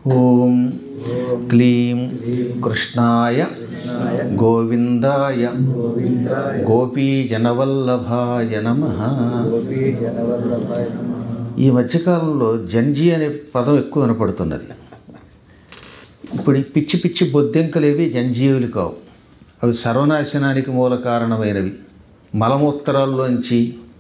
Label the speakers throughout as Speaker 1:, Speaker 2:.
Speaker 1: ఓం క్లీం కృష్ణాయ గోవిందాయ గోపీజనవల్లభాయ నమ ఈ మధ్యకాలంలో జంజీ అనే పదం ఎక్కువ వినపడుతున్నది ఇప్పుడు ఈ పిచ్చి పిచ్చి బొద్దెంకలేవి జంజీవులు కావు అవి సర్వనాశనానికి మూల కారణమైనవి మలమూత్రాల్లోంచి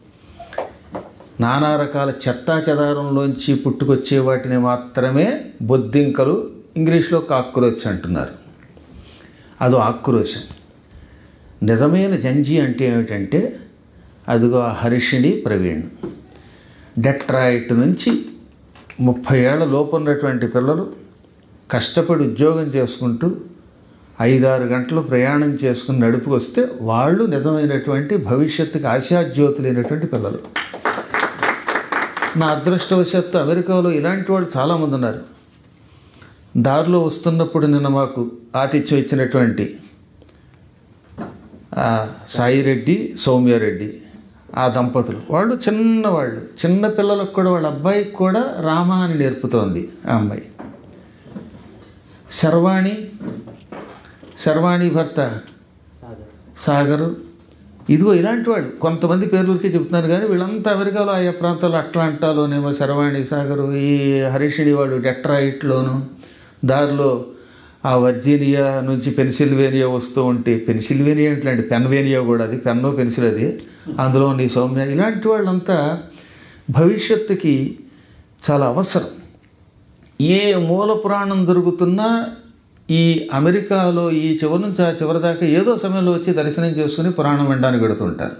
Speaker 1: నానా రకాల చెత్తా చెదారంలోంచి పుట్టుకొచ్చే వాటిని మాత్రమే బొద్దింకలు ఇంగ్లీష్లో కాక్రోచ్ అంటున్నారు అదో ఆక్రోశం నిజమైన జంజీ అంటే ఏమిటంటే అదిగో ఆ హర్షిణి ప్రవీణ్ డెట్రాయిట్ నుంచి ముప్పై ఏళ్ల లోపు ఉన్నటువంటి పిల్లలు కష్టపడి ఉద్యోగం చేసుకుంటూ ఐదారు గంటలు ప్రయాణం చేసుకుని నడుపుకొస్తే వాళ్ళు నిజమైనటువంటి భవిష్యత్తుకి ఆశాజ్యోతులైనటువంటి పిల్లలు నా అదృష్టవశాత్తు అమెరికాలో ఇలాంటి వాళ్ళు చాలామంది ఉన్నారు దారిలో వస్తున్నప్పుడు నిన్న మాకు ఆతిథ్యం ఇచ్చినటువంటి ఆ, సాయిరెడ్డి సౌమ్యారెడ్డి ఆ దంపతులు వాళ్ళు చిన్నవాళ్ళు చిన్న పిల్లలకు కూడా వాళ్ళ అబ్బాయికి కూడా రామ అని నేర్పుతోంది ఆ అమ్మాయి శర్వాణి శర్వాణి భర్త సాగరు ఇదిగో ఇలాంటి వాళ్ళు కొంతమంది పేర్లకే చెప్తున్నారు కానీ వీళ్ళంతా అమెరికాలో ఆయా ప్రాంతాల్లో అట్లాంటాలోనేమో శర్వాణి సాగరు ఈ హరిషిణి వాడు డెట్రాయిట్లోను దారిలో ఆ వర్జీనియా నుంచి పెన్సిల్వేనియా వస్తూ ఉంటే పెన్సిల్వేనియా ఏంటంటే పెన్వేనియా కూడా అది పెన్నో పెన్సిల్ అది అందులో నీ సౌమ్య ఇలాంటి వాళ్ళంతా భవిష్యత్తుకి చాలా అవసరం ఏ మూల పురాణం దొరుకుతున్నా ఈ అమెరికాలో ఈ చివరి నుంచి ఆ చివరి దాకా ఏదో సమయంలో వచ్చి దర్శనం చేసుకుని పురాణం వినడానికి పెడుతుంటారు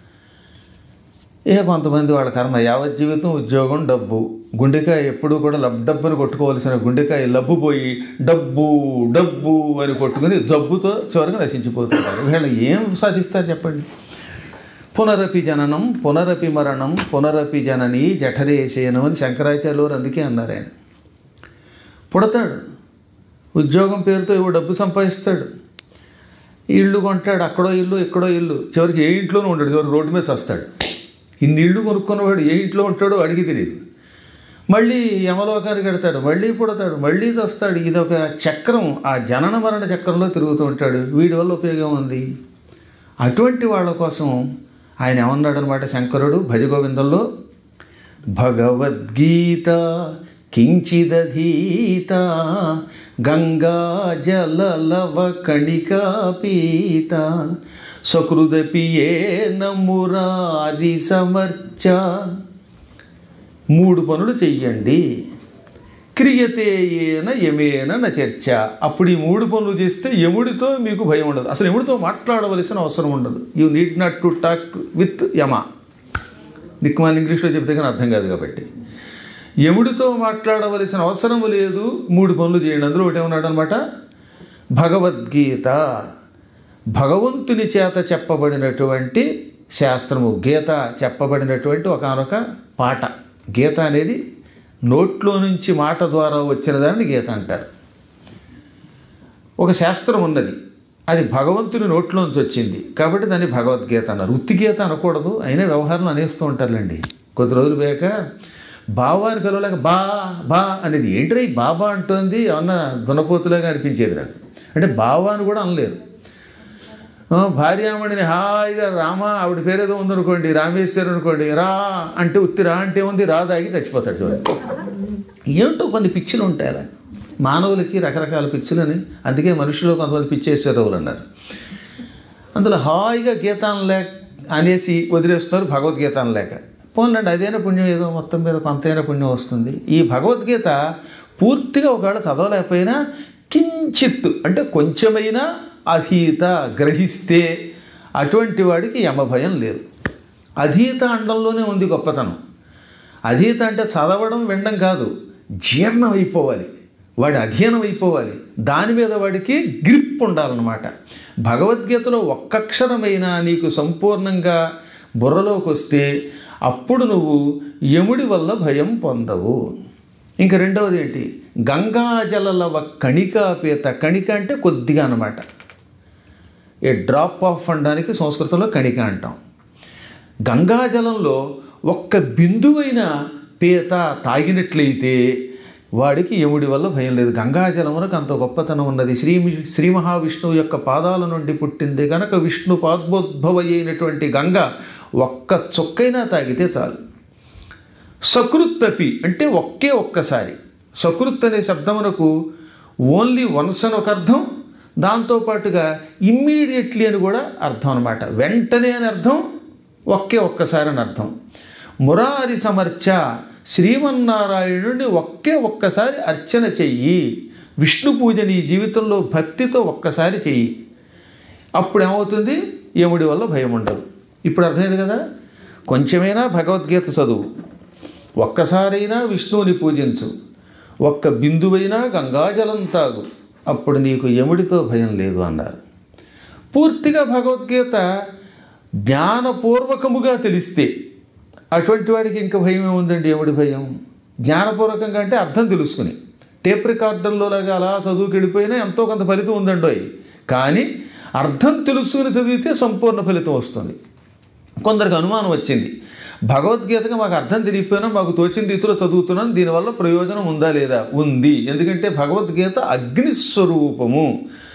Speaker 1: ఇక కొంతమంది వాళ్ళ కర్మ యావత్ జీవితం ఉద్యోగం డబ్బు గుండెకాయ ఎప్పుడూ కూడా లబ్ డబ్బుని కొట్టుకోవాల్సిన గుండెకాయ లబ్బు పోయి డబ్బు డబ్బు అని కొట్టుకుని జబ్బుతో చివరికి నశించిపోతున్నారు వీళ్ళు ఏం సాధిస్తారు చెప్పండి పునరపి జననం పునరపి మరణం పునరపి జనని జఠరేసేనం అని శంకరాచార్యులు అందుకే అన్నారు ఆయన పుడతాడు ఉద్యోగం పేరుతో ఇవ్వ డబ్బు సంపాదిస్తాడు ఇల్లు కొంటాడు అక్కడో ఇల్లు ఇక్కడో ఇల్లు చివరికి ఏ ఇంట్లోనూ ఉండడు చివరికి రోడ్డు మీద వస్తాడు ఇన్ని ఇళ్ళు కొనుక్కున్నవాడు ఏ ఇంట్లో ఉంటాడో అడిగి తెలియదు మళ్ళీ యమలోకానికి వెడతాడు మళ్ళీ పుడతాడు మళ్ళీ చస్తాడు ఇది ఒక చక్రం ఆ జనన మరణ చక్రంలో తిరుగుతూ ఉంటాడు వీడి వల్ల ఉపయోగం ఉంది అటువంటి వాళ్ళ కోసం ఆయన ఏమన్నాడు అనమాట శంకరుడు భజగోవిందంలో భగవద్గీత కించిదధీత గంగా జలలవ కణికా పీత సకృదపి ఏన మురారి సమర్చ మూడు పనులు చెయ్యండి క్రియతే ఏన యమేన న చర్చ అప్పుడు ఈ మూడు పనులు చేస్తే యముడితో మీకు భయం ఉండదు అసలు యముడితో మాట్లాడవలసిన అవసరం ఉండదు you need not to talk with Yama దిక్కుమాలి ఇంగ్లీష్లో చెప్తే కానీ అర్థం కాదు కాబట్టి యముడితో మాట్లాడవలసిన అవసరం లేదు మూడు పనులు చేయండి అందులో ఒకటి ఏమన్నాడు అనమాట భగవద్గీత భగవంతుని చేత చెప్పబడినటువంటి శాస్త్రము గీత చెప్పబడినటువంటి ఒకనొక పాట గీత అనేది నోట్లో నుంచి మాట ద్వారా వచ్చిన దాన్ని గీత అంటారు ఒక శాస్త్రం ఉన్నది అది భగవంతుని నోట్లోంచి వచ్చింది కాబట్టి దాన్ని భగవద్గీత అన్నారు ఉత్తి గీత అనకూడదు అయినా వ్యవహారం అనేస్తూ ఉంటారులేండి కొద్ది రోజులు పోయాక బావా అని పిలవలేక బా బా అనేది ఏంటిరా ఈ బాబా అంటుంది ఏమన్నా దున్నపోతులాగా అనిపించేది నాకు అంటే బావా అని కూడా అనలేదు ఆ, భార్యామణిని హాయిగా రామ ఆవిడ పేరేదో ఉందనుకోండి రామేశ్వరు అనుకోండి రా అంటే ఉత్తి రా అంటే ఉంది రా దాగి చచ్చిపోతాడు చూడండి ఏమిటో కొన్ని పిచ్చులు ఉంటాయి అలా మానవులకి రకరకాల పిచ్చులని అందుకే మనుషులు కొంతమంది పిచ్చేశ్వరవులు అన్నారు అందులో హాయిగా గీతాన్ని లేక అనేసి వదిలేస్తున్నారు భగవద్గీతాన్ని లేక పోన్లండి అదైనా పుణ్యం ఏదో మొత్తం మీద కొంతైనా పుణ్యం వస్తుంది ఈ భగవద్గీత పూర్తిగా ఒకవేళ చదవలేకపోయినా కించిత్ అంటే కొంచెమైనా అధీత గ్రహిస్తే అటువంటి వాడికి యమభయం లేదు అధీత అండంలోనే ఉంది గొప్పతనం అధీత అంటే చదవడం వినడం కాదు జీర్ణం అయిపోవాలి వాడి అధీనం అయిపోవాలి దాని మీద వాడికి గ్రిప్ ఉండాలన్నమాట భగవద్గీతలో ఒక్కక్షరమైనా నీకు సంపూర్ణంగా బుర్రలోకి వస్తే అప్పుడు నువ్వు యముడి వల్ల భయం పొందవు ఇంకా రెండవది ఏంటి గంగాజలలవ కణికాపేత కణిక అంటే కొద్దిగా అనమాట ఏ డ్రాప్ ఆఫ్ అనడానికి సంస్కృతంలో కణిక అంటాం గంగాజలంలో ఒక్క బిందువైన పీత తాగినట్లయితే వాడికి యముడి వల్ల భయం లేదు గంగాజలమునకు అంత గొప్పతనం ఉన్నది శ్రీ శ్రీ మహావిష్ణువు యొక్క పాదాల నుండి పుట్టింది కనుక విష్ణు పాద్మోద్భవ అయినటువంటి గంగ ఒక్క చుక్కైనా తాగితే చాలు సకృత్తపి అంటే ఒకే ఒక్కసారి సకృత్ అనే శబ్దమునకు ఓన్లీ వన్స్ అని ఒక అర్థం దాంతోపాటుగా ఇమ్మీడియట్లీ అని కూడా అర్థం అనమాట వెంటనే అని అర్థం ఒకే ఒక్కసారి అని అర్థం మురారి సమర్చ శ్రీమన్నారాయణుడిని ఒకే ఒక్కసారి అర్చన చెయ్యి విష్ణు పూజ నీ జీవితంలో భక్తితో ఒక్కసారి చెయ్యి అప్పుడు ఏమవుతుంది యముడి వల్ల భయం ఉండదు ఇప్పుడు అర్థమైంది కదా కొంచెమైనా భగవద్గీత చదువు ఒక్కసారైనా విష్ణువుని పూజించు ఒక్క బిందువైనా గంగాజలం తాగు అప్పుడు నీకు యముడితో భయం లేదు అన్నారు పూర్తిగా భగవద్గీత జ్ఞానపూర్వకముగా తెలిస్తే అటువంటి వాడికి ఇంకా భయం ఏముందండి యముడి భయం జ్ఞానపూర్వకంగా అంటే అర్థం తెలుసుకుని టేప్ రికార్డర్లో లాగా అలా చదువుకి వెళ్ళిపోయినా ఎంతో కొంత ఫలితం ఉందండోయ్ కానీ అర్థం తెలుసుకుని చదివితే సంపూర్ణ ఫలితం వస్తుంది కొందరికి అనుమానం వచ్చింది భగవద్గీతగా మాకు అర్థం తెలియకపోయినా మాకు తోచిన రీతిలో చదువుతున్నాం దీనివల్ల ప్రయోజనం ఉందా లేదా ఉంది ఎందుకంటే భగవద్గీత అగ్నిస్వరూపము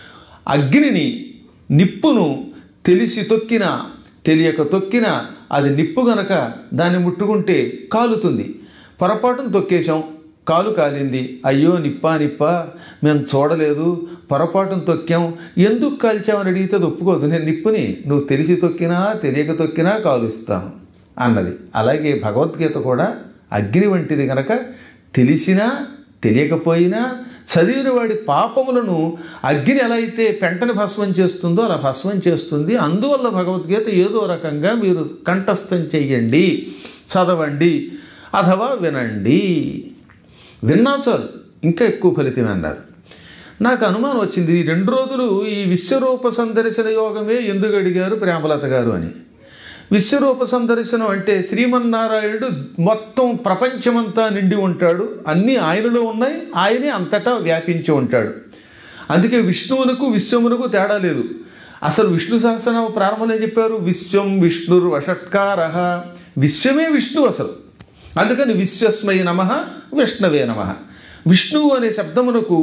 Speaker 1: అగ్నిని నిప్పును తెలిసి తొక్కినా తెలియక తొక్కినా అది నిప్పు గనక దాన్ని ముట్టుకుంటే కాలుతుంది పొరపాటును తొక్కేశాం కాలు కాలింది అయ్యో నిప్పా నిప్పా మేము చూడలేదు పొరపాటును తొక్కాం ఎందుకు కాల్చామని అడిగితే అది ఒప్పుకోదు నేను నిప్పుని నువ్వు తెలిసి తొక్కినా తెలియక తొక్కినా కాలుస్తాను అన్నది అలాగే భగవద్గీత కూడా అగ్ని వంటిది కనుక తెలిసినా తెలియకపోయినా చదివిన వాడి పాపములను అగ్ని ఎలా అయితే పెంటని భస్మం చేస్తుందో అలా భస్మం చేస్తుంది అందువల్ల భగవద్గీత ఏదో రకంగా మీరు కంఠస్థం చెయ్యండి చదవండి అథవా వినండి విన్నా చాలు ఇంకా ఎక్కువ ఫలితం అన్నారు నాకు అనుమానం వచ్చింది ఈ రెండు రోజులు ఈ విశ్వరూప సందర్శన యోగమే ఎందుకు అడిగారు ప్రేమలత గారు అని విశ్వరూప సందర్శనం అంటే శ్రీమన్నారాయణుడు మొత్తం ప్రపంచమంతా నిండి ఉంటాడు అన్నీ ఆయనలో ఉన్నాయి ఆయనే అంతటా వ్యాపించి ఉంటాడు అందుకే విష్ణువునకు విశ్వమునకు తేడా లేదు అసలు విష్ణు సహస్రనామ ప్రారంభంలో ఏం చెప్పారు విశ్వం విష్ణుర్ వషట్కార విశ్వమే విష్ణువు అసలు అందుకని విశ్వస్మై నమ విష్ణవే నమ విష్ణువు అనే శబ్దమునకు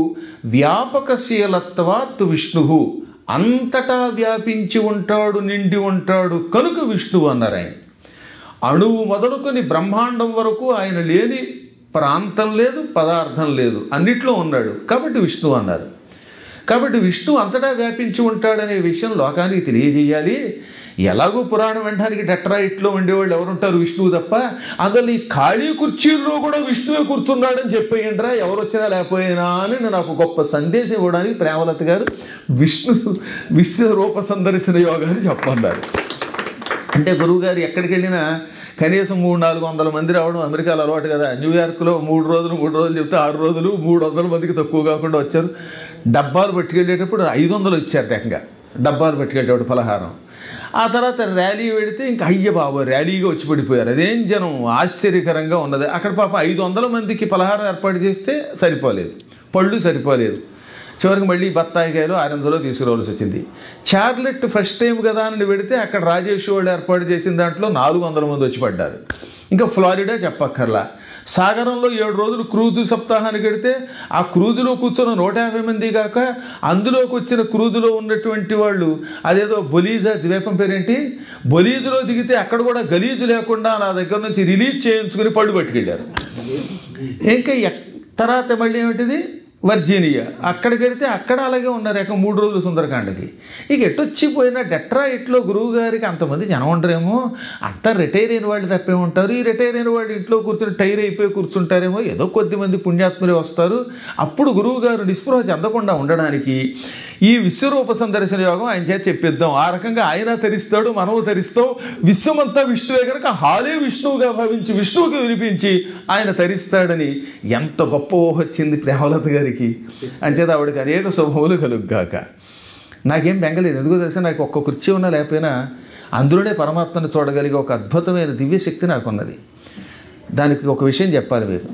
Speaker 1: వ్యాపకశీలత్వాత్ విష్ణువు అంతటా వ్యాపించి ఉంటాడు నిండి ఉంటాడు కనుక విష్ణువు అన్నారు ఆయన అణువు మొదలుకొని బ్రహ్మాండం వరకు ఆయన లేని ప్రాంతం లేదు పదార్థం లేదు అన్నిట్లో ఉన్నాడు కాబట్టి విష్ణువు అన్నారు కాబట్టి విష్ణువు అంతటా వ్యాపించి ఉంటాడనే విషయం లోకానికి తెలియజేయాలి ఎలాగో పురాణం వినడానికి డెట్రాయిట్లో ఉండేవాళ్ళు ఎవరుంటారు విష్ణువు తప్ప అందులో ఈ ఖాళీ కుర్చీల్లో కూడా విష్ణువే కూర్చున్నాడని చెప్పేయండిరా ఎవరు వచ్చినా లేకపోయినా అని నాకు గొప్ప సందేశం ఇవ్వడానికి ప్రేమలత గారు విష్ణు విశ్వరూప సందర్శన యోగాన్ని చెప్పన్నారు అంటే గురువుగారు ఎక్కడికి వెళ్ళినా కనీసం మూడు నాలుగు వందల మంది రావడం అమెరికాలో అలవాటు కదా న్యూయార్క్లో మూడు రోజులు మూడు రోజులు చెప్తే ఆరు రోజులు మూడు వందల మందికి తక్కువ కాకుండా వచ్చారు డబ్బాలు పట్టుకెళ్ళేటప్పుడు ఐదు వందలు ఇచ్చారు ఏకంగా డబ్బాలు పట్టుకెళ్ళేటప్పుడు పలహారం ఆ తర్వాత ర్యాలీ పెడితే ఇంకా అయ్య బాబు ర్యాలీగా వచ్చి పడిపోయారు అదేం జనం ఆశ్చర్యకరంగా ఉన్నది అక్కడ పాప ఐదు వందల మందికి పలహారం ఏర్పాటు చేస్తే సరిపోలేదు పళ్ళు సరిపోలేదు చివరికి మళ్ళీ బత్తాయికాయలు ఆరు వందలు తీసుకురావాల్సి వచ్చింది చార్లెట్ ఫస్ట్ టైం కదా అని పెడితే అక్కడ రాజేష్ వాళ్ళు ఏర్పాటు చేసిన దాంట్లో నాలుగు వందల మంది వచ్చి పడ్డారు ఇంకా ఫ్లారిడా చెప్పక్కర్లా సాగరంలో ఏడు రోజులు క్రూజు సప్తాహానికి వెడితే ఆ క్రూజులో కూర్చున్న నూట యాభై మంది కాక అందులోకి వచ్చిన క్రూజులో ఉన్నటువంటి వాళ్ళు అదేదో బొలీజా ద్వీపం పేరేంటి బొలీజులో దిగితే అక్కడ కూడా గలీజు లేకుండా నా దగ్గర నుంచి రిలీజ్ చేయించుకుని పళ్ళు పట్టుకెళ్ళారు ఇంకా ఎక్- తర్వాత మళ్ళీ ఏమిటిది వర్జీనియా అక్కడికి వెళితే అక్కడ అలాగే ఉన్నారు ఇక మూడు రోజులు సుందరకాండకి ఇక ఎటొచ్చిపోయినా డెట్రాయిట్లో గురువు గారికి అంతమంది జనం ఉండరేమో అంతా రిటైర్ అయిన వాళ్ళు తప్పే ఉంటారు ఈ రిటైర్ అయిన వాళ్ళు ఇంట్లో కూర్చుని టైర్ అయిపోయి కూర్చుంటారేమో ఏదో కొద్ది మంది పుణ్యాత్ములే వస్తారు అప్పుడు గురువు గారు నిస్పృహ చెందకుండా ఉండడానికి ఈ విశ్వరూప సందర్శన యోగం ఆయన చేత చెప్పిద్దాం ఆ రకంగా ఆయన తరిస్తాడు మనము తరిస్తాం విశ్వమంతా విష్ణువే కనుక హాలే విష్ణువుగా భావించి విష్ణువుకి వినిపించి ఆయన తరిస్తాడని ఎంత గొప్ప ఊహ వచ్చింది ప్రేమలత గారికి అంచేత ఆవిడకి అనేక శుభములు కలుగ్గాక నాకేం బెంగలేదు ఎందుకో తెలుసా నాకు ఒక్క కుర్చీ ఉన్నా లేకపోయినా అందులోనే పరమాత్మను చూడగలిగే ఒక అద్భుతమైన దివ్యశక్తి నాకున్నది దానికి ఒక విషయం చెప్పాలి మీరు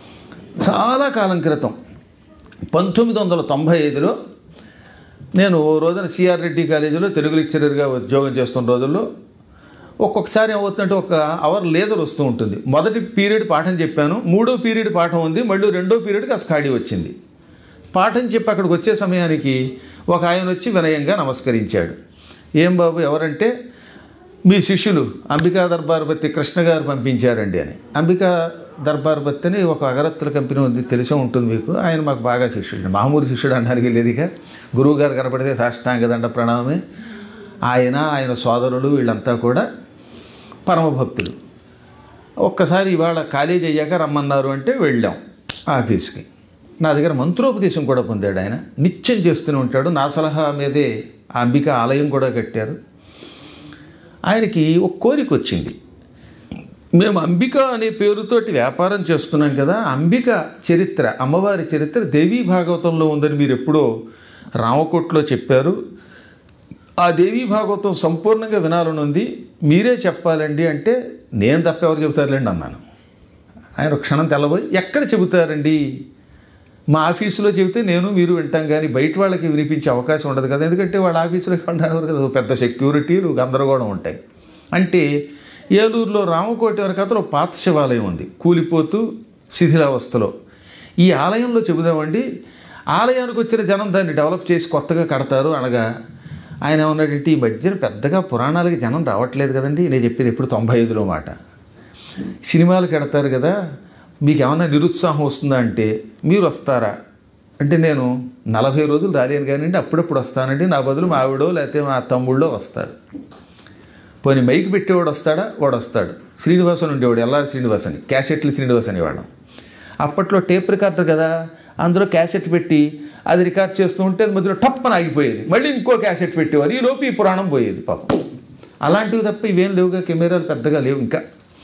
Speaker 1: చాలా కాలం క్రితం పంతొమ్మిది వందల తొంభై ఐదులో నేను ఓ రోజున సిఆర్ రెడ్డి కాలేజీలో తెలుగు లెక్చరర్గా ఉద్యోగం చేస్తున్న రోజుల్లో ఒక్కొక్కసారి ఏమవుతుందంటే ఒక అవర్ లేజర్ వస్తూ ఉంటుంది మొదటి పీరియడ్ పాఠం చెప్పాను మూడో పీరియడ్ పాఠం ఉంది మళ్ళీ రెండో పీరియడ్కి ఆ ఖాళీ వచ్చింది పాఠం చెప్పి అక్కడికి వచ్చే సమయానికి ఒక ఆయన వచ్చి వినయంగా నమస్కరించాడు ఏం బాబు ఎవరంటే మీ శిష్యులు అంబికా దర్బార్బత్తి కృష్ణ గారు పంపించారండి అని అంబికా దర్బార్బత్తి అని ఒక అగరత్తుల కంపెనీ ఉంది తెలిసే ఉంటుంది మీకు ఆయన మాకు బాగా శిష్యుడు మామూలు శిష్యుడు అనడానికి లేదుగా గురువు గారు కనపడితే సాష్టాంగ దండ ప్రణామమే ఆయన ఆయన సోదరులు వీళ్ళంతా కూడా పరమభక్తులు ఒక్కసారి ఇవాళ కాలేజీ అయ్యాక రమ్మన్నారు అంటే వెళ్ళాం ఆఫీస్కి నా దగ్గర మంత్రోపదేశం కూడా పొందాడు ఆయన నిత్యం చేస్తూనే ఉంటాడు నా సలహా మీదే ఆ అంబిక ఆలయం కూడా కట్టారు ఆయనకి ఒక కోరిక వచ్చింది మేము అంబిక అనే పేరుతోటి వ్యాపారం చేస్తున్నాం కదా అంబిక చరిత్ర అమ్మవారి చరిత్ర దేవీ భాగవతంలో ఉందని మీరు ఎప్పుడో రామకోట్లో చెప్పారు ఆ దేవీ భాగవతం సంపూర్ణంగా వినాలని ఉంది మీరే చెప్పాలండి అంటే నేను తప్ప ఎవరు చెబుతారులేండి అన్నాను ఆయన ఒక క్షణం తెల్లబోయి ఎక్కడ చెబుతారండి మా ఆఫీసులో చెబితే నేను మీరు వింటాం కానీ బయట వాళ్ళకి వినిపించే అవకాశం ఉండదు కదా ఎందుకంటే వాళ్ళ ఆఫీసులో ఉంటారు కదా పెద్ద సెక్యూరిటీలు గందరగోళం ఉంటాయి అంటే ఏలూరులో రామకోటి వరకతలో పాత శివాలయం ఉంది కూలిపోతూ శిథిలావస్థలో ఈ ఆలయంలో చెబుదామండి ఆలయానికి వచ్చిన జనం దాన్ని డెవలప్ చేసి కొత్తగా కడతారు అనగా ఆయన ఏమన్నాడంటే ఈ మధ్యన పెద్దగా పురాణాలకి జనం రావట్లేదు కదండి నేను చెప్పేది ఎప్పుడు తొంభై ఐదులో మాట సినిమాలు కడతారు కదా మీకు ఏమైనా నిరుత్సాహం వస్తుందా అంటే మీరు వస్తారా అంటే నేను నలభై రోజులు రాలేను కానివ్వండి అప్పుడప్పుడు వస్తానండి నా బదులు మా ఆవిడో లేకపోతే మా తమ్ముళ్ళో వస్తారు పోనీ మైక్ పెట్టేవాడు వస్తాడా వాడు వస్తాడు శ్రీనివాసన్ ఉండేవాడు ఎల్ఆర్ శ్రీనివాస్ అని క్యాసెట్లు శ్రీనివాస్ అనేవాళ్ళం అప్పట్లో టేప్ రికార్డర్ కదా అందులో క్యాసెట్ పెట్టి అది రికార్డ్ చేస్తూ ఉంటే అది మధ్యలో టప్పని ఆగిపోయేది మళ్ళీ ఇంకో క్యాసెట్ పెట్టేవారు ఈ లోపు ఈ పురాణం పోయేది పాపం అలాంటివి తప్ప ఇవేం లేవుగా కెమెరాలు పెద్దగా లేవు ఇంకా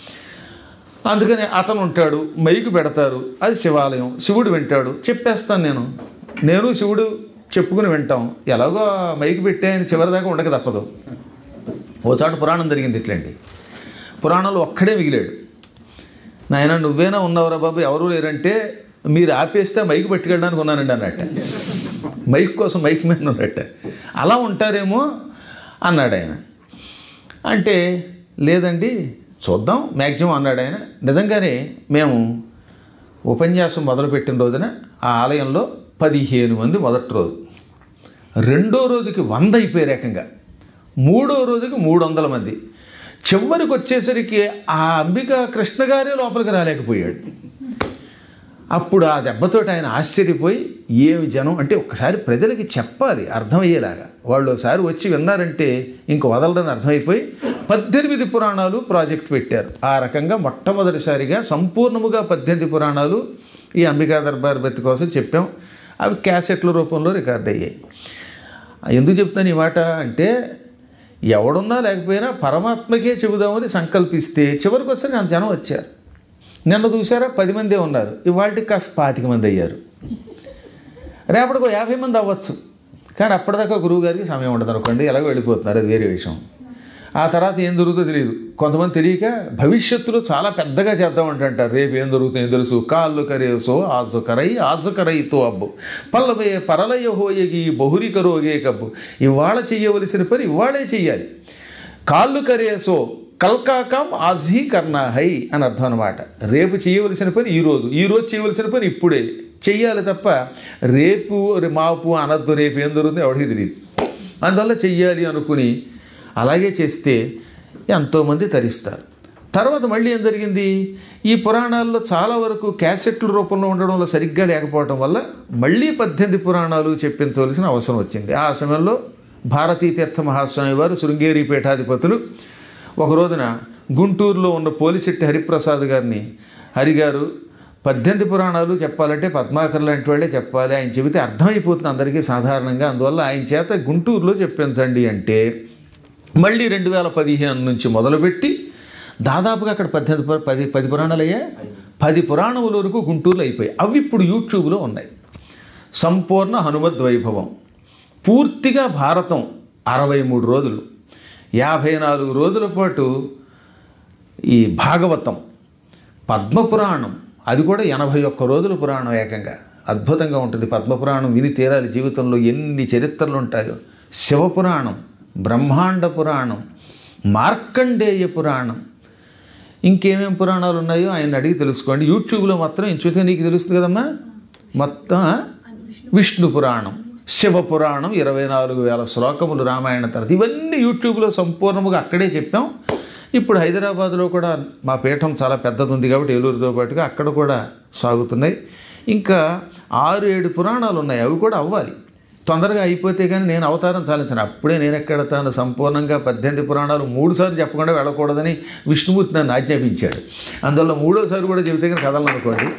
Speaker 1: అందుకని అతను ఉంటాడు మైకు పెడతారు అది శివాలయం శివుడు వింటాడు చెప్పేస్తాను నేను నేను శివుడు చెప్పుకుని వింటాం ఎలాగో మైకు పెట్టి ఆయన చివరిదాకా ఉండక తప్పదు ఓ చాటు పురాణం జరిగింది ఇట్లాంటి పురాణంలో ఒక్కడే మిగిలాడు నాయన నువ్వేనా ఉన్నావురా బాబు ఎవరు లేరంటే మీరు ఆపేస్తే మైక్ పట్టుకెళ్ళడానికి ఉన్నానండి అన్నట్ట మైక్ కోసం మైక్ మీద ఉన్నట్ట అలా ఉంటారేమో అన్నాడు ఆయన అంటే లేదండి చూద్దాం మ్యాక్సిమం అన్నాడు ఆయన నిజంగానే మేము ఉపన్యాసం మొదలుపెట్టిన రోజున ఆ ఆలయంలో పదిహేను మంది మొదటి రోజు రెండో రోజుకి వంద అయిపోయారు ఏకంగా మూడో రోజుకి మూడు వందల మంది చివరికి వచ్చేసరికి ఆ అంబిక కృష్ణ గారే లోపలికి రాలేకపోయాడు అప్పుడు ఆ దెబ్బతోటి ఆయన ఆశ్చర్యపోయి ఏమి జనం అంటే ఒక్కసారి ప్రజలకి చెప్పాలి అర్థమయ్యేలాగా వాళ్ళు ఒకసారి వచ్చి విన్నారంటే ఇంక వదలడని అర్థమైపోయి పద్దెనిమిది పురాణాలు ప్రాజెక్ట్ పెట్టారు ఆ రకంగా మొట్టమొదటిసారిగా సంపూర్ణముగా పద్దెనిమిది పురాణాలు ఈ అంబికా దర్బార్ బతి కోసం చెప్పాం అవి క్యాసెట్ల రూపంలో రికార్డ్ అయ్యాయి ఎందుకు చెప్తాను ఈ మాట అంటే ఎవడున్నా లేకపోయినా పరమాత్మకే చెబుదామని సంకల్పిస్తే చివరికి వస్తే నేను జనం వచ్చారు నిన్న చూసారా పది మందే ఉన్నారు ఇవాళకి కాస్త పాతిక మంది అయ్యారు రేపటికి ఓ యాభై మంది అవ్వచ్చు కానీ అప్పటిదాకా గురువు గారికి సమయం ఉండదు అనుకోండి ఎలాగో వెళ్ళిపోతున్నారు అది వేరే విషయం ఆ తర్వాత ఏం జరుగుతుందో తెలియదు కొంతమంది తెలియక భవిష్యత్తులో చాలా పెద్దగా చేద్దామంటారు రేపు ఏం జరుగుతుందో తెలుసు కాళ్ళు కరేసో ఆసు కరై ఆసు కరైతో అబ్బు పల్లవే పరలయ హోయగి బహురి కరోగే కబ్బు ఇవాళ చెయ్యవలసిన పని ఇవాళే చెయ్యాలి కాళ్ళు కరేసో కల్కాకం ఆజీ కర్ణా హై అని అర్థం అనమాట రేపు చేయవలసిన పని ఈరోజు ఈరోజు చేయవలసిన పని ఇప్పుడే చెయ్యాలి తప్ప రేపు మాపు అనద్దు రేపు ఏం జరుగుతుందో ఎవరికి తెలియదు అందువల్ల చెయ్యాలి అనుకుని అలాగే చేస్తే ఎంతోమంది తరిస్తారు తర్వాత మళ్ళీ ఏం జరిగింది ఈ పురాణాల్లో చాలా వరకు క్యాసెట్ల రూపంలో ఉండడంలో సరిగ్గా లేకపోవడం వల్ల మళ్ళీ పద్దెనిమిది పురాణాలు చెప్పించవలసిన అవసరం వచ్చింది ఆ సమయంలో భారతీ తీర్థ మహాస్వామి వారు శృంగేరి పీఠాధిపతులు ఒక రోజున గుంటూరులో ఉన్న పోలిశెట్టి హరిప్రసాద్ గారిని హరిగారు పద్దెనిమిది పురాణాలు చెప్పాలంటే పద్మాకర్ లాంటి వాళ్ళే చెప్పాలి ఆయన చెబితే అర్థమైపోతుంది అందరికీ సాధారణంగా అందువల్ల ఆయన చేత గుంటూరులో చెప్పించండి అంటే మళ్ళీ రెండు వేల పదిహేను నుంచి మొదలుపెట్టి దాదాపుగా అక్కడ పద్దెనిమిది పుర- పది పది పురాణాలు అయ్యా పది పురాణముల వరకు గుంటూరులో అయిపోయాయి అవి ఇప్పుడు యూట్యూబ్లో ఉన్నాయి సంపూర్ణ హనుమద్ వైభవం పూర్తిగా భారతం అరవై మూడు రోజులు యాభై నాలుగు రోజుల పాటు ఈ భాగవతం పద్మపురాణం అది కూడా ఎనభై ఒక్క రోజుల పురాణం ఏకంగా అద్భుతంగా ఉంటుంది పద్మపురాణం విని తీరాలి జీవితంలో ఎన్ని చరిత్రలు ఉంటాయో శివపురాణం బ్రహ్మాండ పురాణం మార్కండేయ పురాణం ఇంకేమేం పురాణాలు ఉన్నాయో ఆయన అడిగి తెలుసుకోండి యూట్యూబ్లో మాత్రం ఇంచుతే నీకు తెలుస్తుంది కదమ్మా మొత్తం విష్ణు పురాణం శివ పురాణం ఇరవై నాలుగు వేల శ్లోకములు రామాయణ తర్వాత ఇవన్నీ యూట్యూబ్లో సంపూర్ణముగా అక్కడే చెప్పాం ఇప్పుడు హైదరాబాద్లో కూడా మా పీఠం చాలా పెద్దది ఉంది కాబట్టి ఏలూరుతో పాటుగా అక్కడ కూడా సాగుతున్నాయి ఇంకా ఆరు ఏడు పురాణాలు ఉన్నాయి అవి కూడా అవ్వాలి తొందరగా అయిపోతే కానీ నేను అవతారం చాలించాను అప్పుడే నేను ఎక్కడ తాను సంపూర్ణంగా పద్దెనిమిది పురాణాలు మూడు సార్లు చెప్పకుండా వెళ్ళకూడదని విష్ణుమూర్తి నన్ను ఆజ్ఞాపించాడు అందువల్ల మూడోసారి కూడా చెబితే కానీ కథలను అనుకోండి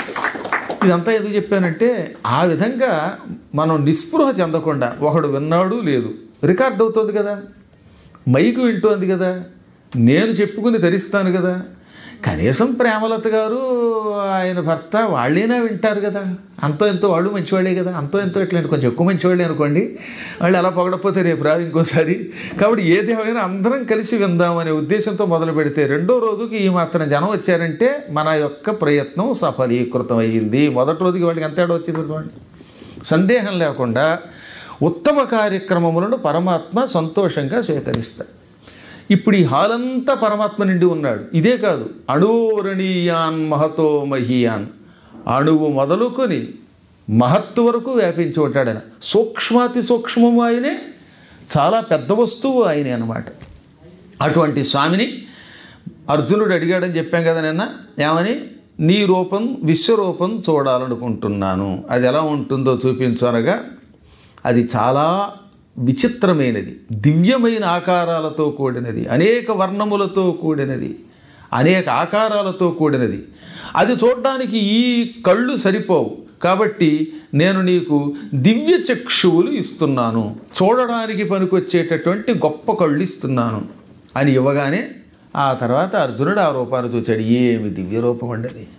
Speaker 1: ఇదంతా ఎందుకు చెప్పానంటే ఆ విధంగా మనం నిస్పృహ చెందకుండా ఒకడు విన్నాడు లేదు రికార్డ్ అవుతుంది కదా మైకు వింటోంది కదా నేను చెప్పుకుని ధరిస్తాను కదా కనీసం ప్రేమలత గారు ఆయన భర్త వాళ్ళైనా వింటారు కదా అంతో ఎంతో వాళ్ళు మంచివాళ్ళే కదా అంతో ఎంతో ఇట్లాంటి కొంచెం ఎక్కువ మంచివాళ్ళే అనుకోండి వాళ్ళు ఎలా పొగడపోతే రేపు రారు ఇంకోసారి కాబట్టి ఏది ఏమైనా అందరం కలిసి విందామనే ఉద్దేశంతో మొదలు పెడితే రెండో రోజుకి ఈ మాత్రం జనం వచ్చారంటే మన యొక్క ప్రయత్నం సఫలీకృతం అయ్యింది మొదటి రోజుకి వాళ్ళకి ఎంత ఏడో వచ్చింది చూడండి సందేహం లేకుండా ఉత్తమ కార్యక్రమములను పరమాత్మ సంతోషంగా స్వీకరిస్తాడు ఇప్పుడు ఈ హాల్ అంతా పరమాత్మ నిండి ఉన్నాడు ఇదే కాదు అణువరణీయాన్ మహతో మహీయాన్ అణువు మొదలుకొని మహత్తు వరకు వ్యాపించి ఉంటాడు ఆయన సూక్ష్మాతి సూక్ష్మము ఆయనే చాలా పెద్ద వస్తువు ఆయనే అనమాట అటువంటి స్వామిని అర్జునుడు అడిగాడని చెప్పాం కదా నిన్న ఏమని నీ రూపం విశ్వరూపం చూడాలనుకుంటున్నాను అది ఎలా ఉంటుందో చూపించు అనగా అది చాలా విచిత్రమైనది దివ్యమైన ఆకారాలతో కూడినది అనేక వర్ణములతో కూడినది అనేక ఆకారాలతో కూడినది అది చూడడానికి ఈ కళ్ళు సరిపోవు కాబట్టి నేను నీకు దివ్య చక్షువులు ఇస్తున్నాను చూడడానికి పనికొచ్చేటటువంటి గొప్ప కళ్ళు ఇస్తున్నాను అని ఇవ్వగానే ఆ తర్వాత అర్జునుడు ఆ రూపాన్ని చూచాడు ఏమి దివ్య రూపం అండి అది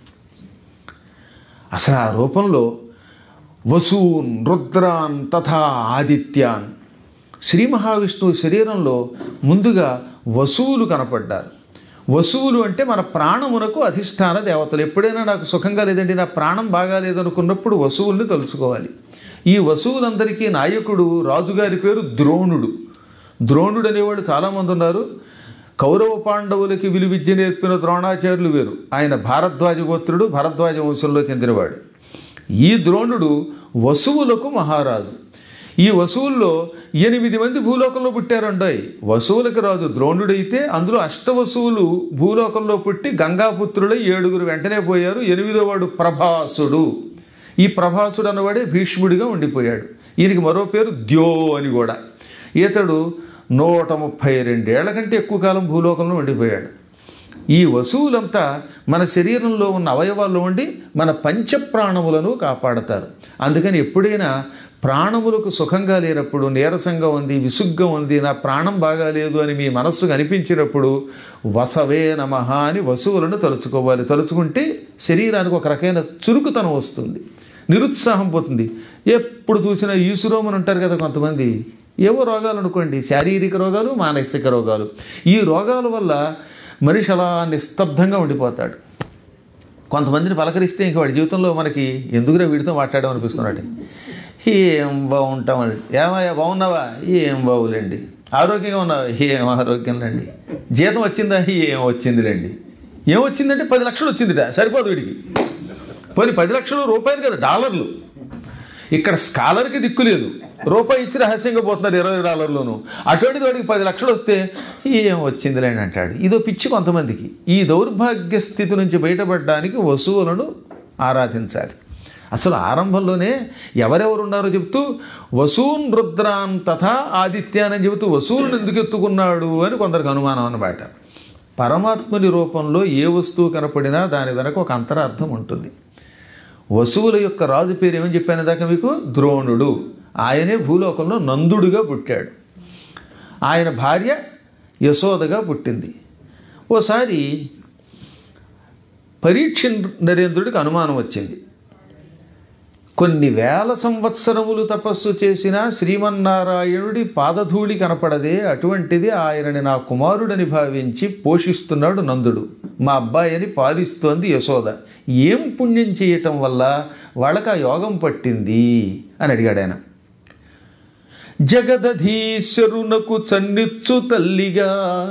Speaker 1: అసలు ఆ రూపంలో వసూన్ రుద్రాన్ తథా ఆదిత్యాన్ శ్రీ మహావిష్ణువు శరీరంలో ముందుగా వసువులు కనపడ్డారు వసువులు అంటే మన ప్రాణమునకు అధిష్టాన దేవతలు ఎప్పుడైనా నాకు సుఖంగా లేదండి నా ప్రాణం బాగాలేదు అనుకున్నప్పుడు వసువుల్ని తలుచుకోవాలి ఈ వసువులందరికీ నాయకుడు రాజుగారి పేరు ద్రోణుడు ద్రోణుడు అనేవాడు చాలామంది ఉన్నారు కౌరవ పాండవులకి విలువిద్య నేర్పిన ద్రోణాచార్యులు వేరు ఆయన భారద్వాజ గోత్రుడు భరద్వాజ వంశంలో చెందినవాడు ఈ ద్రోణుడు వసువులకు మహారాజు ఈ వసువుల్లో ఎనిమిది మంది భూలోకంలో పుట్టారండోయ్ వసువులకు రాజు ద్రోణుడైతే అందులో అష్టవసువులు భూలోకంలో పుట్టి గంగాపుత్రులై ఏడుగురు వెంటనే పోయారు ఎనిమిదో వాడు ప్రభాసుడు ఈ ప్రభాసుడు అన్నవాడే భీష్ముడిగా ఉండిపోయాడు ఈయనకి మరో పేరు ద్యో అని కూడా ఈతడు నూట ముప్పై రెండేళ్ల కంటే ఎక్కువ కాలం భూలోకంలో ఉండిపోయాడు ఈ వసువులంతా మన శరీరంలో ఉన్న అవయవాల్లో ఉండి మన పంచప్రాణములను కాపాడతారు అందుకని ఎప్పుడైనా ప్రాణములకు సుఖంగా లేనప్పుడు నీరసంగా ఉంది విసుగ్గా ఉంది నా ప్రాణం బాగాలేదు అని మీ మనస్సుకు అనిపించినప్పుడు వసవే నమః అని వసువులను తలుచుకోవాలి తలుచుకుంటే శరీరానికి ఒక రకమైన చురుకుతనం వస్తుంది నిరుత్సాహం పోతుంది ఎప్పుడు చూసినా ఈసురోమని ఉంటారు కదా కొంతమంది ఏవో రోగాలు అనుకోండి శారీరక రోగాలు మానసిక రోగాలు ఈ రోగాల వల్ల మనిషి అలా నిస్తబ్దంగా ఉండిపోతాడు కొంతమందిని పలకరిస్తే ఇంక వాడి జీవితంలో మనకి ఎందుకురా వీడితో మాట్లాడడం అనిపిస్తున్నాడు ఏం బాగుంటామండి ఏమయ్యా బాగున్నావా ఏం బాగులేండి ఆరోగ్యంగా ఉన్నావా ఏం ఆరోగ్యంలేండి జీతం వచ్చిందా ఏం వచ్చిందిలేండి ఏం వచ్చిందంటే పది లక్షలు వచ్చిందిట సరిపోదు వీడికి పోనీ పది లక్షలు రూపాయలు కదా డాలర్లు ఇక్కడ స్కాలర్కి దిక్కు లేదు రూపాయి ఇచ్చి రహస్యంగా పోతున్నారు ఇరవై డాలర్లోను అటువంటిది వాడికి పది లక్షలు వస్తే ఏం వచ్చిందిలేండి అంటాడు ఇదో పిచ్చి కొంతమందికి ఈ దౌర్భాగ్య స్థితి నుంచి బయటపడడానికి వసువులను ఆరాధించాలి అసలు ఆరంభంలోనే ఎవరెవరు ఉన్నారో చెప్తూ వసూన్ రుద్రాన్ తథా ఆదిత్యాన్ అని చెబుతూ వసూలను ఎందుకు ఎత్తుకున్నాడు అని కొందరికి అనుమానం అన్నమాట పరమాత్ముని రూపంలో ఏ వస్తువు కనపడినా దాని వెనక ఒక అంతరార్థం ఉంటుంది వసువుల యొక్క రాజు పేరు ఏమని చెప్పాను దాకా మీకు ద్రోణుడు ఆయనే భూలోకంలో నందుడుగా పుట్టాడు ఆయన భార్య యశోదగా పుట్టింది ఓసారి పరీక్ష నరేంద్రుడికి అనుమానం వచ్చింది కొన్ని వేల సంవత్సరములు తపస్సు చేసిన శ్రీమన్నారాయణుడి పాదధూళి కనపడదే అటువంటిది ఆయనని నా కుమారుడని భావించి పోషిస్తున్నాడు నందుడు మా అబ్బాయిని పాలిస్తోంది యశోద ఏం పుణ్యం చేయటం వల్ల వాళ్ళకి ఆ యోగం పట్టింది అని అడిగాడు ఆయన జగదధీశ్వరునకు చన్నిచ్చు తల్లిగా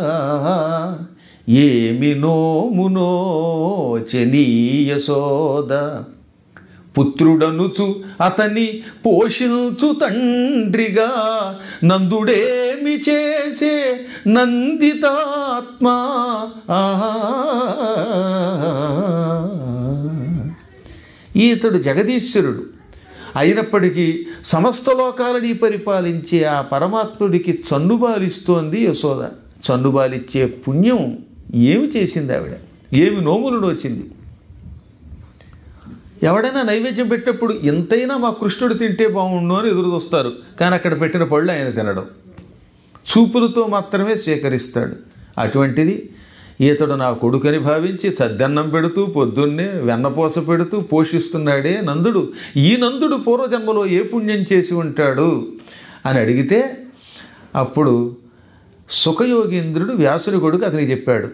Speaker 1: ఏమి నోమునో చెనీయ సోద పుత్రుడనుచు అతని పోషించు తండ్రిగా నందుడేమి చేసే నందితాత్మా ఈతడు జగదీశ్వరుడు అయినప్పటికీ సమస్త లోకాలని పరిపాలించే ఆ పరమాత్ముడికి చన్నుబాలిస్తోంది యశోద చన్నుబాలిచ్చే పుణ్యం ఏమి చేసింది ఆవిడ ఏమి నోములు నోచింది ఎవడైనా నైవేద్యం పెట్టినప్పుడు ఎంతైనా మా కృష్ణుడు తింటే బాగుండు అని ఎదురు చూస్తారు కానీ అక్కడ పెట్టిన పళ్ళు ఆయన తినడం చూపులతో మాత్రమే సేకరిస్తాడు అటువంటిది ఈతడు నా కొడుకని భావించి చద్దన్నం పెడుతూ పొద్దున్నే వెన్నపోస పెడుతూ పోషిస్తున్నాడే నందుడు ఈ నందుడు పూర్వజన్మలో ఏ పుణ్యం చేసి ఉంటాడు అని అడిగితే అప్పుడు సుఖయోగీంద్రుడు వ్యాసుడి కొడుకు అతనికి చెప్పాడు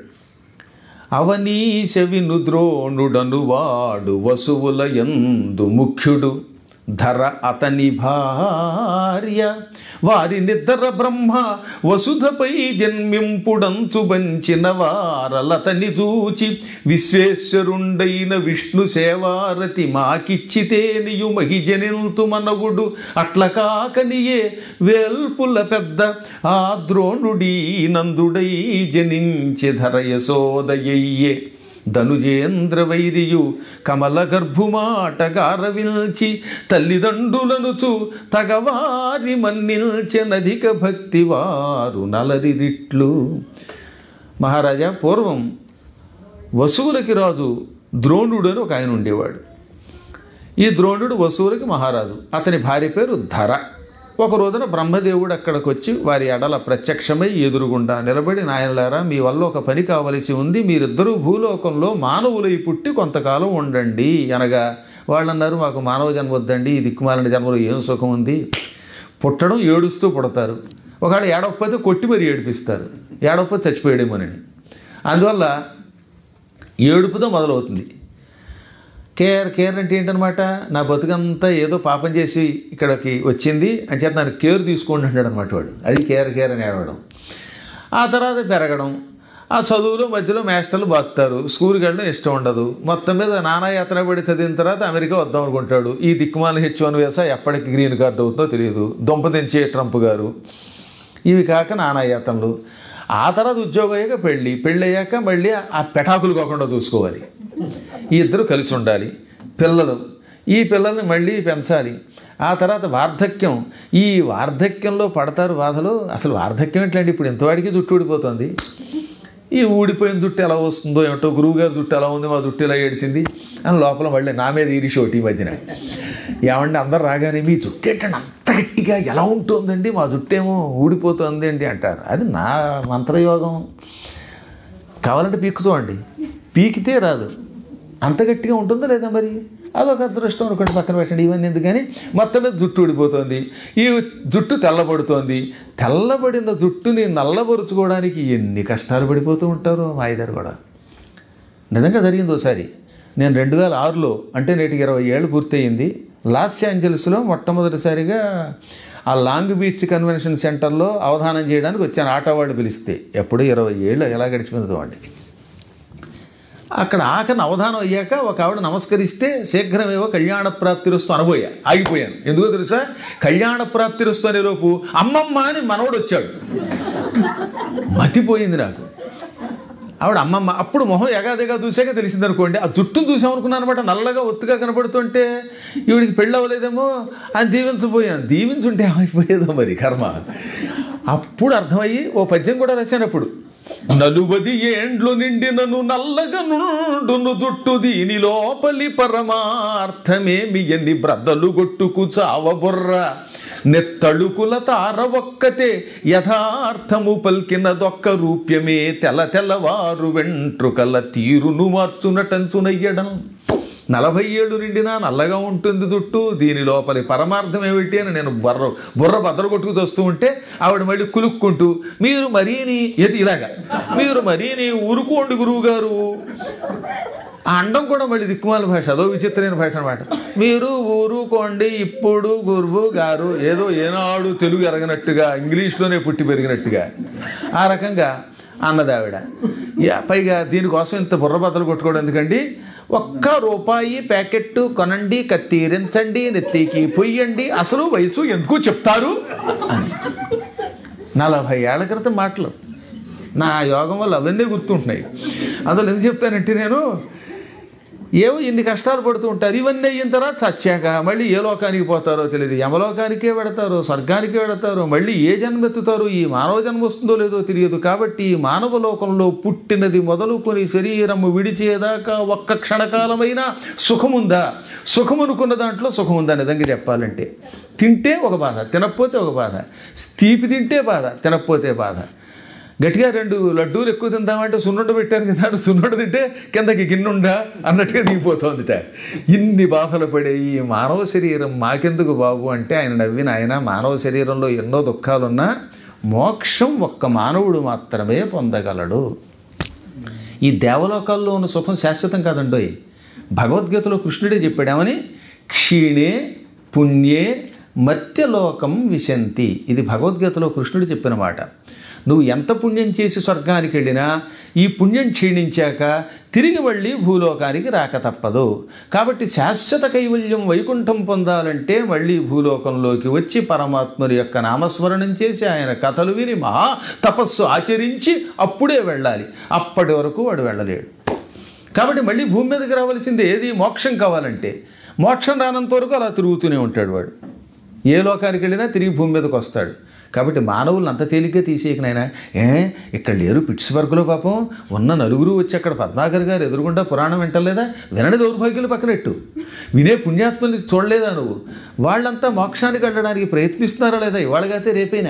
Speaker 1: అవనీశ వినుద్రోణుడను వాడు వసువుల యందు ముఖ్యుడు ధర అతని భార్య వారి నిద్ర బ్రహ్మ వసుధపై జన్మింపుడంచు బంచిన వారలతని చూచి విశ్వేశ్వరుండైన విష్ణు సేవారతి మాకిచ్చితేనియు మహిజనిల్తు మనగుడు అట్ల కాకనియే వేల్పుల పెద్ద ఆ ద్రోణుడీ నందుడై జనించి ధర యశోదయ్యే ధనుజేంద్ర వైరియు కమల గర్భుమాట గారవిల్చి తల్లిదండ్రులనుచు తగవారి మన్నిల్చెనధిక భక్తి వారు నలరిరిట్లు మహారాజా పూర్వం వసువులకి రాజు ద్రోణుడు అని ఒక ఆయన ఉండేవాడు ఈ ద్రోణుడు వసువులకి మహారాజు అతని భార్య పేరు ధర ఒక రోజున బ్రహ్మదేవుడు అక్కడికి వచ్చి వారి ఎడల ప్రత్యక్షమై ఎదురుగుండా నిలబడి నాయనలారా మీ వల్ల ఒక పని కావలసి ఉంది మీరిద్దరూ భూలోకంలో మానవులై పుట్టి కొంతకాలం ఉండండి అనగా వాళ్ళు అన్నారు మాకు మానవ జన్మ వద్దండి ఈ దిక్కుమాలిన జన్మలో ఏం సుఖం ఉంది పుట్టడం ఏడుస్తూ పుడతారు ఒకవేళ ఏడవకపోతే కొట్టి మరి ఏడిపిస్తారు ఏడవకపోతే చచ్చిపోయాడేమోనని అందువల్ల ఏడుపుతో మొదలవుతుంది కేర్ కేర్ అంటే ఏంటనమాట నా బతుకంతా ఏదో పాపం చేసి ఇక్కడికి వచ్చింది అని చెప్పి నన్ను కేర్ తీసుకోండి అంటాడు అనమాట వాడు అది కేర్ కేర్ అని ఏడవడం ఆ తర్వాత పెరగడం ఆ చదువులో మధ్యలో మాస్టర్లు బాగుతారు స్కూల్కి వెళ్ళడం ఇష్టం ఉండదు మొత్తం మీద నానా యాత్ర పడి చదివిన తర్వాత అమెరికా వద్దాం అనుకుంటాడు ఈ దిక్కుమాల హెచ్ వన్ వేసా ఎప్పటికి గ్రీన్ కార్డు అవుతుందో తెలియదు దొంప తెంచే ట్రంప్ గారు ఇవి కాక నానా యాతనలు ఆ తర్వాత ఉద్యోగం అయ్యాక పెళ్ళి పెళ్ళి అయ్యాక మళ్ళీ ఆ పెటాకులు కాకుండా చూసుకోవాలి ఈ ఇద్దరు కలిసి ఉండాలి పిల్లలు ఈ పిల్లల్ని మళ్ళీ పెంచాలి ఆ తర్వాత వార్ధక్యం ఈ వార్ధక్యంలో పడతారు బాధలు అసలు వార్ధక్యం ఎట్లండి ఇప్పుడు ఎంతవాడికి జుట్టు ఊడిపోతుంది ఈ ఊడిపోయిన జుట్టు ఎలా వస్తుందో ఏమిటో గురువుగారి జుట్టు ఎలా ఉంది మా జుట్టు ఎలా ఏడిసింది అని లోపల మళ్ళీ నా మీద ఈరిషి ఒకటి ఈ మధ్యన ఏమండి అందరు రాగానే మీ జుట్టు ఏంటంటే అంత గట్టిగా ఎలా ఉంటుందండి మా జుట్టు ఏమో ఊడిపోతుంది అండి అంటారు అది నా మంత్రయోగం కావాలంటే పీక్కు చూడండి పీకితే రాదు అంత గట్టిగా ఉంటుందా లేదా మరి అదొక అదృష్టం అనుకోండి పక్కన పెట్టండి ఇవన్నీ ఎందుకని మొత్తం మీద జుట్టు ఊడిపోతుంది ఈ జుట్టు తెల్లబడుతోంది తెల్లబడిన జుట్టుని నల్లబరుచుకోవడానికి ఎన్ని కష్టాలు పడిపోతూ ఉంటారో మా ఇద్దరు కూడా నిజంగా జరిగింది ఒకసారి నేను రెండు వేల ఆరులో అంటే నేటికి ఇరవై ఏళ్ళు పూర్తయింది లాస్ ఏంజల్స్లో మొట్టమొదటిసారిగా ఆ లాంగ్ బీచ్ కన్వెన్షన్ సెంటర్లో అవధానం చేయడానికి వచ్చాను ఆటో వాళ్ళు పిలిస్తే ఎప్పుడు ఇరవై ఏళ్ళు ఎలా గడిచిపోయింది చూడండి అక్కడ ఆఖరిని అవధానం అయ్యాక ఒక ఆవిడ నమస్కరిస్తే శీఘ్రమేవో కళ్యాణ ప్రాప్తిరస్తు అనబోయా ఆగిపోయాను ఎందుకో తెలుసా కళ్యాణ ప్రాప్తిరస్తు అనే లోపు అమ్మమ్మ అని మనవడు వచ్చాడు మతిపోయింది నాకు ఆవిడ అమ్మమ్మ అప్పుడు మొహం ఎగాదిగా చూసాక తెలిసింది అనుకోండి ఆ జుట్టును చూసామనుకున్నాను అనమాట నల్లగా ఒత్తుగా కనబడుతుంటే ఈవిడికి పెళ్ళి అవ్వలేదేమో అని దీవించబోయాను దీవించుంటే ఏమైపోయేదో మరి కర్మ అప్పుడు అర్థమయ్యి ఓ పద్యం కూడా రాశాను అప్పుడు నలుబది ఏండ్లు నిండినను నల్లగా నుండును జుట్టు దీని లోపలి పరమార్థమేమి ఎన్ని బ్రద్దలు గొట్టుకు చావబుర్ర నెత్తళుకుల తార ఒక్కతే యథార్థము పల్కినదొక్క రూప్యమే తెల తెల్లవారు వెంట్రుకల తీరును మార్చునటంచునయ్యడం నలభై ఏళ్ళు నిండినా నల్లగా ఉంటుంది చుట్టూ దీని లోపలి పరమార్థం ఏమిటి అని నేను బుర్ర బుర్ర బద్దర కొట్టుకు వస్తూ ఉంటే ఆవిడ మళ్ళీ కులుక్కుంటూ మీరు మరీని ఇది ఇలాగా మీరు మరీని ఊరుకోండి గురువు గారు ఆ అండం కూడా మళ్ళీ దిక్కుమాల భాష అదో విచిత్రమైన భాష అనమాట మీరు ఊరుకోండి ఇప్పుడు గురువు గారు ఏదో ఏనాడు తెలుగు ఎరగనట్టుగా ఇంగ్లీష్లోనే పుట్టి పెరిగినట్టుగా ఆ రకంగా అన్నదావిడ యా, పైగా దీనికోసం ఇంత బుర్రబద్దలు కొట్టుకోవడం ఎందుకండి ఒక్క రూపాయి ప్యాకెట్ కొనండి కత్తిరించండి నెత్తికి పొయ్యండి అసలు వయసు ఎందుకు చెప్తారు అని నలభై ఏళ్ల క్రితం మాటలు నా యోగం వల్ల అవన్నీ గుర్తుంటున్నాయి అందులో ఎందుకు చెప్తానంటే నేను ఏవో ఇన్ని కష్టాలు పడుతూ ఉంటారు ఇవన్నీ అయిన తర్వాత చచ్చాక మళ్ళీ ఏ లోకానికి పోతారో తెలియదు యమలోకానికే పెడతారో స్వర్గానికే పెడతారో మళ్ళీ ఏ జన్మ ఎత్తుతారో ఈ మానవ జన్మ వస్తుందో లేదో తెలియదు కాబట్టి ఈ మానవ లోకంలో పుట్టినది మొదలుకొని శరీరము విడిచేదాకా ఒక్క క్షణకాలమైన సుఖముందా సుఖం అనుకున్న దాంట్లో సుఖం ఉందా నిజంగా చెప్పాలంటే తింటే ఒక బాధ తినకపోతే ఒక బాధ తీపి తింటే బాధ తినకపోతే బాధ గట్టిగా రెండు లడ్డూలు ఎక్కువ తిందామంటే సున్నుండ పెట్టారు కదా అని సున్నుండ తింటే కిందకి గిన్నుండా అన్నట్టుగా దిగిపోతుందిట ఇన్ని బాధలు పడే ఈ మానవ శరీరం మాకెందుకు బాబు అంటే ఆయన నవ్విన ఆయన మానవ శరీరంలో ఎన్నో దుఃఖాలున్నా మోక్షం ఒక్క మానవుడు మాత్రమే పొందగలడు ఈ దేవలోకాల్లో ఉన్న సుఖం శాశ్వతం కాదండోయ్ భగవద్గీతలో కృష్ణుడే చెప్పాడేమని క్షీణే పుణ్యే మర్త్యలోకం విశంతి ఇది భగవద్గీతలో కృష్ణుడు చెప్పిన మాట నువ్వు ఎంత పుణ్యం చేసి స్వర్గానికి వెళ్ళినా ఈ పుణ్యం క్షీణించాక తిరిగి మళ్ళీ భూలోకానికి రాక తప్పదు కాబట్టి శాశ్వత కైవల్యం వైకుంఠం పొందాలంటే మళ్ళీ భూలోకంలోకి వచ్చి పరమాత్ముని యొక్క నామస్మరణం చేసి ఆయన కథలు విని మహా తపస్సు ఆచరించి అప్పుడే వెళ్ళాలి అప్పటి వరకు వాడు వెళ్ళలేడు కాబట్టి మళ్ళీ భూమి మీదకి రావాల్సింది ఏది మోక్షం కావాలంటే మోక్షం రానంత వరకు అలా తిరుగుతూనే ఉంటాడు వాడు ఏ లోకానికి వెళ్ళినా తిరిగి భూమి మీదకి వస్తాడు కాబట్టి మానవులను అంత తేలిగ్గా తీసేయక నాయన ఏ ఇక్కడ లేరు పిట్స్బర్గ్లో పాపం ఉన్న నలుగురు వచ్చి అక్కడ పద్మాకర్ గారు ఎదురుగుండా పురాణం వింటలేదా వినని దౌర్భాగ్యులు పక్కనెట్టు వినే పుణ్యాత్మని చూడలేదా నువ్వు వాళ్ళంతా మోక్షానికి వెళ్ళడానికి ప్రయత్నిస్తున్నారా లేదా ఇవాళగైతే రేపైనా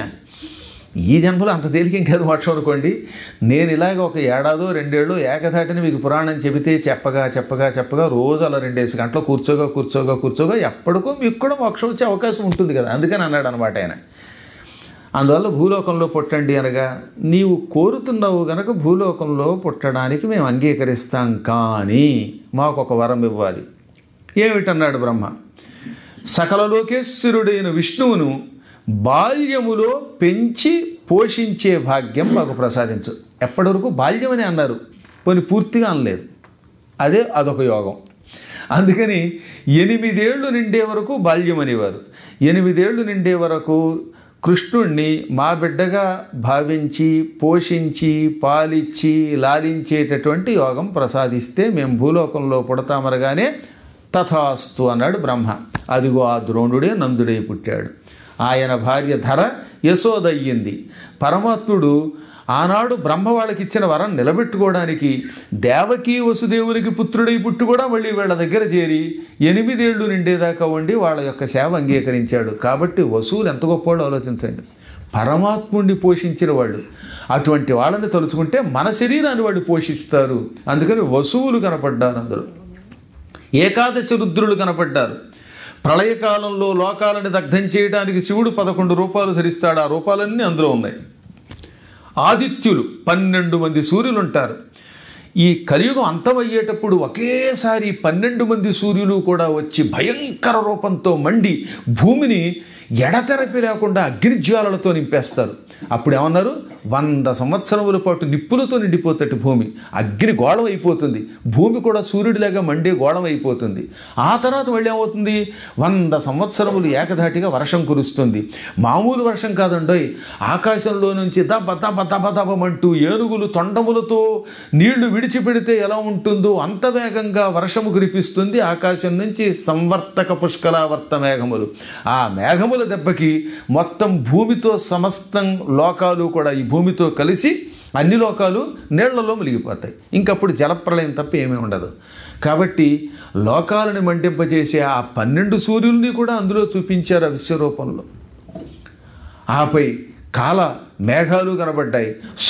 Speaker 1: ఈ జన్మలో అంత తేలికేం కాదు మోక్షం అనుకోండి నేను ఇలాగ ఒక ఏడాదో రెండేళ్ళు ఏకధాటిని మీకు పురాణం చెబితే చెప్పగా చెప్పగా చెప్పగా రోజు అలా రెండేసి గంటలు కూర్చోగా కూర్చోగా కూర్చోగా ఎప్పటికో మీకు కూడా మోక్షం వచ్చే అవకాశం ఉంటుంది కదా అందుకని అన్నాడు అనమాట ఆయన అందువల్ల భూలోకంలో పుట్టండి అనగా నీవు కోరుతున్నావు గనక భూలోకంలో పుట్టడానికి మేము అంగీకరిస్తాం కానీ మాకు ఒక వరం ఇవ్వాలి ఏమిటన్నాడు బ్రహ్మ సకల లోకేశ్వరుడైన విష్ణువును బాల్యములో పెంచి పోషించే భాగ్యం మాకు ప్రసాదించు ఎప్పటి వరకు బాల్యం అని అన్నారు పోనీ పూర్తిగా అనలేదు అదే అదొక యోగం అందుకని ఎనిమిదేళ్లు నిండే వరకు బాల్యం అనేవారు ఎనిమిదేళ్లు నిండే వరకు కృష్ణుణ్ణి మా బిడ్డగా భావించి పోషించి పాలిచ్చి లాలించేటటువంటి యోగం ప్రసాదిస్తే మేము భూలోకంలో పుడతామనగానే తథాస్తు అన్నాడు బ్రహ్మ అదిగో ఆ ద్రోణుడే నందుడై పుట్టాడు ఆయన భార్య ధర యశోదయ్యింది పరమాత్ముడు ఆనాడు బ్రహ్మ వాళ్ళకి ఇచ్చిన వరం నిలబెట్టుకోవడానికి దేవకీ వసుదేవునికి పుత్రుడై పుట్టి కూడా మళ్ళీ వీళ్ళ దగ్గర చేరి ఎనిమిదేళ్లు నిండేదాకా ఉండి వాళ్ళ యొక్క సేవ అంగీకరించాడు కాబట్టి వసువులు ఎంత గొప్పవాళ్ళు ఆలోచించండి పరమాత్ముడిని పోషించిన వాళ్ళు అటువంటి వాళ్ళని తలుచుకుంటే మన శరీరాన్ని వాళ్ళు పోషిస్తారు అందుకని వసువులు కనపడ్డారు అందులో ఏకాదశి రుద్రులు కనపడ్డారు ప్రళయకాలంలో లోకాలను దగ్ధం చేయడానికి శివుడు పదకొండు రూపాయలు ధరిస్తాడు ఆ రూపాలన్నీ అందులో ఉన్నాయి ఆదిత్యులు పన్నెండు మంది సూర్యులు ఉంటారు ఈ కలియుగం అంతమయ్యేటప్పుడు ఒకేసారి పన్నెండు మంది సూర్యులు కూడా వచ్చి భయంకర రూపంతో మండి భూమిని ఎడతెరపి లేకుండా అగ్నిజ్వాలలతో నింపేస్తారు అప్పుడు ఏమన్నారు వంద సంవత్సరముల పాటు నిప్పులతో నిండిపోతట్టు భూమి అగ్ని గోళం అయిపోతుంది భూమి కూడా సూర్యుడిలాగా మండే గోళం అయిపోతుంది ఆ తర్వాత మళ్ళీ ఏమవుతుంది వంద సంవత్సరములు ఏకధాటిగా వర్షం కురుస్తుంది మామూలు వర్షం కాదండోయ్ ఆకాశంలో నుంచి దబ దబ దబ దబమంటూ ఏనుగులు తొండములతో నీళ్లు విడిచిపెడితే ఎలా ఉంటుందో అంత వేగంగా వర్షము కురిపిస్తుంది ఆకాశం నుంచి సంవర్తక పుష్కలావర్త మేఘములు ఆ మేఘముల దెబ్బకి మొత్తం భూమితో సమస్తం లోకాలు కూడా ఈ భూమితో కలిసి అన్ని లోకాలు నీళ్లలో మునిగిపోతాయి ఇంకప్పుడు జలప్రలయం తప్ప ఏమీ ఉండదు కాబట్టి లోకాలను మండింపజేసే ఆ పన్నెండు సూర్యుల్ని కూడా అందులో చూపించారు ఆ విశ్వరూపంలో ఆపై కాల మేఘాలు కనబడ్డాయి సుర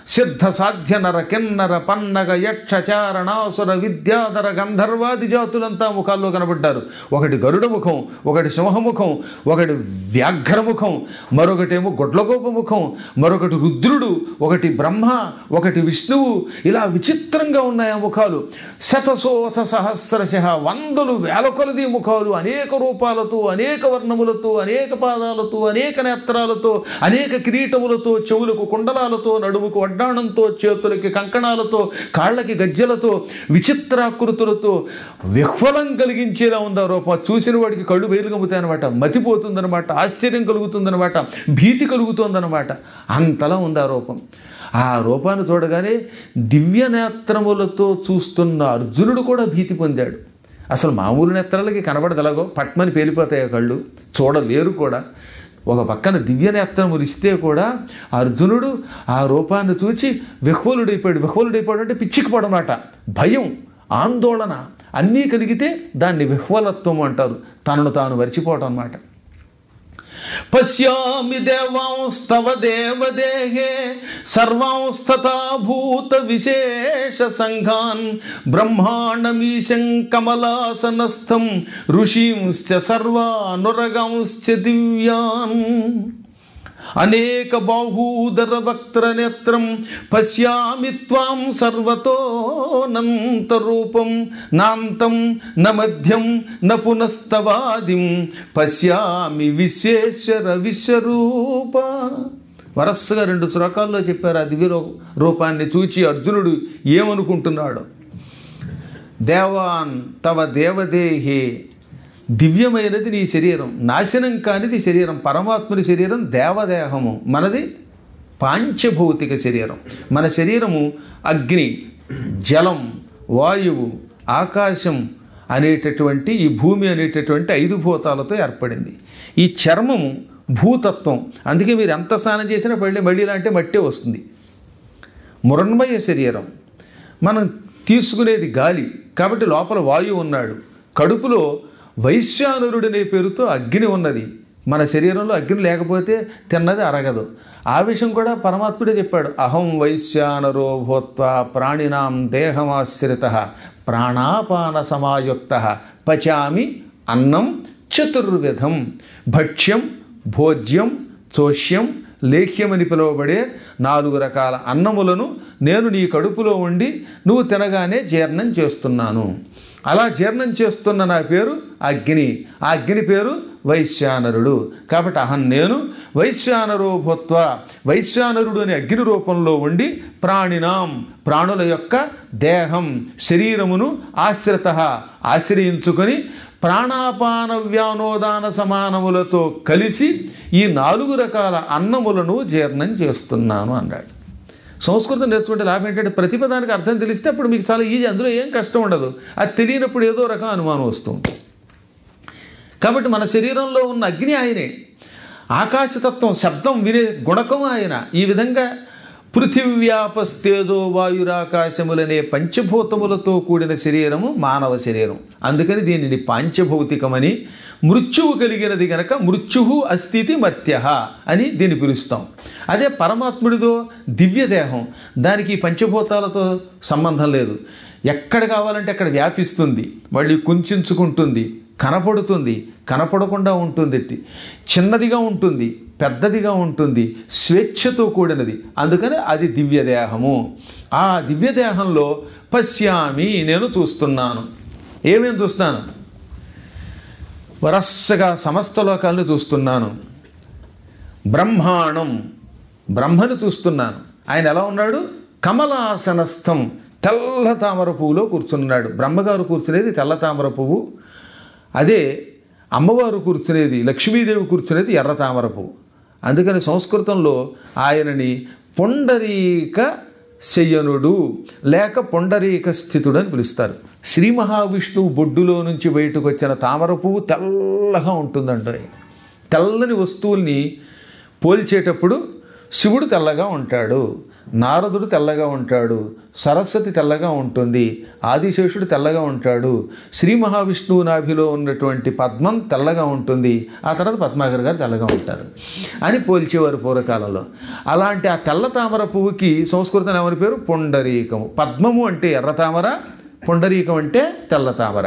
Speaker 1: సిద్ధ సాధ్య నర కిన్నర పన్నగ యక్ష చారణాసుర విద్యాధర గంధర్వాది జాతులంతా ముఖాల్లో కనబడ్డారు ఒకటి గరుడ ముఖం ఒకటి సింహముఖం ఒకటి వ్యాఘ్రముఖం మరొకటేమో గొడ్లగోప ముఖం మరొకటి రుద్రుడు ఒకటి బ్రహ్మ ఒకటి విష్ణువు ఇలా విచిత్రంగా ఉన్నాయి ఆ ముఖాలు శతశోథ సహస్రశ వందలు వేల కొలది ముఖాలు అనేక రూపాలతో అనేక వర్ణములతో అనేక పాదాలతో అనేక నేత్రాలతో అనేక కిరీటములతో చెవులకు కుండలాలతో నడుముకు వడ్డాణంతో చేతులకి కంకణాలతో కాళ్ళకి గజ్జలతో విచిత్రాకృతులతో విహ్వలం కలిగించేలా ఉంది ఆ రూపం అది చూసిన వాడికి కళ్ళు బయలు కమ్ముతాయన్నమాట మతిపోతుందన్నమాట ఆశ్చర్యం కలుగుతుందన్నమాట భీతి కలుగుతుందన్నమాట అంతలా ఉంది ఆ రూపం ఆ రూపాన్ని చూడగానే దివ్య నేత్రములతో చూస్తున్న అర్జునుడు కూడా భీతి పొందాడు అసలు మామూలు నేత్రాలకి కనబడదు ఎలాగో పట్మని పేలిపోతాయి ఆ కళ్ళు చూడలేరు కూడా ఒక పక్కన దివ్య నేత్రములు ఇస్తే కూడా అర్జునుడు ఆ రూపాన్ని చూచి విహ్వలుడైపోయాడు విహ్వలుడైపోయాడు అంటే పిచ్చికిపోవడమాట భయం ఆందోళన అన్నీ కలిగితే దాన్ని విహ్వలత్వం అంటారు తనను తాను మరిచిపోవటం అన్నమాట పశ్యామి దేవాంస్తవ దేవదేహే సర్వాంస్తథా భూత విశేష సంఘాన్ బ్రహ్మాండమీశం కమలాసనస్థం ఋషీంశ్చ సర్వానురగాంశ్చ దివ్యాన్ అనేక బాహూదర వక్త్ర నేత్రం పశ్యామి త్వాం సర్వతోనంతరూపం నాంతం న మధ్యం న పునస్తవాదిం పశ్యామి విశ్వేశ్వర విశ్వరూప వరస్సుగా రెండు శ్లోకాల్లో చెప్పారు ఆ దివ్య రూ- రూపాన్ని చూచి అర్జునుడు ఏమనుకుంటున్నాడు దేవాన్ తవ దేవదేహే దివ్యమైనది నీ శరీరం నాశనం కానిది శరీరం పరమాత్ముని శరీరం దేవదేహము మనది పాంచభౌతిక శరీరం మన శరీరము అగ్ని జలం వాయువు ఆకాశం అనేటటువంటి ఈ భూమి అనేటటువంటి ఐదు భూతాలతో ఏర్పడింది ఈ చర్మము భూతత్వం అందుకే మీరు ఎంత స్నానం చేసినా మళ్ళీ మళ్ళీ ఇలాంటి మట్టే వస్తుంది మృణ్మయ శరీరం మనం తీసుకునేది గాలి కాబట్టి లోపల వాయువు ఉన్నాడు కడుపులో వైశ్యానురుడనే పేరుతో అగ్ని ఉన్నది మన శరీరంలో అగ్ని లేకపోతే తిన్నది అరగదు ఆ విషయం కూడా పరమాత్ముడే చెప్పాడు అహం వైశ్యానరో భూత్వ ప్రాణినాం దేహమాశ్రిత ప్రాణాపాన సమాయుక్త పచామి అన్నం చతుర్విధం భక్ష్యం భోజ్యం చోష్యం లేఖ్యమని పిలువబడే నాలుగు రకాల అన్నములను నేను నీ కడుపులో ఉండి నువ్వు తినగానే జీర్ణం చేస్తున్నాను అలా జీర్ణం చేస్తున్న నా పేరు అగ్ని ఆ అగ్ని పేరు వైశ్యానరుడు కాబట్టి అహం నేను వైశ్యానరో భూత్వ వైశ్యానరుడు అనే అగ్ని రూపంలో ఉండి ప్రాణినాం ప్రాణుల యొక్క దేహం శరీరమును ఆశ్రిత ఆశ్రయించుకొని ప్రాణాపాన వ్యానోదాన సమానములతో కలిసి ఈ నాలుగు రకాల అన్నములను జీర్ణం చేస్తున్నాను అన్నాడు సంస్కృతం నేర్చుకుంటే లాభం ఏంటంటే ప్రతిపదానికి అర్థం తెలిస్తే అప్పుడు మీకు చాలా ఈజీ అందులో ఏం కష్టం ఉండదు అది తెలియనప్పుడు ఏదో రకం అనుమానం వస్తుంది కాబట్టి మన శరీరంలో ఉన్న అగ్ని ఆయనే ఆకాశతత్వం శబ్దం వినే గుణకం ఆయన ఈ విధంగా పృథివ్యాపస్తేజో వాయురాకాశములనే పంచభూతములతో కూడిన శరీరము మానవ శరీరం అందుకని దీనిని పాంచభౌతికమని మృత్యువు కలిగినది గనక మృత్యు అస్థితి మర్త్య అని దీన్ని పిలుస్తాం అదే పరమాత్ముడిదో దివ్యదేహం దానికి ఈ పంచభూతాలతో సంబంధం లేదు ఎక్కడ కావాలంటే అక్కడ వ్యాపిస్తుంది మళ్ళీ కుంచుకుంటుంది కనపడుతుంది కనపడకుండా ఉంటుంది చిన్నదిగా ఉంటుంది పెద్దదిగా ఉంటుంది స్వేచ్ఛతో కూడినది అందుకని అది దివ్యదేహము ఆ దివ్యదేహంలో పశ్యామి నేను చూస్తున్నాను ఏమేం చూస్తాను వరస్సగా సమస్త లోకాలను చూస్తున్నాను బ్రహ్మాండం బ్రహ్మను చూస్తున్నాను ఆయన ఎలా ఉన్నాడు కమలాసనస్థం తెల్ల తామర పువ్వులో కూర్చున్నాడు బ్రహ్మగారు కూర్చునేది తెల్ల తామర పువ్వు అదే అమ్మవారు కూర్చునేది లక్ష్మీదేవి కూర్చునేది ఎర్ర తామర పువ్వు అందుకని సంస్కృతంలో ఆయనని పొండరీక శయనుడు లేక పొండరీక స్థితుడు అని పిలుస్తారు శ్రీ మహావిష్ణువు బొడ్డులో నుంచి బయటకు వచ్చిన తామర పువ్వు తెల్లగా ఉంటుందంట తెల్లని వస్తువుల్ని పోల్చేటప్పుడు శివుడు తెల్లగా ఉంటాడు నారదుడు తెల్లగా ఉంటాడు సరస్వతి తెల్లగా ఉంటుంది ఆదిశేషుడు తెల్లగా ఉంటాడు శ్రీ మహావిష్ణువు నాభిలో ఉన్నటువంటి పద్మం తెల్లగా ఉంటుంది ఆ తర్వాత పద్మాకర్ గారు తెల్లగా ఉంటారు అని పోల్చేవారు పూర్వకాలంలో అలాంటి ఆ తెల్ల తామర పువ్వుకి సంస్కృతం ఏమని పేరు పొండరీకము పద్మము అంటే ఎర్ర తామర పొండరీకం అంటే తెల్ల తామర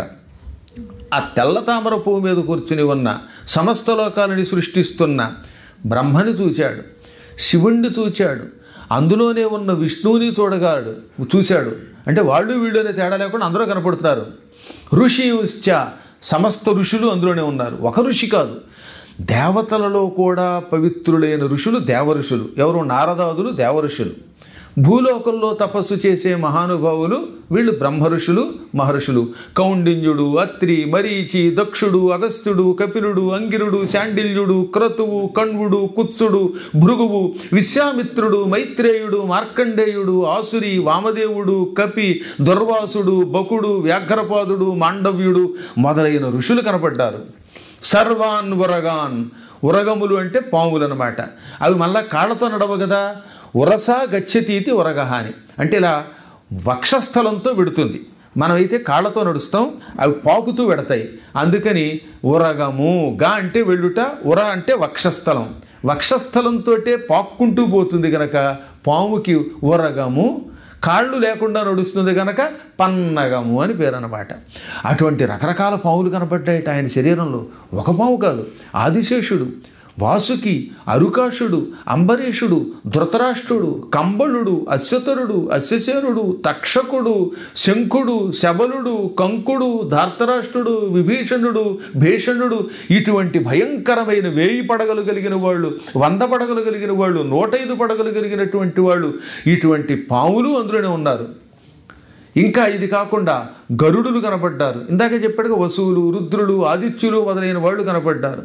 Speaker 1: ఆ తెల్ల తామర పువ్వు మీద కూర్చుని ఉన్న సమస్త లోకాలని సృష్టిస్తున్న బ్రహ్మని చూచాడు శివుణ్ణి చూచాడు అందులోనే ఉన్న విష్ణువుని చూడగాడు చూశాడు అంటే వాళ్ళు వీళ్ళు అనే తేడా లేకుండా అందరూ కనపడుతున్నారు ఋషియుశ్చ సమస్త ఋషులు అందులోనే ఉన్నారు ఒక ఋషి కాదు దేవతలలో కూడా పవిత్రులైన ఋషులు దేవ ఋషులు ఎవరు నారదాదులు దేవ ఋషులు భూలోకంలో తపస్సు చేసే మహానుభావులు వీళ్ళు బ్రహ్మ ఋషులు మహర్షులు కౌండిన్యుడు అత్రి మరీచి దక్షుడు అగస్త్యుడు కపిలుడు అంగిరుడు శాండిల్యుడు క్రతువు కణ్వుడు కుత్సుడు భృగువు విశ్వామిత్రుడు మైత్రేయుడు మార్కండేయుడు ఆసురి వామదేవుడు కపి దుర్వాసుడు బకుడు వ్యాఘ్రపాదుడు మాండవ్యుడు మొదలైన ఋషులు కనపడ్డారు సర్వాన్ ఉరగాన్ ఉరగములు అంటే పాములు అనమాట అవి మళ్ళా కాళ్ళతో నడవ కదా ఉరస గచ్చతీతి ఉరగహాని అంటే ఇలా వక్షస్థలంతో విడుతుంది మనమైతే కాళ్ళతో నడుస్తాం అవి పాకుతూ వెడతాయి అందుకని ఉరగము గా అంటే వెళ్ళుట ఉర అంటే వక్షస్థలం వక్షస్థలంతో పాక్కుంటూ పోతుంది కనుక పాముకి ఉరగము కాళ్ళు లేకుండా నడుస్తుంది కనుక పన్నగము అని పేరు అనమాట అటువంటి రకరకాల పాములు కనపడ్డాయి ఆయన శరీరంలో ఒక పాము కాదు ఆదిశేషుడు వాసుకి అరుకాషుడు అంబరీషుడు ధృతరాష్ట్రుడు కంబళుడు అశ్వతరుడు అశ్వసేనుడు తక్షకుడు శంఖుడు శబలుడు కంకుడు ధార్తరాష్ట్రుడు విభీషణుడు భీషణుడు ఇటువంటి భయంకరమైన వేయి పడగలు కలిగిన వాళ్ళు వంద పడగలు కలిగిన వాళ్ళు నూట ఐదు పడగలు కలిగినటువంటి వాళ్ళు ఇటువంటి పాములు అందులోనే ఉన్నారు ఇంకా ఇది కాకుండా గరుడులు కనపడ్డారు ఇందాక చెప్పాడుగా వసువులు రుద్రులు ఆదిత్యులు మొదలైన వాళ్ళు కనపడ్డారు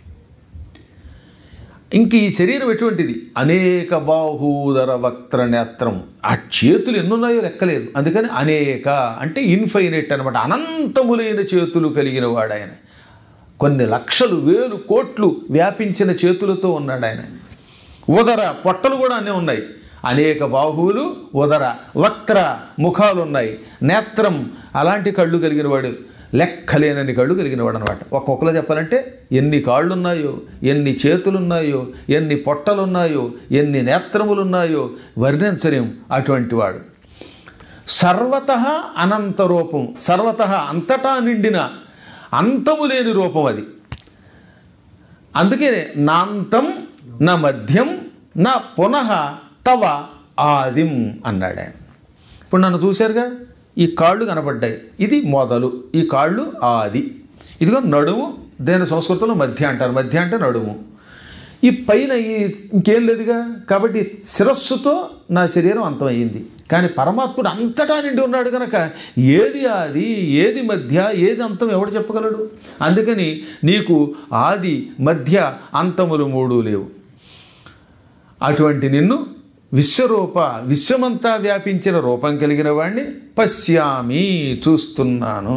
Speaker 1: ఇంక ఈ శరీరం ఎటువంటిది అనేక బాహూదర వక్త్ర నేత్రం ఆ చేతులు ఎన్నున్నాయో లెక్కలేదు అందుకని అనేక అంటే ఇన్ఫైనైట్ అనమాట అనంతములైన చేతులు కలిగిన వాడు ఆయన కొన్ని లక్షలు వేలు కోట్లు వ్యాపించిన చేతులతో ఉన్నాడు ఆయన ఉదర పొట్టలు కూడా అన్నీ ఉన్నాయి అనేక బాహువులు ఉదర వక్త్ర ముఖాలు ఉన్నాయి నేత్రం అలాంటి కళ్ళు కలిగిన వాడు లెక్కలేనన్ని కళ్ళు కలిగిన వాడు అనమాట ఒక్కొక్కలో చెప్పాలంటే ఎన్ని కాళ్ళు ఉన్నాయో ఎన్ని చేతులున్నాయో ఎన్ని పొట్టలున్నాయో ఎన్ని నేత్రములున్నాయో వర్ణించలేం అటువంటి వాడు సర్వత అనంత రూపం సర్వత అంతటా నిండిన అంతము లేని రూపం అది అందుకే నాంతం నా మధ్యం నా పునః తవ ఆదిం అన్నాడు ఆయన ఇప్పుడు నన్ను చూశారుగా ఈ కాళ్ళు కనపడ్డాయి ఇది మొదలు ఈ కాళ్ళు ఆది ఇదిగో నడుము దేని సంస్కృతంలో మధ్య అంటారు మధ్య అంటే నడుము ఈ పైన ఈ ఇంకేం లేదుగా కాబట్టి శిరస్సుతో నా శరీరం అంతమయ్యింది కానీ పరమాత్ముడు అంతటా నిండి ఉన్నాడు కనుక ఏది ఆది ఏది మధ్య ఏది అంతం ఎవడు చెప్పగలడు అందుకని నీకు ఆది మధ్య అంతములు మూడు లేవు అటువంటి నిన్ను విశ్వరూప విశ్వమంతా వ్యాపించిన రూపం కలిగిన వాడిని పశ్యామి చూస్తున్నాను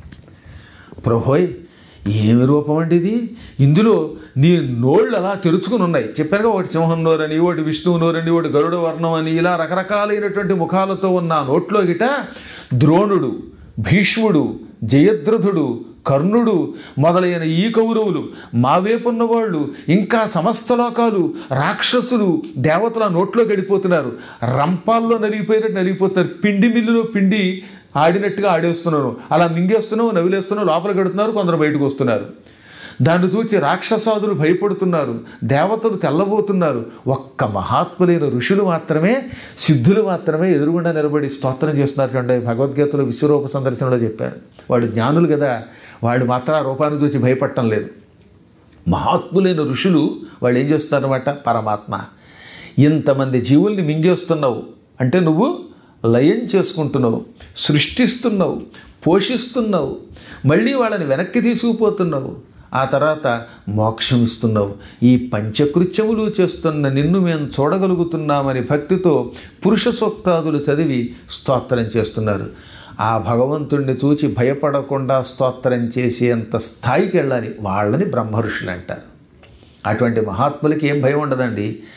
Speaker 1: ప్రభోయ్ ఏమి రూపం అండి ఇది ఇందులో నీ నోళ్ళు అలా తెరుచుకుని ఉన్నాయి చెప్పారుగా ఒకటి సింహం నోరని ఒకటి విష్ణువు నోరని ఒకటి గరుడ వర్ణం అని ఇలా రకరకాలైనటువంటి ముఖాలతో ఉన్న ఆ నోట్లో గిట ద్రోణుడు భీష్ముడు జయద్రథుడు కర్ణుడు మొదలైన ఈ కౌరవులు మా వైపున్న వాళ్ళు ఇంకా సమస్త లోకాలు రాక్షసులు దేవతల నోట్లో గడిపోతున్నారు రంపాల్లో నలిగిపోయినట్టు నలిగిపోతున్నారు పిండి మిల్లులో పిండి ఆడినట్టుగా ఆడేస్తున్నారు అలా మింగేస్తున్నావు నవిలేస్తున్నావు లోపల గడుతున్నారు కొందరు బయటకు వస్తున్నారు దాన్ని చూచి రాక్షసాదులు భయపడుతున్నారు దేవతలు తెల్లబోతున్నారు ఒక్క మహాత్ములైన ఋషులు మాత్రమే సిద్ధులు మాత్రమే ఎదురుగుండా నిలబడి స్తోత్రం చేస్తున్నటువంటి భగవద్గీతలో విశ్వరూప సందర్శనలో చెప్పారు వాడు జ్ఞానులు కదా వాడు మాత్రం ఆ రూపాన్ని చూసి భయపడటం లేదు మహాత్ములైన ఋషులు వాళ్ళు ఏం చేస్తున్నారన్నమాట పరమాత్మ ఇంతమంది జీవుల్ని మింగేస్తున్నావు అంటే నువ్వు లయం చేసుకుంటున్నావు సృష్టిస్తున్నావు పోషిస్తున్నావు మళ్ళీ వాళ్ళని వెనక్కి తీసుకుపోతున్నావు ఆ తర్వాత మోక్షం ఇస్తున్నావు ఈ పంచకృత్యములు చేస్తున్న నిన్ను మేము చూడగలుగుతున్నామని భక్తితో పురుష సూక్తాదులు చదివి స్తోత్రం చేస్తున్నారు ఆ భగవంతుణ్ణి చూచి భయపడకుండా స్తోత్రం చేసేంత స్థాయికి వెళ్ళాలి వాళ్ళని బ్రహ్మఋషులు అంటారు అటువంటి మహాత్ములకి ఏం భయం ఉండదండి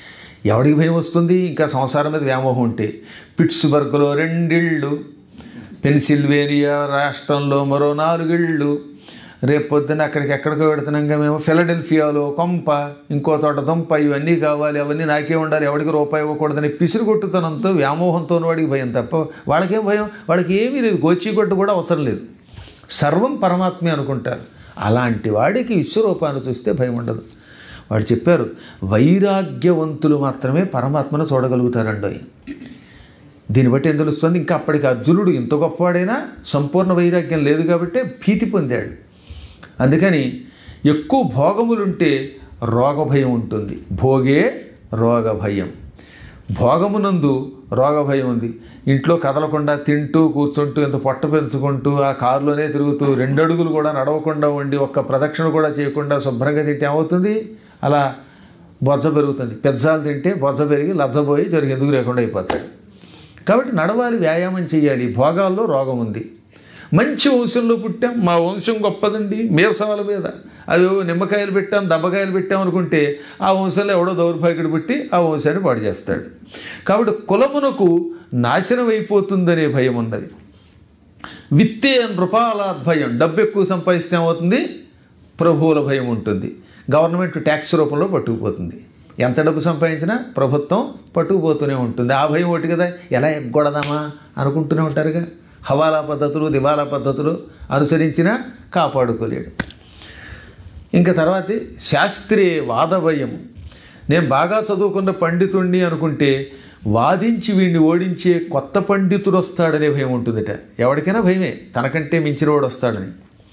Speaker 1: ఎవడికి భయం వస్తుంది ఇంకా సంసారం మీద వ్యామోహం ఉంటే పిట్స్బర్గ్లో రెండిళ్ళు పెన్సిల్వేనియా రాష్ట్రంలో మరో నాలుగిళ్ళు రేపు పొద్దున్న అక్కడికి ఎక్కడికో పెడుతున్నాగా మేము ఫిలడెల్ఫియాలో కొంప ఇంకో చోట దుంప ఇవన్నీ కావాలి అవన్నీ నాకే ఉండాలి ఎవడికి రూపాయి ఇవ్వకూడదని పిసిరు కొట్టుతనంతో వ్యామోహంతో వాడికి భయం తప్ప వాళ్ళకేం భయం వాళ్ళకి ఏమీ లేదు గోచిగొట్టు కూడా అవసరం లేదు సర్వం పరమాత్మే అనుకుంటారు అలాంటి వాడికి విశ్వరూపాన్ని చూస్తే భయం ఉండదు వాడు చెప్పారు వైరాగ్యవంతులు మాత్రమే పరమాత్మను చూడగలుగుతారండి దీన్ని బట్టి ఏం తెలుస్తుంది ఇంకా అప్పటికి అర్జునుడు ఇంత గొప్పవాడైనా సంపూర్ణ వైరాగ్యం లేదు కాబట్టి భీతి పొందాడు అందుకని ఎక్కువ భోగములుంటే రోగ భయం ఉంటుంది భోగే రోగ భయం భోగమునందు రోగ భయం ఉంది ఇంట్లో కదలకుండా తింటూ కూర్చుంటూ ఎంత పొట్ట పెంచుకుంటూ ఆ కారులోనే తిరుగుతూ రెండు అడుగులు కూడా నడవకుండా ఉండి ఒక్క ప్రదక్షిణ కూడా చేయకుండా శుభ్రంగా తింటే ఏమవుతుంది అలా బొజ్జ పెరుగుతుంది పెజ్జాలు తింటే బొజ్జ పెరిగి లజ్జపోయి జరిగి ఎందుకు లేకుండా అయిపోతాడు కాబట్టి నడవాలి వ్యాయామం చేయాలి భోగాల్లో రోగం ఉంది మంచి వంశంలో పుట్టాం మా వంశం గొప్పదండి మీసాల మీద అదో నిమ్మకాయలు పెట్టాం దెబ్బకాయలు పెట్టాం అనుకుంటే ఆ వంశంలో ఎవడో దౌర్భాగ్యుడు పుట్టి ఆ వంశాన్ని పాడు చేస్తాడు కాబట్టి కులమునకు నాశనం అయిపోతుందనే భయం ఉన్నది విత్తే నృపాలాద్ భయం డబ్బు ఎక్కువ సంపాదిస్తే ఏమవుతుంది ప్రభువుల భయం ఉంటుంది గవర్నమెంట్ ట్యాక్స్ రూపంలో పట్టుకుపోతుంది ఎంత డబ్బు సంపాదించినా ప్రభుత్వం పట్టుకుపోతూనే ఉంటుంది ఆ భయం ఒకటి కదా ఎలా ఎగ్గొడదామా అనుకుంటూనే ఉంటారుగా హవాలా పద్ధతులు దివాలా పద్ధతులు అనుసరించినా కాపాడుకోలేడు ఇంకా తర్వాత శాస్త్రీయ వాదభయం నేను బాగా చదువుకున్న పండితుణ్ణి అనుకుంటే వాదించి వీడిని ఓడించే కొత్త పండితుడు వస్తాడనే భయం ఉంటుందిట ఎవరికైనా భయమే తనకంటే మించిన వాడు వస్తాడని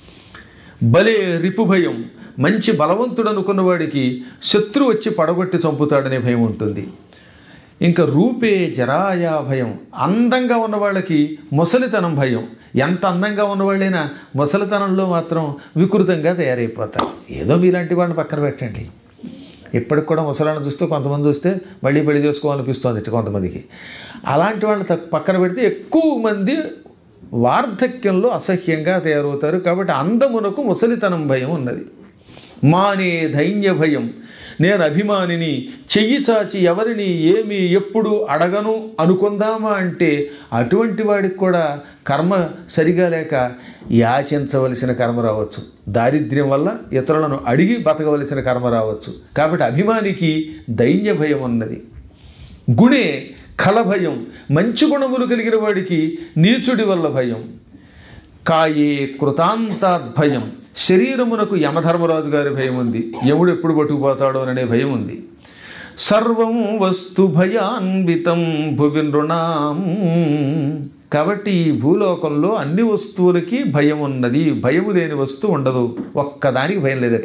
Speaker 1: బలే రిపు భయం మంచి బలవంతుడు అనుకున్న వాడికి శత్రు వచ్చి పడగొట్టి చంపుతాడనే భయం ఉంటుంది ఇంకా రూపే జరాయా భయం అందంగా ఉన్న వాళ్ళకి ముసలితనం భయం ఎంత అందంగా ఉన్నవాళ్ళైనా ముసలితనంలో మాత్రం వికృతంగా తయారైపోతారు ఏదో మీలాంటి వాళ్ళని పక్కన పెట్టండి ఇప్పటికి కూడా ముసలాన్ని చూస్తే కొంతమంది చూస్తే మళ్ళీ పెళ్లి చేసుకోవాలనిపిస్తుంది ఇట్ట కొంతమందికి అలాంటి వాళ్ళని తక్- పక్కన పెడితే ఎక్కువ మంది వార్ధక్యంలో అసహ్యంగా తయారవుతారు కాబట్టి అందమునకు ముసలితనం భయం ఉన్నది మానే ధైన్య భయం నేను అభిమానిని చెయ్యి చాచి ఎవరిని ఏమి ఎప్పుడు అడగను అనుకుందామా అంటే అటువంటి వాడికి కూడా కర్మ సరిగా లేక యాచించవలసిన కర్మ రావచ్చు దారిద్ర్యం వల్ల ఇతరులను అడిగి బతకవలసిన కర్మ రావచ్చు కాబట్టి అభిమానికి దైన్య భయం ఉన్నది గుణే కల భయం మంచి గుణములు కలిగిన వాడికి నీచుడి వల్ల భయం కాయే కృతాంతాద్భయం శరీరమునకు యమధర్మరాజు గారి భయం ఉంది యముడు ఎప్పుడు పట్టుకుపోతాడో అనే భయం ఉంది సర్వం వస్తు భయాన్వితం భువి నృణాం కాబట్టి ఈ భూలోకంలో అన్ని వస్తువులకి భయం ఉన్నది భయము లేని వస్తువు ఉండదు ఒక్కదానికి భయం లేదట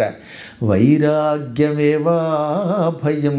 Speaker 1: వైరాగ్యమేవా భయం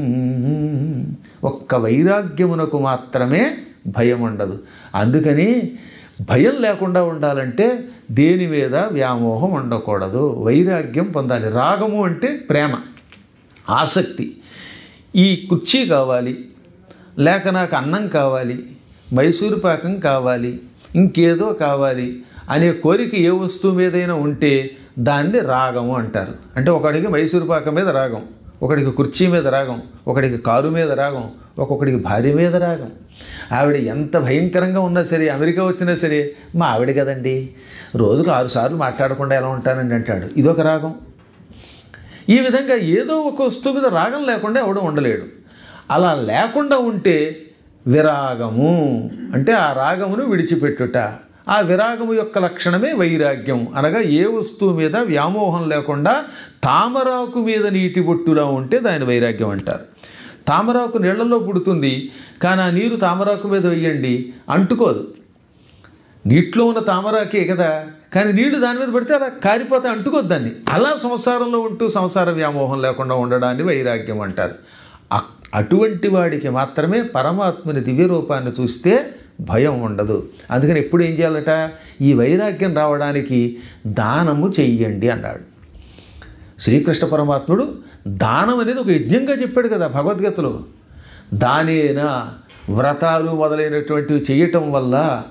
Speaker 1: ఒక్క వైరాగ్యమునకు మాత్రమే భయం ఉండదు అందుకని భయం లేకుండా ఉండాలంటే దేని మీద వ్యామోహం ఉండకూడదు వైరాగ్యం పొందాలి రాగము అంటే ప్రేమ ఆసక్తి ఈ కుర్చీ కావాలి లేక నాకు అన్నం కావాలి మైసూరు పాకం కావాలి ఇంకేదో కావాలి అనే కోరిక ఏ వస్తువు మీదైనా ఉంటే దాన్ని రాగము అంటారు అంటే ఒకడికి మైసూరు పాకం మీద రాగం ఒకడికి కుర్చీ మీద రాగం ఒకడికి కారు మీద రాగం ఒక్కొక్కడికి భార్య మీద రాగం ఆవిడ ఎంత భయంకరంగా ఉన్నా సరే అమెరికా వచ్చినా సరే మా ఆవిడ కదండి రోజుకు ఆరు సార్లు మాట్లాడకుండా ఎలా ఉంటానండి అంటాడు ఇదొక రాగం ఈ విధంగా ఏదో ఒక వస్తువు మీద రాగం లేకుండా ఎవడు ఉండలేడు అలా లేకుండా ఉంటే విరాగము అంటే ఆ రాగమును విడిచిపెట్టుట ఆ విరాగము యొక్క లక్షణమే వైరాగ్యం అనగా ఏ వస్తువు మీద వ్యామోహం లేకుండా తామరాకు మీద నీటి బొట్టులా ఉంటే దాని వైరాగ్యం అంటారు తామరాకు నీళ్లలో పుడుతుంది కానీ ఆ నీరు తామరాకు మీద వెయ్యండి అంటుకోదు నీటిలో ఉన్న తామరాకే కదా కానీ నీళ్లు దాని మీద పడితే అలా కారిపోతే అంటుకోద్దు దాన్ని అలా సంసారంలో ఉంటూ సంసార వ్యామోహం లేకుండా ఉండడాన్ని వైరాగ్యం అంటారు అ- అటువంటి వాడికి మాత్రమే పరమాత్మని దివ్య రూపాన్ని చూస్తే భయం ఉండదు అందుకని ఎప్పుడు ఏం చేయాలట ఈ వైరాగ్యం రావడానికి దానము చెయ్యండి అన్నాడు శ్రీకృష్ణ పరమాత్ముడు దానం అనేది ఒక యజ్ఞంగా చెప్పాడు కదా భగవద్గీతలో దానేనా వ్రతాలు మొదలైనటువంటివి చేయటం వల్ల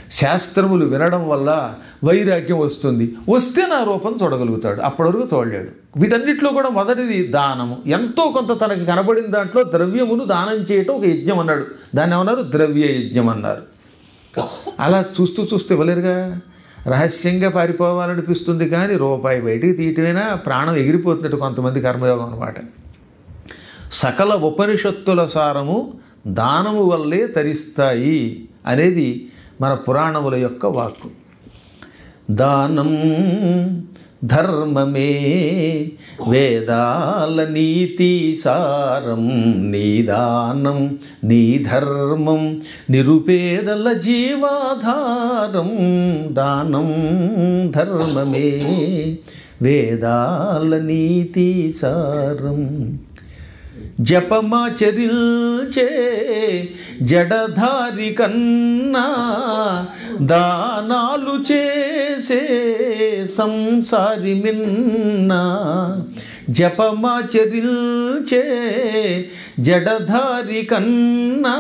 Speaker 1: శాస్త్రములు వినడం వల్ల వైరాగ్యం వస్తుంది వస్తే నా రూపం చూడగలుగుతాడు అప్పటివరకు చూడలేడు వీటన్నిటిలో కూడా మొదటిది దానము ఎంతో కొంత తనకి కనబడిన దాంట్లో ద్రవ్యమును దానం చేయటం ఒక యజ్ఞం అన్నాడు దాన్ని ఏమన్నారు ద్రవ్య యజ్ఞం అన్నారు అలా చూస్తూ చూస్తూ ఇవ్వలేరుగా రహస్యంగా పారిపోవాలనిపిస్తుంది కానీ రూపాయి బయటికి తీయటమైనా ప్రాణం ఎగిరిపోతున్నట్టు కొంతమంది కర్మయోగం అనమాట సకల ఉపనిషత్తుల సారము దానము వల్లే తరిస్తాయి అనేది మన పురాణముల యొక్క వాక్కు దానం ధర్మమే వేదాల నీతి సారం నీ దానం నీ ధర్మం నిరుపేదల జీవాధారం దానం ధర్మమే వేదాల నీతి సారం జపమాచరిల్చే జడధారి కన్నా దానాలు చేసే సంసారి మిన్నా జపమాచరిల్చే జడధారి కన్నా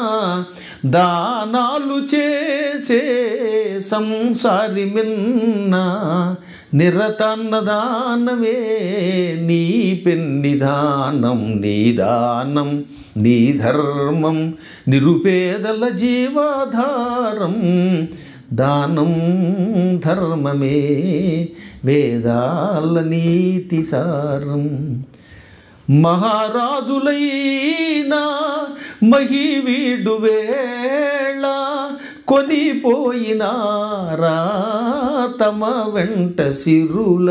Speaker 1: దానాలు చేసే సంసారి మిన్నా నిరతన్నదానమే నీ పెన్నిదానం నీ దానం నీ ధర్మం నిరుపేదల జీవాధారం దానం ధర్మమే వేదాల నీతి సారం మహారాజులైనా మహివీడు వేళ కొనిపోయినారా తమ వెంట సిరుల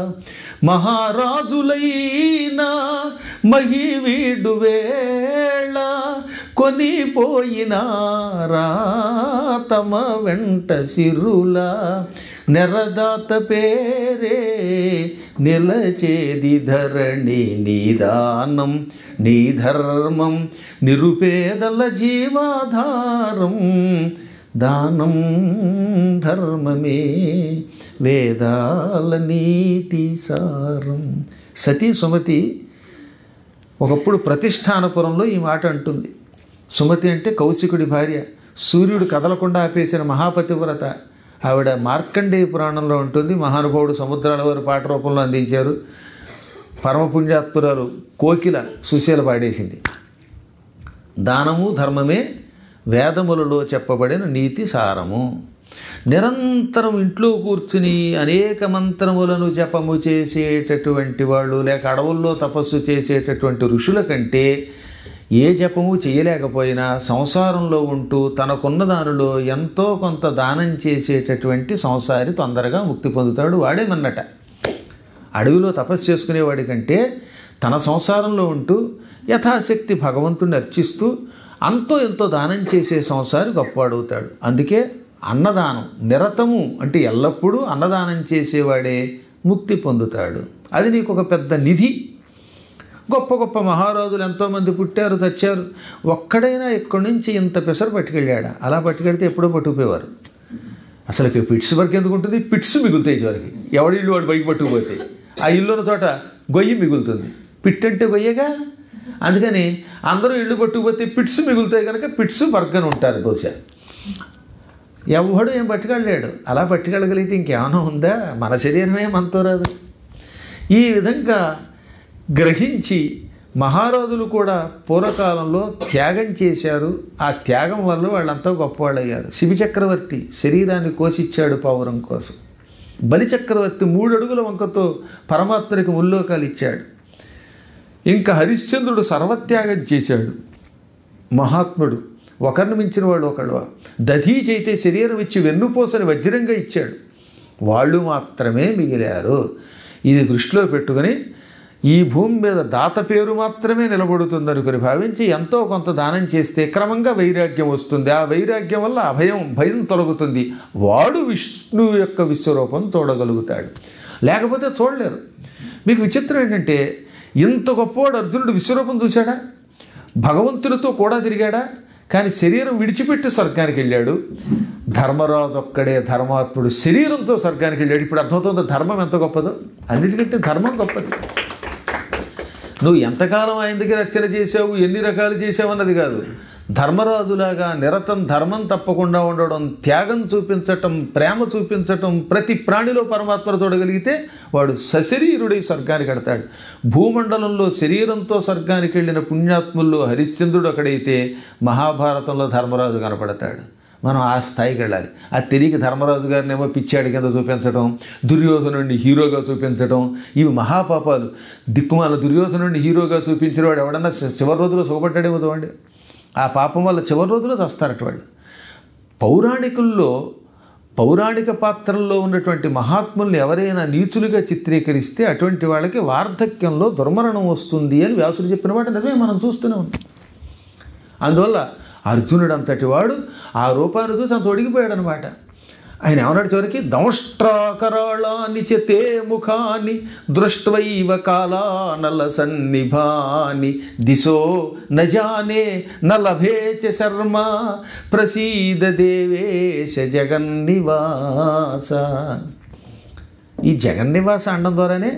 Speaker 1: మహారాజులైనా మహివీడు వేళ కొనిపోయినారా తమ వెంట సిరుల నెరదాత పేరే నిలచేది ధరణి నీదానం నీ ధర్మం నిరుపేదల జీవాధారం దానం ధర్మమే వేదాల నీతి సారం సతీ సుమతి ఒకప్పుడు ప్రతిష్టానపురంలో ఈ మాట అంటుంది సుమతి అంటే కౌశికుడి భార్య సూర్యుడు కదలకుండా ఆపేసిన మహాపతివ్రత ఆవిడ మార్కండేయ పురాణంలో ఉంటుంది మహానుభావుడు సముద్రాల వారి పాట రూపంలో అందించారు పరమపుణ్యాత్పురాలు కోకిల సుశీల పాడేసింది దానము ధర్మమే వేదములలో చెప్పబడిన నీతి సారము నిరంతరం ఇంట్లో కూర్చుని అనేక మంత్రములను జపము చేసేటటువంటి వాళ్ళు లేక అడవుల్లో తపస్సు చేసేటటువంటి ఋషుల కంటే ఏ జపము చేయలేకపోయినా సంసారంలో ఉంటూ తనకున్న దానిలో ఎంతో కొంత దానం చేసేటటువంటి సంసారి తొందరగా ముక్తి పొందుతాడు వాడేమన్నట అడవిలో తపస్సు చేసుకునేవాడి కంటే తన సంసారంలో ఉంటూ యథాశక్తి భగవంతుడిని అర్చిస్తూ అంతో ఎంతో దానం చేసే సంసారి గొప్పవాడవుతాడు అందుకే అన్నదానం నిరతము అంటే ఎల్లప్పుడూ అన్నదానం చేసేవాడే ముక్తి పొందుతాడు అది నీకు ఒక పెద్ద నిధి గొప్ప గొప్ప మహారాజులు ఎంతోమంది పుట్టారు చచ్చారు ఒక్కడైనా ఇక్కడి నుంచి ఇంత పెసరు పట్టుకెళ్ళాడా అలా పట్టుకెళ్తే ఎప్పుడో పట్టుకుపోయేవారు అసలు పిట్స్ వరకు ఎందుకు ఉంటుంది పిట్స్ మిగులుతాయి చివరికి ఎవడి ఇల్లు వాడు బయట పట్టుకుపోతాయి ఆ ఇల్లు ఉన్న చోట గొయ్యి మిగులుతుంది పిట్ అంటే గొయ్యగా అందుకని అందరూ ఇల్లు పట్టుకుపోతే పిట్స్ మిగులుతాయి కనుక పిట్స్ వర్గన ఉంటారు బహుశా ఎవడు ఏం పట్టుకెళ్ళలేడు అలా పట్టుకెళ్ళగలిగితే ఇంకేమైనా ఉందా మన శరీరమే మనతో రాదు ఈ విధంగా గ్రహించి మహారాజులు కూడా పూర్వకాలంలో త్యాగం చేశారు ఆ త్యాగం వల్ల వాళ్ళంతా గొప్పవాళ్ళయ్యారు శివి చక్రవర్తి శరీరాన్ని కోసిచ్చాడు పౌరం కోసం బలి చక్రవర్తి మూడు అడుగుల వంకతో పరమాత్మనికి ముల్లోకాలు ఇచ్చాడు ఇంకా హరిశ్చంద్రుడు సర్వత్యాగం చేశాడు మహాత్ముడు ఒకరిని మించిన వాడు ఒకడు దధీచి అయితే శరీరం ఇచ్చి వెన్నుపోసని వజ్రంగా ఇచ్చాడు వాళ్ళు మాత్రమే మిగిలారు ఇది దృష్టిలో పెట్టుకొని ఈ భూమి మీద దాత పేరు మాత్రమే నిలబడుతుందనుకుని భావించి ఎంతో కొంత దానం చేస్తే క్రమంగా వైరాగ్యం వస్తుంది ఆ వైరాగ్యం వల్ల అభయం భయం తొలగుతుంది వాడు విష్ణువు యొక్క విశ్వరూపం చూడగలుగుతాడు లేకపోతే చూడలేరు మీకు విచిత్రం ఏంటంటే ఇంత గొప్పవాడు అర్జునుడు విశ్వరూపం చూశాడా భగవంతునితో కూడా తిరిగాడా కానీ శరీరం విడిచిపెట్టి స్వర్గానికి వెళ్ళాడు ధర్మరాజు ఒక్కడే ధర్మాత్ముడు శరీరంతో స్వర్గానికి వెళ్ళాడు ఇప్పుడు అర్థమవుతుందో ధర్మం ఎంత గొప్పదో అన్నిటికంటే ధర్మం గొప్పది నువ్వు ఎంతకాలం ఆయన దగ్గర రచన చేసావు ఎన్ని రకాలు చేసావు అన్నది కాదు ధర్మరాజులాగా నిరతం ధర్మం తప్పకుండా ఉండడం త్యాగం చూపించటం ప్రేమ చూపించటం ప్రతి ప్రాణిలో పరమాత్మను చూడగలిగితే వాడు సశరీరుడై స్వర్గానికి వెడతాడు భూమండలంలో శరీరంతో స్వర్గానికి వెళ్ళిన పుణ్యాత్ముల్లో హరిశ్చంద్రుడు అక్కడైతే మహాభారతంలో ధర్మరాజు కనపడతాడు మనం ఆ స్థాయికి వెళ్ళాలి అది తెలియక ధర్మరాజు గారిని ఏమో పిచ్చాడి కింద చూపించడం దుర్యోధనుడిని హీరోగా చూపించడం ఇవి మహాపాపాలు దిక్కుమాల దుర్యోధనుడిని హీరోగా చూపించిన వాడు ఎవడన్నా చి- చివరి రోజులో సుఖపడ్డాడేమో చూడండి ఆ పాపం వల్ల చివరి రోజులో చస్తారట వాళ్ళు పౌరాణికుల్లో పౌరాణిక పాత్రల్లో ఉన్నటువంటి మహాత్ముల్ని ఎవరైనా నీచులుగా చిత్రీకరిస్తే అటువంటి వాళ్ళకి వార్ధక్యంలో దుర్మరణం వస్తుంది అని వ్యాసుడు చెప్పిన మాట నిజమే మనం చూస్తూనే ఉన్నాం అందువల్ల అర్జునుడు అంతటి వాడు ఆ రూపాన్ని చూసి అంత ఒడిగిపోయాడు అనమాట ఆయన ఏమన్నాడు చివరికి దంష్ట్రాకరాళాన్ని చెతే ముఖాన్ని దృష్ట్వైవ కాలానల సన్నిభాని దిశో నజానే నలభే చ శర్మ ప్రసీద దేవేశ జగన్నివాస ఈ జగన్నివాస అనడం ద్వారానే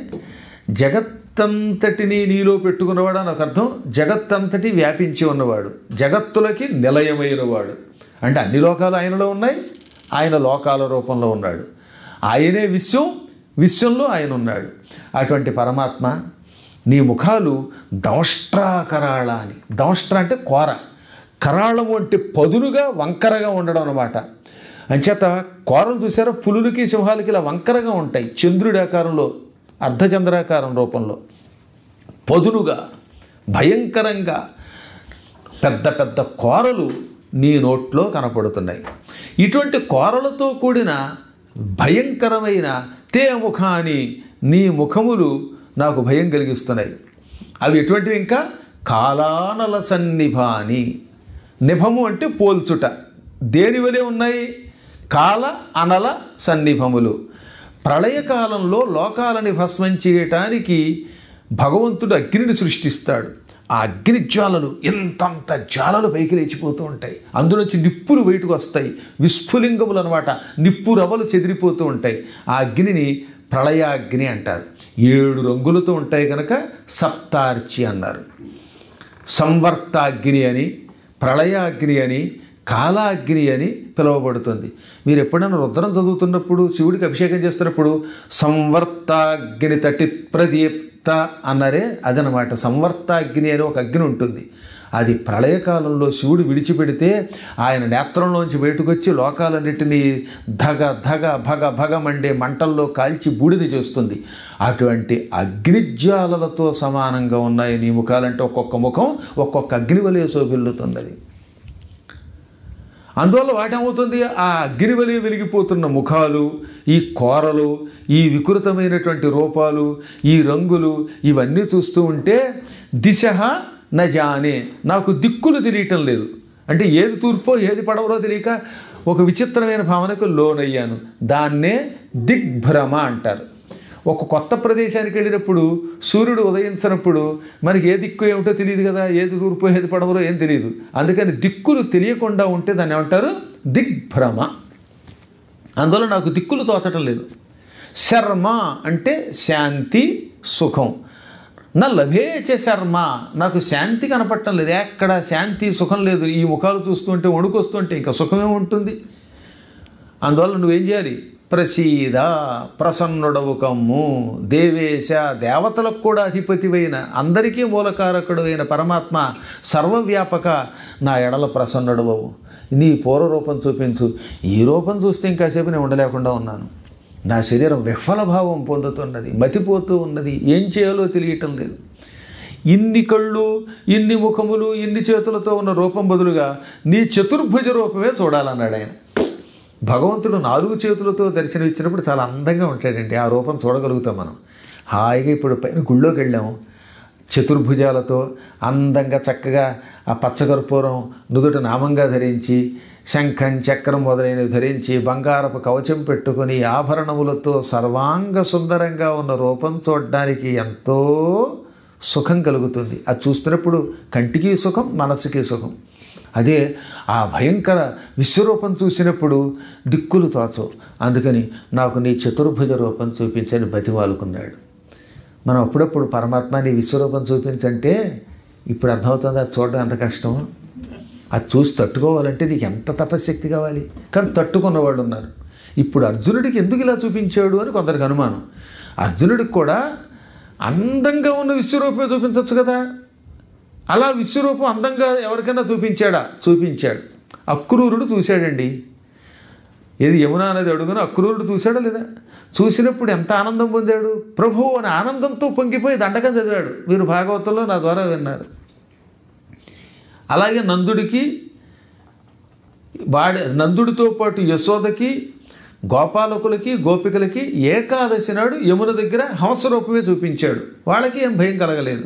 Speaker 1: జగత్తంతటిని నీలో పెట్టుకున్నవాడు అని ఒక అర్థం జగత్తంతటి వ్యాపించి ఉన్నవాడు జగత్తులకి నిలయమైనవాడు అంటే అన్ని లోకాలు ఆయనలో ఉన్నాయి ఆయన లోకాల రూపంలో ఉన్నాడు ఆయనే విశ్వం విశ్వంలో ఆయన ఉన్నాడు అటువంటి పరమాత్మ నీ ముఖాలు దంష్ట్రాకరాళ అని దంష్ట్ర అంటే కోర కరాళము అంటే పదునుగా వంకరగా ఉండడం అనమాట అంచేత కోరలు చూసారా పులులకి సింహాలకి ఇలా వంకరగా ఉంటాయి చంద్రుడి ఆకారంలో అర్ధచంద్రాకారం రూపంలో పదునుగా భయంకరంగా పెద్ద పెద్ద కోరలు నీ నోట్లో కనపడుతున్నాయి ఇటువంటి కోరలతో కూడిన భయంకరమైన తే ముఖాని నీ ముఖములు నాకు భయం కలిగిస్తున్నాయి అవి ఎటువంటివి ఇంకా కాలానల సన్నిభాని నిభము అంటే పోల్చుట దేని వలె ఉన్నాయి కాల అనల సన్నిభములు ప్రళయకాలంలో లోకాలని భస్మం చేయటానికి భగవంతుడు అగ్నిని సృష్టిస్తాడు ఆ అగ్ని జ్వాలలు ఇంతంత జ్వాలలు పైకి లేచిపోతూ ఉంటాయి అందులోంచి నిప్పులు బయటకు వస్తాయి విస్ఫులింగములు అనమాట నిప్పు రవ్వలు చెదిరిపోతూ ఉంటాయి ఆ అగ్నిని ప్రళయాగ్ని అంటారు ఏడు రంగులతో ఉంటాయి కనుక సప్తార్చి అన్నారు సంవర్తాగ్ని అని ప్రళయాగ్ని అని కాలాగ్ని అని పిలువబడుతుంది మీరు ఎప్పుడైనా రుద్రం చదువుతున్నప్పుడు శివుడికి అభిషేకం చేస్తున్నప్పుడు సంవర్తాగ్ని తటి ప్రదీప్త అన్నారే అదనమాట సంవర్తాగ్ని అని ఒక అగ్ని ఉంటుంది అది ప్రళయకాలంలో శివుడు విడిచిపెడితే ఆయన నేత్రంలోంచి బయటకు వచ్చి లోకాలన్నిటినీ ధగ ధగ భగ భగ మండే మంటల్లో కాల్చి బూడిద చేస్తుంది అటువంటి అగ్నిజ్వాలలతో సమానంగా ఉన్నాయి నీ ముఖాలంటే ఒక్కొక్క ముఖం ఒక్కొక్క అగ్ని వలె శోభిల్లుతున్నది అందువల్ల వాటేమవుతుంది ఆ అగ్నివలి వెలిగిపోతున్న ముఖాలు ఈ కోరలు ఈ వికృతమైనటువంటి రూపాలు ఈ రంగులు ఇవన్నీ చూస్తూ ఉంటే దిశ నజానే నాకు దిక్కులు తెలియటం లేదు అంటే ఏది తూర్పో ఏది పడవలో తెలియక ఒక విచిత్రమైన భావనకు లోనయ్యాను దాన్నే దిగ్భ్రమ అంటారు ఒక కొత్త ప్రదేశానికి వెళ్ళినప్పుడు సూర్యుడు ఉదయించినప్పుడు మనకి ఏ దిక్కు ఏమిటో తెలియదు కదా ఏది తూర్పు ఏది పడవలో ఏం తెలియదు అందుకని దిక్కులు తెలియకుండా ఉంటే దాన్ని ఏమంటారు దిగ్భ్రమ అందువల్ల నాకు దిక్కులు తోచటం లేదు శర్మ అంటే శాంతి సుఖం నా లభేచ శర్మ నాకు శాంతి కనపడటం లేదు ఎక్కడ శాంతి సుఖం లేదు ఈ ముఖాలు చూస్తుంటే వణుకొస్తుంటే ఇంకా సుఖమే ఉంటుంది అందువల్ల నువ్వేం చేయాలి ప్రసీద ప్రసన్నుడవు కమ్ము దేవేశ దేవతలకు కూడా అధిపతివైన అందరికీ మూలకారకుడైన పరమాత్మ సర్వవ్యాపక నా ఎడల ప్రసన్నుడవవు నీ పూర్వ రూపం చూపించు ఈ రూపం చూస్తే ఇంకాసేపు నేను ఉండలేకుండా ఉన్నాను నా శరీరం విఫలభావం పొందుతున్నది మతిపోతూ ఉన్నది ఏం చేయాలో తెలియటం లేదు ఇన్ని కళ్ళు ఇన్ని ముఖములు ఇన్ని చేతులతో ఉన్న రూపం బదులుగా నీ చతుర్భుజ రూపమే చూడాలన్నాడు ఆయన భగవంతుడు నాలుగు చేతులతో దర్శనం ఇచ్చినప్పుడు చాలా అందంగా ఉంటాడండి ఆ రూపం చూడగలుగుతాం మనం హాయిగా ఇప్పుడు పైన గుళ్ళోకి వెళ్ళాము చతుర్భుజాలతో అందంగా చక్కగా ఆ పచ్చకర్పూరం నుదుట నామంగా ధరించి శంఖం చక్రం మొదలైనవి ధరించి బంగారపు కవచం పెట్టుకొని ఆభరణములతో సర్వాంగ సుందరంగా ఉన్న రూపం చూడడానికి ఎంతో సుఖం కలుగుతుంది అది చూస్తున్నప్పుడు కంటికి సుఖం మనసుకి సుఖం అదే ఆ భయంకర విశ్వరూపం చూసినప్పుడు దిక్కులు తోచవు అందుకని నాకు నీ చతుర్భుజ రూపం చూపించని బతిమాలుకున్నాడు మనం అప్పుడప్పుడు పరమాత్మ నీ విశ్వరూపం చూపించంటే ఇప్పుడు అర్థమవుతుంది అది చూడడం ఎంత కష్టం అది చూసి తట్టుకోవాలంటే నీకు ఎంత తపశక్తి కావాలి కానీ తట్టుకున్న వాళ్ళు ఉన్నారు ఇప్పుడు అర్జునుడికి ఎందుకు ఇలా చూపించాడు అని కొందరికి అనుమానం అర్జునుడికి కూడా అందంగా ఉన్న విశ్వరూపమే చూపించవచ్చు కదా అలా విశ్వరూపం అందంగా ఎవరికైనా చూపించాడా చూపించాడు అక్రూరుడు చూశాడండి ఏది యమునా నది అడుగున అక్రూరుడు చూశాడా లేదా చూసినప్పుడు ఎంత ఆనందం పొందాడు ప్రభు అని ఆనందంతో పొంగిపోయి దండకం చదివాడు మీరు భాగవతంలో నా ద్వారా విన్నారు అలాగే నందుడికి వాడి నందుడితో పాటు యశోదకి గోపాలకులకి గోపికలకి ఏకాదశి నాడు యమున దగ్గర హంసరూపమే చూపించాడు వాళ్ళకి ఏం భయం కలగలేదు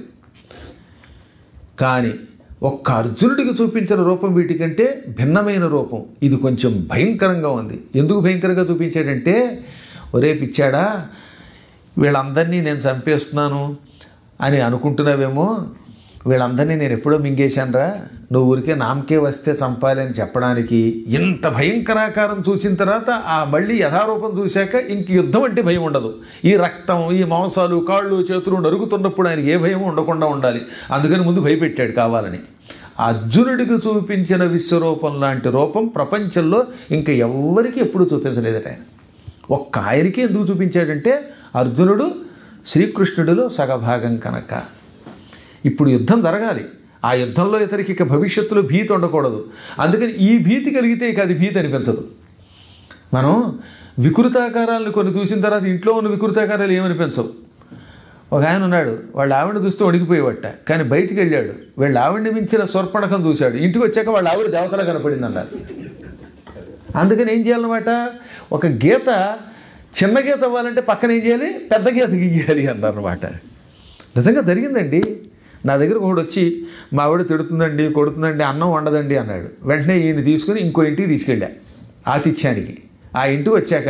Speaker 1: కానీ ఒక్క అర్జునుడికి చూపించిన రూపం వీటికంటే భిన్నమైన రూపం ఇది కొంచెం భయంకరంగా ఉంది ఎందుకు భయంకరంగా చూపించాడంటే ఒరే పిచ్చాడా వీళ్ళందరినీ నేను చంపేస్తున్నాను అని అనుకుంటున్నావేమో వీళ్ళందరినీ నేను ఎప్పుడో మింగేశానురా నువ్వు ఊరికే నామకే వస్తే చంపాలి అని చెప్పడానికి ఇంత భయంకరాకారం చూసిన తర్వాత ఆ మళ్ళీ యథారూపం చూశాక ఇంక యుద్ధం అంటే భయం ఉండదు ఈ రక్తం ఈ మాంసాలు కాళ్ళు చేతులు నరుగుతున్నప్పుడు ఆయనకి ఏ భయం ఉండకుండా ఉండాలి అందుకని ముందు భయపెట్టాడు కావాలని అర్జునుడికి చూపించిన విశ్వరూపం లాంటి రూపం ప్రపంచంలో ఇంకా ఎవ్వరికి ఎప్పుడు చూపించలేదట ఆయన ఒక్క ఆయనకే ఎందుకు చూపించాడంటే అర్జునుడు శ్రీకృష్ణుడిలో సగభాగం కనుక ఇప్పుడు యుద్ధం జరగాలి ఆ యుద్ధంలో ఇతనికి ఇక భవిష్యత్తులో భీతి ఉండకూడదు అందుకని ఈ భీతి కలిగితే ఇక అది భీతి అనిపించదు మనం వికృతాకారాలను కొన్ని చూసిన తర్వాత ఇంట్లో ఉన్న వికృతాకారాలు ఏమనిపించవు ఒక ఆయన ఉన్నాడు వాళ్ళ ఆవిడ చూస్తే వణికిపోయేవట కానీ బయటికి వెళ్ళాడు వీళ్ళ ఆవిడని మించిన స్వర్పణకం చూశాడు ఇంటికి వచ్చాక వాళ్ళ ఆవిడ దేవతలా కనపడింది అన్నారు అందుకని ఏం చేయాలన్నమాట ఒక గీత చిన్న గీత అవ్వాలంటే పక్కన ఏం చేయాలి పెద్ద గీత గీయాలి అన్నారన్నమాట నిజంగా జరిగిందండి నా దగ్గర ఒకడు వచ్చి మా ఆవిడ తిడుతుందండి కొడుతుందండి అన్నం వండదండి అన్నాడు వెంటనే ఈయన తీసుకుని ఇంకో ఇంటికి తీసుకెళ్ళా ఆతిథ్యానికి ఆ ఇంటికి వచ్చాక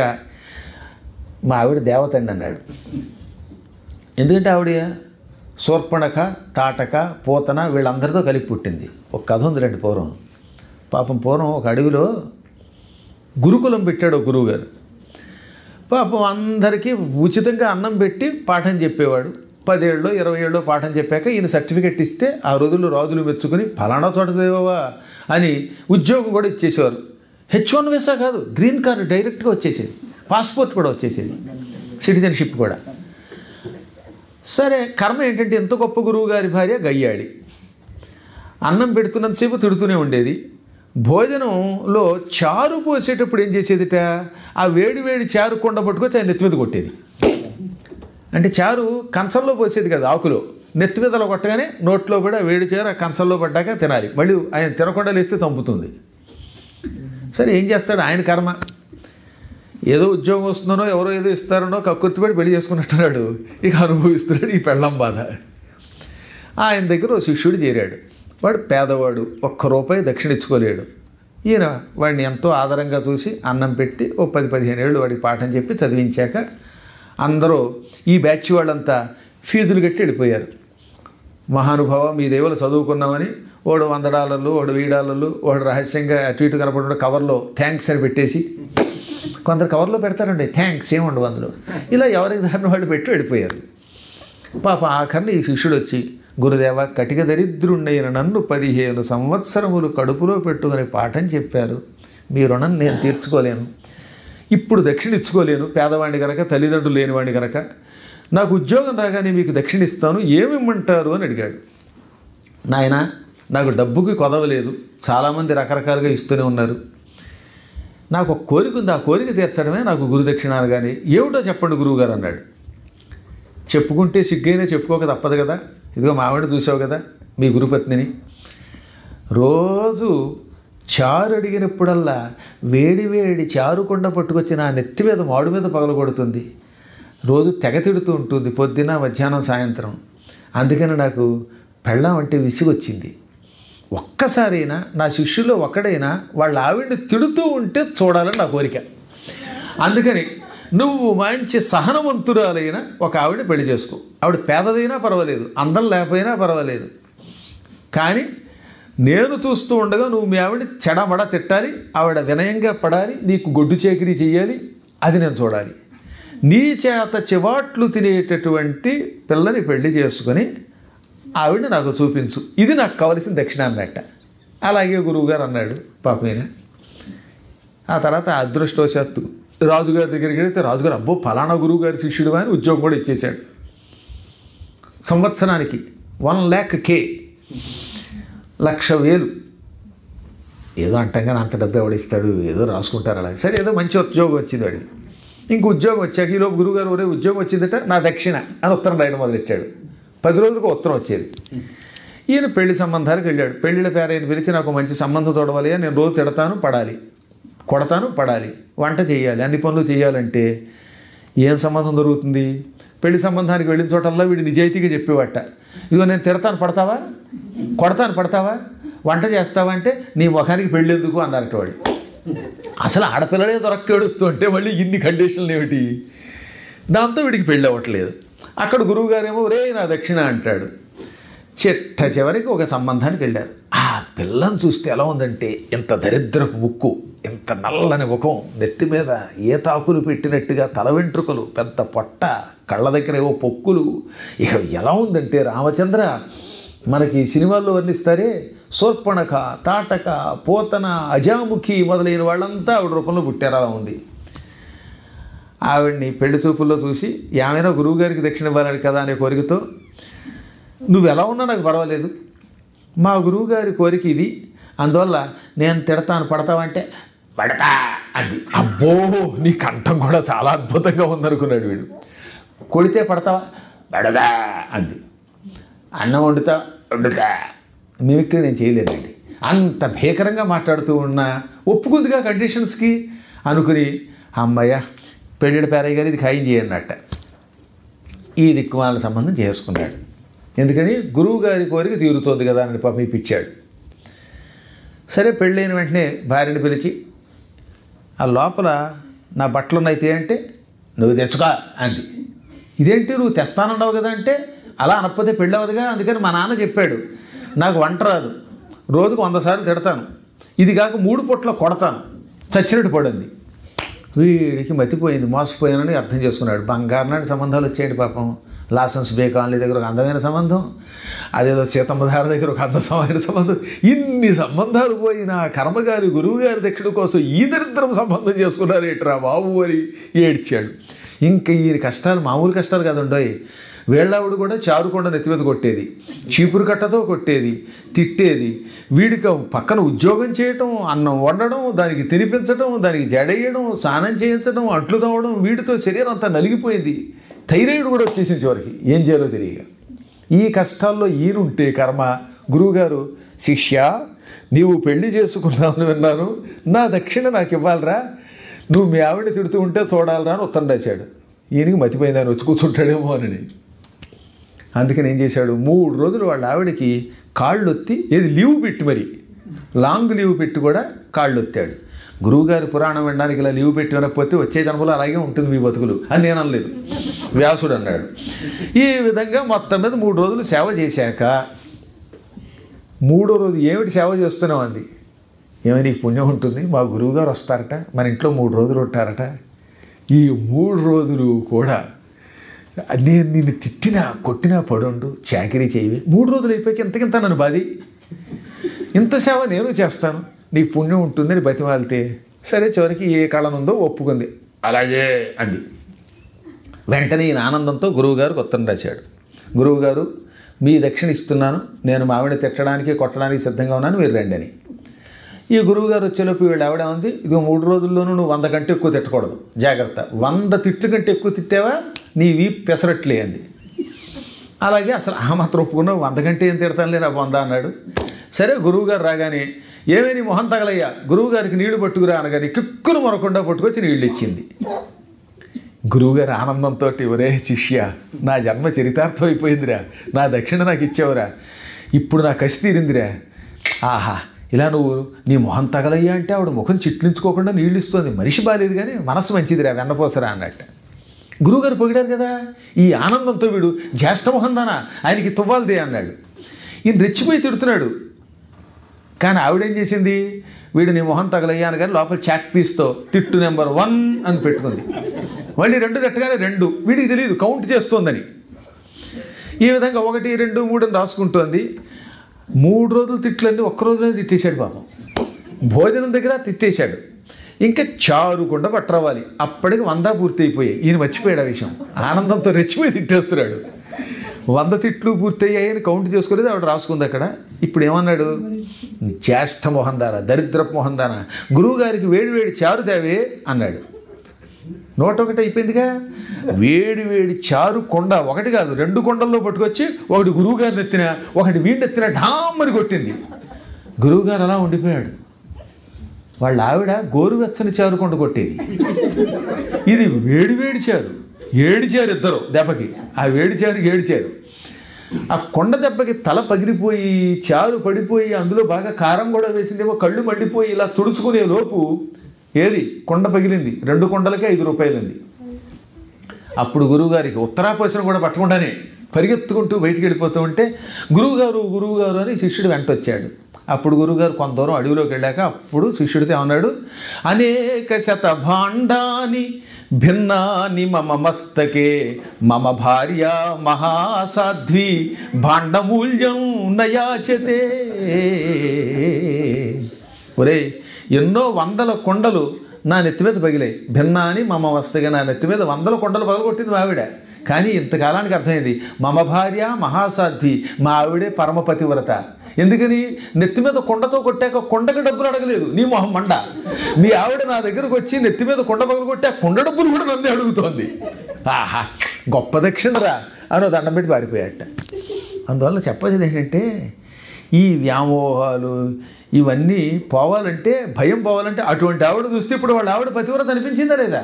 Speaker 1: మా ఆవిడ దేవత అండి అన్నాడు ఎందుకంటే ఆవిడ శూర్పణక తాటక పూతన వీళ్ళందరితో కలిపి పుట్టింది ఒక కథ ఉంది రండి పూర్వం పాపం పూర్వం ఒక అడవిలో గురుకులం పెట్టాడు ఒక గురువుగారు పాపం అందరికీ ఉచితంగా అన్నం పెట్టి పాఠం చెప్పేవాడు పదేళ్ళు ఇరవై ఏళ్ళు పాఠం చెప్పాక ఈయన సర్టిఫికెట్ ఇస్తే ఆ రోజుల్లో రాజులు మెచ్చుకుని ఫలానా చోట దేవా అని ఉద్యోగం కూడా ఇచ్చేసేవారు హెచ్ వన్ వీసా కాదు గ్రీన్ కార్డు డైరెక్ట్గా వచ్చేసేది పాస్పోర్ట్ కూడా వచ్చేసేది సిటిజన్షిప్ కూడా సరే కర్మ ఏంటంటే ఎంత గొప్ప గురువు గారి భార్య గయ్యాడి అన్నం పెడుతున్నంతసేపు తిడుతూనే ఉండేది భోజనంలో చారు పోసేటప్పుడు ఏం చేసేదిట ఆ వేడి వేడి చారు కొండ పట్టుకొచ్చి ఆయన నెత్తి మీద కొట్టేది అంటే చారు కంచంలో పోసేది కదా ఆకులో నెత్తి మీదలో కొట్టగానే నోట్లో కూడా వేడి చారు ఆ కంచంలో పడ్డాక తినాలి మళ్ళీ ఆయన తినకుండా లేస్తే చంపుతుంది సరే ఏం చేస్తాడు ఆయన కర్మ ఏదో ఉద్యోగం వస్తుందనో ఎవరో ఏదో ఇస్తారనో కక్కుర్తిపడి పెళ్లి చేసుకున్నట్టున్నాడు ఇక అనుభవిస్తున్నాడు ఈ పెళ్ళం బాధ ఆయన దగ్గర ఓ శిష్యుడు చేరాడు వాడు పేదవాడు ఒక్క రూపాయి దక్షిణ ఇచ్చుకోలేడు ఈయన వాడిని ఎంతో ఆదరంగా చూసి అన్నం పెట్టి ఓ పది పదిహేను ఏళ్ళు వాడికి పాఠం చెప్పి చదివించాక అందరూ ఈ బ్యాచ్ వాళ్ళంతా ఫీజులు కట్టి వెళ్ళిపోయారు మహానుభావ మీ దేవులు చదువుకున్నామని ఓడు వంద డాలర్లు ఓడు వెయ్యి డాలర్లు ఓడు రహస్యంగా అటు ఇటు కనపడిన కవర్లో థ్యాంక్స్ అని పెట్టేసి కొందరు కవర్లో పెడతారండి థ్యాంక్స్ ఏముండవు అందులో ఇలా ఎవరికి దారిని వాళ్ళు పెట్టి వెళ్ళిపోయారు పాప ఆఖరిని ఈ శిష్యుడు వచ్చి గురుదేవ కటిక దరిద్రుండైన నన్ను పదిహేను సంవత్సరములు కడుపులో పెట్టుకుని పాఠం చెప్పారు మీ రుణం నేను తీర్చుకోలేను ఇప్పుడు దక్షిణ ఇచ్చుకోలేను పేదవాడిని కనుక తల్లిదండ్రులు లేనివాడిని కనుక నాకు ఉద్యోగం రాగానే మీకు దక్షిణ ఇస్తాను ఏమిమ్మంటారు అని అడిగాడు నాయన నాకు డబ్బుకి కొదవలేదు చాలామంది రకరకాలుగా ఇస్తూనే ఉన్నారు నాకు ఒక కోరిక ఉంది ఆ కోరిక తీర్చడమే నాకు గురుదక్షిణ అనగానే ఏమిటో చెప్పండి గురువుగారు అన్నాడు చెప్పుకుంటే సిగ్గైనా చెప్పుకోక తప్పదు కదా ఇదిగో మావిడ చూసావు కదా మీ గురుపత్నిని రోజు చారు అడిగినప్పుడల్లా వేడి వేడి చారు కొండ పట్టుకొచ్చి నా నెత్తి మీద మాడు మీద పగలగొడుతుంది రోజు తెగ తిడుతూ ఉంటుంది పొద్దున మధ్యాహ్నం సాయంత్రం అందుకని నాకు పెళ్ళం అంటే విసిగొచ్చింది ఒక్కసారైనా నా శిష్యుల్లో ఒక్కడైనా వాళ్ళ ఆవిడ్ని తిడుతూ ఉంటే చూడాలని నా కోరిక అందుకని నువ్వు మంచి సహనవంతురాలైన ఒక ఆవిడని పెళ్లి చేసుకో ఆవిడ పేదదైనా పర్వాలేదు అందం లేకపోయినా పర్వాలేదు కానీ నేను చూస్తూ ఉండగా నువ్వు మీ ఆవిడ చెడమడ తిట్టాలి ఆవిడ వినయంగా పడాలి నీకు గొడ్డు చేకిరీ చెయ్యాలి అది నేను చూడాలి నీ చేత చివాట్లు తినేటటువంటి పిల్లని పెళ్లి చేసుకొని ఆవిడని నాకు చూపించు ఇది నాకు కావలసిన దక్షిణ అన్నట్ట అలాగే గురువుగారు అన్నాడు పాపమైన ఆ తర్వాత అదృష్టవశాత్తు రాజుగారి దగ్గరికి వెళితే రాజుగారు అబ్బో ఫలానా గురువు గారి శిష్యుడు అని ఉద్యోగం కూడా ఇచ్చేశాడు సంవత్సరానికి వన్ ల్యాక్ కే లక్ష వేలు ఏదో అంటంగానే అంత డబ్బు ఎవడిస్తాడు ఏదో రాసుకుంటారు అలా సరే ఏదో మంచి ఉద్యోగం వచ్చింది వాడికి ఇంక ఉద్యోగం వచ్చాక ఈలోపు గురువుగారు ఒరే ఉద్యోగం వచ్చిందట నా దక్షిణ అని ఉత్తరం రాయడం మొదలెట్టాడు పది రోజులకు ఉత్తరం వచ్చేది ఈయన పెళ్లి సంబంధాలకు వెళ్ళాడు పెళ్లిళ్ళ పేరైన పిలిచి నాకు మంచి సంబంధం తోడవాలి అని నేను రోజు తిడతాను పడాలి కొడతాను పడాలి వంట చేయాలి అన్ని పనులు చేయాలంటే ఏం సంబంధం దొరుకుతుంది పెళ్లి సంబంధానికి వెళ్ళిన చోటల్లా వీడు నిజాయితీగా చెప్పేవాట ఇదిగో నేను తిడతాను పడతావా కొడతాను పడతావా వంట చేస్తావా అంటే నీ ముఖానికి పెళ్ళెందుకు అన్నారట వాళ్ళు అసలు ఆడపిల్లలే దొరక్క ఏడుస్తుంటే మళ్ళీ ఇన్ని కండిషన్లు ఏమిటి దాంతో వీడికి పెళ్ళి అవ్వట్లేదు అక్కడ గురువుగారేమో రే నా దక్షిణ అంటాడు చిట్ట చివరికి ఒక సంబంధానికి వెళ్ళారు ఆ పిల్లని చూస్తే ఎలా ఉందంటే ఇంత దరిద్రపు ముక్కు ఇంత నల్లని ముఖం నెత్తి మీద ఏ తాకులు పెట్టినట్టుగా తల వెంట్రుకలు పెద్ద పొట్ట కళ్ళ దగ్గర ఏవో పొక్కులు ఇక ఎలా ఉందంటే రామచంద్ర మనకి ఈ సినిమాల్లో వర్ణిస్తారే శూర్పణక తాటక పోతన అజాముఖి మొదలైన వాళ్ళంతా ఆవిడ రూపంలో పుట్టారు అలా ఉంది ఆవిడ్ని పెళ్లి చూపుల్లో చూసి ఏమైనా గురువుగారికి దక్షిణ ఇవ్వాలని కదా అనే కోరికతో నువ్వు ఎలా ఉన్నా నాకు పర్వాలేదు మా గురువుగారి కోరిక ఇది అందువల్ల నేను తిడతాను పడతావంటే పడతా అంది అబ్బో నీ కంఠం కూడా చాలా అద్భుతంగా ఉందనుకున్నాడు వీడు కొడితే పడతావా పడదా అంది అన్నం వండుతా వండుతా మిమిక్రీ నేను చేయలేదండి అంత భీకరంగా మాట్లాడుతూ ఉన్నా ఒప్పుకుందిగా కండిషన్స్కి అనుకుని అమ్మయ్య పెళ్ళిళ్ళ పేరయ్య గారు ఇది ఖాయం చేయన్నట్ట ఈ దిక్కుమాల సంబంధం చేసుకున్నాడు ఎందుకని గురువు గారి కోరిక తీరుతోంది కదా అని పాపం ఇప్పించాడు సరే పెళ్ళైన వెంటనే భార్యని పిలిచి ఆ లోపల నా బట్టలు ఉన్నాయి అంటే నువ్వు తెచ్చుకో అంది ఇదేంటి నువ్వు తెస్తానన్నావు కదా అంటే అలా అనకపోతే పెళ్ళి అవ్వదుగా అందుకని మా నాన్న చెప్పాడు నాకు వంట రాదు రోజుకు వంద సార్లు తిడతాను ఇది కాక మూడు పొట్ల కొడతాను చచ్చినట్టు పడింది వీడికి మతిపోయింది మోసపోయానని అర్థం చేసుకున్నాడు బంగారు నాటి సంబంధాలు వచ్చేయండి పాపం లాసెన్స్ బే కాలనీ దగ్గర ఒక అందమైన సంబంధం అదేదో సీతమ్మధార దగ్గర ఒక అందమైన సంబంధం ఇన్ని సంబంధాలు పోయిన కర్మగారి గురువు గారి దక్షిణ కోసం ఈ దరిద్రం సంబంధం చేసుకున్నారు ఏట్రా బాబు అని ఏడ్చాడు ఇంకా ఈయన కష్టాలు మామూలు కష్టాలు కదండోయ్ వేళ్ళావిడ కూడా చారుకొండ నెత్తి మీద కొట్టేది చీపురు కట్టతో కొట్టేది తిట్టేది వీడికి పక్కన ఉద్యోగం చేయటం అన్నం వండడం దానికి తినిపించడం దానికి జడేయడం స్నానం చేయించడం అంట్లు తవ్వడం వీడితో శరీరం అంతా నలిగిపోయింది థైరాయిడ్ కూడా వచ్చేసింది చివరికి ఏం చేయాలో తెలియక ఈ కష్టాల్లో ఈయనుంటే కర్మ గురువుగారు శిష్య నీవు పెళ్లి చేసుకున్నావని విన్నాను నా దక్షిణ నాకు ఇవ్వాలరా నువ్వు మీ ఆవిడని తిడుతూ ఉంటే చూడాలరా అని ఉత్తరం రాశాడు ఈయనకి మతిపోయింది ఆయన వచ్చి కూర్చుంటాడేమో అని అందుకని ఏం చేశాడు మూడు రోజులు వాళ్ళ ఆవిడకి కాళ్ళు ఒత్తి ఏది లీవ్ పెట్టి మరి లాంగ్ లీవ్ పెట్టి కూడా కాళ్ళు ఒత్తాడు గురువుగారి పురాణం వినడానికి ఇలా లీవ్ పెట్టి వినకపోతే వచ్చే జన్మలో అలాగే ఉంటుంది మీ బతుకులు అని నేను అనలేదు వ్యాసుడు అన్నాడు ఈ విధంగా మొత్తం మీద మూడు రోజులు సేవ చేశాక మూడో రోజు ఏమిటి సేవ చేస్తున్నావు అంది ఏమైనా నీకు పుణ్యం ఉంటుంది మా గురువుగారు వస్తారట మన ఇంట్లో మూడు రోజులు ఉంటారట ఈ మూడు రోజులు కూడా నేను నిన్ను తిట్టినా కొట్టినా పడుండు చాకరీ చేయవి మూడు రోజులు అయిపోయాక ఇంతకింత నన్ను బాధి ఇంత సేవ నేను చేస్తాను నీకు పుణ్యం ఉంటుందని బతిమాలితే సరే చివరికి ఏ కళనుందో ఒప్పుకుంది అలాగే అంది వెంటనే ఈయన ఆనందంతో గురువుగారు ఉత్తరం రాశాడు గురువుగారు మీ దక్షిణ ఇస్తున్నాను నేను మా ఆవిడ తిట్టడానికి కొట్టడానికి సిద్ధంగా ఉన్నాను మీరు రండి అని ఈ గురువుగారు వచ్చేలోపు వీళ్ళు ఆవిడ ఉంది ఇదిగో మూడు రోజుల్లోనూ నువ్వు వంద కంటే ఎక్కువ తిట్టకూడదు జాగ్రత్త వంద తిట్లు కంటే ఎక్కువ తిట్టావా నీ వీప్ పెసరట్లే అంది అలాగే అసలు ఆ మాత్రం ఒప్పుకున్నావు వంద కంటే ఏం తిడతానులే నాకు వంద అన్నాడు సరే గురువుగారు రాగానే ఏమే నీ మొహం తగలయ్యా గురువుగారికి నీళ్లు పట్టుకురా అనగానే కిక్కులు మొరకుండా పట్టుకొచ్చి నీళ్ళు ఇచ్చింది గురువుగారు ఆనందంతో ఒరే శిష్య నా జన్మ చరితార్థం అయిపోయిందిరా నా దక్షిణ నాకు ఇచ్చావురా ఇప్పుడు నా కసి తీరిందిరా ఆహా ఇలా నువ్వు నీ మొహం తగలయ్యా అంటే ఆవిడ ముఖం చిట్లించుకోకుండా నీళ్ళు ఇస్తుంది మనిషి బాలేదు కానీ మనసు మంచిదిరా వెన్నపోసరా అన్నట్టు గురువుగారు పొగిడారు కదా ఈ ఆనందంతో వీడు జ్యేష్ఠమోహన్ దానా ఆయనకి తువ్వాలిదే అన్నాడు ఈయన రెచ్చిపోయి తిడుతున్నాడు కానీ ఆవిడేం చేసింది వీడు నీ మొహం తగలయ్యాను కానీ లోపల చాక్ పీస్తో తిట్టు నెంబర్ వన్ అని పెట్టుకుంది మళ్ళీ రెండు తట్టగానే రెండు వీడికి తెలియదు కౌంట్ చేస్తోందని ఈ విధంగా ఒకటి రెండు మూడు అని రాసుకుంటోంది మూడు రోజులు తిట్లన్నీ ఒక్క రోజునే తిట్టేశాడు పాపం భోజనం దగ్గర తిట్టేశాడు ఇంకా చారు కుండ పట్టరావాలి అప్పటికి వంద పూర్తి అయిపోయాయి ఈయన మర్చిపోయాడు ఆ విషయం ఆనందంతో రెచ్చిపోయి తిట్టేస్తున్నాడు వంద తిట్లు పూర్తయ్యాయని కౌంట్ చేసుకోలేదు ఆవిడ రాసుకుంది అక్కడ ఇప్పుడు ఏమన్నాడు జ్యేష్ఠ మొహందాన దరిద్రపు మొహందాన గురువు గారికి వేడి వేడి చారు తేవే అన్నాడు నూట ఒకటి అయిపోయిందిగా వేడి వేడి చారు కొండ ఒకటి కాదు రెండు కొండల్లో పట్టుకొచ్చి ఒకటి గురువు గారిని ఎత్తిన ఒకటి వీడిని ఎత్తిన ఢామ్మని కొట్టింది గురువుగారు అలా ఉండిపోయాడు వాళ్ళ ఆవిడ గోరువెచ్చని చారు కొండ కొట్టేది ఇది వేడి వేడి చారు ఏడిచారు ఇద్దరు దెబ్బకి ఆ వేడి చారు ఏడిచారు ఆ కొండ దెబ్బకి తల పగిలిపోయి చారు పడిపోయి అందులో బాగా కారం కూడా వేసిందేమో కళ్ళు మండిపోయి ఇలా తుడుచుకునే లోపు ఏది కొండ పగిలింది రెండు కొండలకే ఐదు రూపాయలుంది అప్పుడు గురువుగారికి ఉత్తరాపోసన కూడా పట్టకుండానే పరిగెత్తుకుంటూ బయటికి వెళ్ళిపోతూ ఉంటే గురువుగారు గురువుగారు అని శిష్యుడు వెంట వచ్చాడు అప్పుడు గురువుగారు కొంత దూరం అడవిలోకి వెళ్ళాక అప్పుడు శిష్యుడితో ఏమన్నాడు అనేక శత భాండాని భిన్నాని మమ మస్తకే మమ భార్య మహాసాధ్వి భాండమూల్యం నయాచతే ఒరే ఎన్నో వందల కొండలు నా నెత్తి మీద పగిలాయి భిన్నాని మమ వస్తగా నా నెత్తి మీద వందల కొండలు పగలగొట్టింది మా ఆవిడ కానీ ఇంతకాలానికి అర్థమైంది మమ భార్య మహాసాధ్వి మా ఆవిడే పరమ పతివ్రత ఎందుకని నెత్తి మీద కొండతో కొట్టాక కొండకి డబ్బులు అడగలేదు నీ మొహం మండ మీ ఆవిడ నా దగ్గరకు వచ్చి నెత్తి మీద కొండ పగలు కొట్టి ఆ కొండ డబ్బులు కూడా నన్ను అడుగుతోంది ఆహా గొప్ప దక్షిణరా అని దండం పెట్టి పారిపోయాట అందువల్ల చెప్పేది ఏంటంటే ఈ వ్యామోహాలు ఇవన్నీ పోవాలంటే భయం పోవాలంటే అటువంటి ఆవిడ చూస్తే ఇప్పుడు వాళ్ళ ఆవిడ పతివ్రత అనిపించిందా లేదా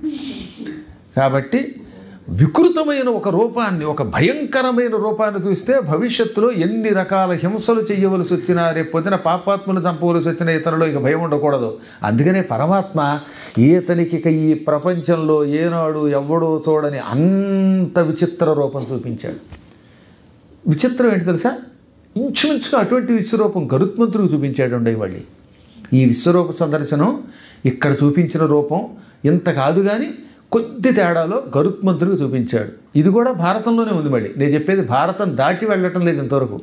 Speaker 1: కాబట్టి వికృతమైన ఒక రూపాన్ని ఒక భయంకరమైన రూపాన్ని చూస్తే భవిష్యత్తులో ఎన్ని రకాల హింసలు చేయవలసి వచ్చినా రేపు పొద్దున పాపాత్మలు చంపవలసి వచ్చిన ఇతరులో ఇక భయం ఉండకూడదు అందుకనే పరమాత్మ ఈతనికి ఇక ఈ ప్రపంచంలో ఏనాడు ఎవడో చూడని అంత విచిత్ర రూపం చూపించాడు విచిత్రం ఏంటి తెలుసా ఇంచుమించుగా అటువంటి విశ్వరూపం గరుత్మంతుడికి చూపించాడు మళ్ళీ ఈ విశ్వరూప సందర్శనం ఇక్కడ చూపించిన రూపం ఇంత కాదు కానీ కొద్ది తేడాలో గరుత్మంతుడికి చూపించాడు ఇది కూడా భారతంలోనే ఉంది మళ్ళీ నేను చెప్పేది భారతం దాటి వెళ్ళటం లేదు ఇంతవరకు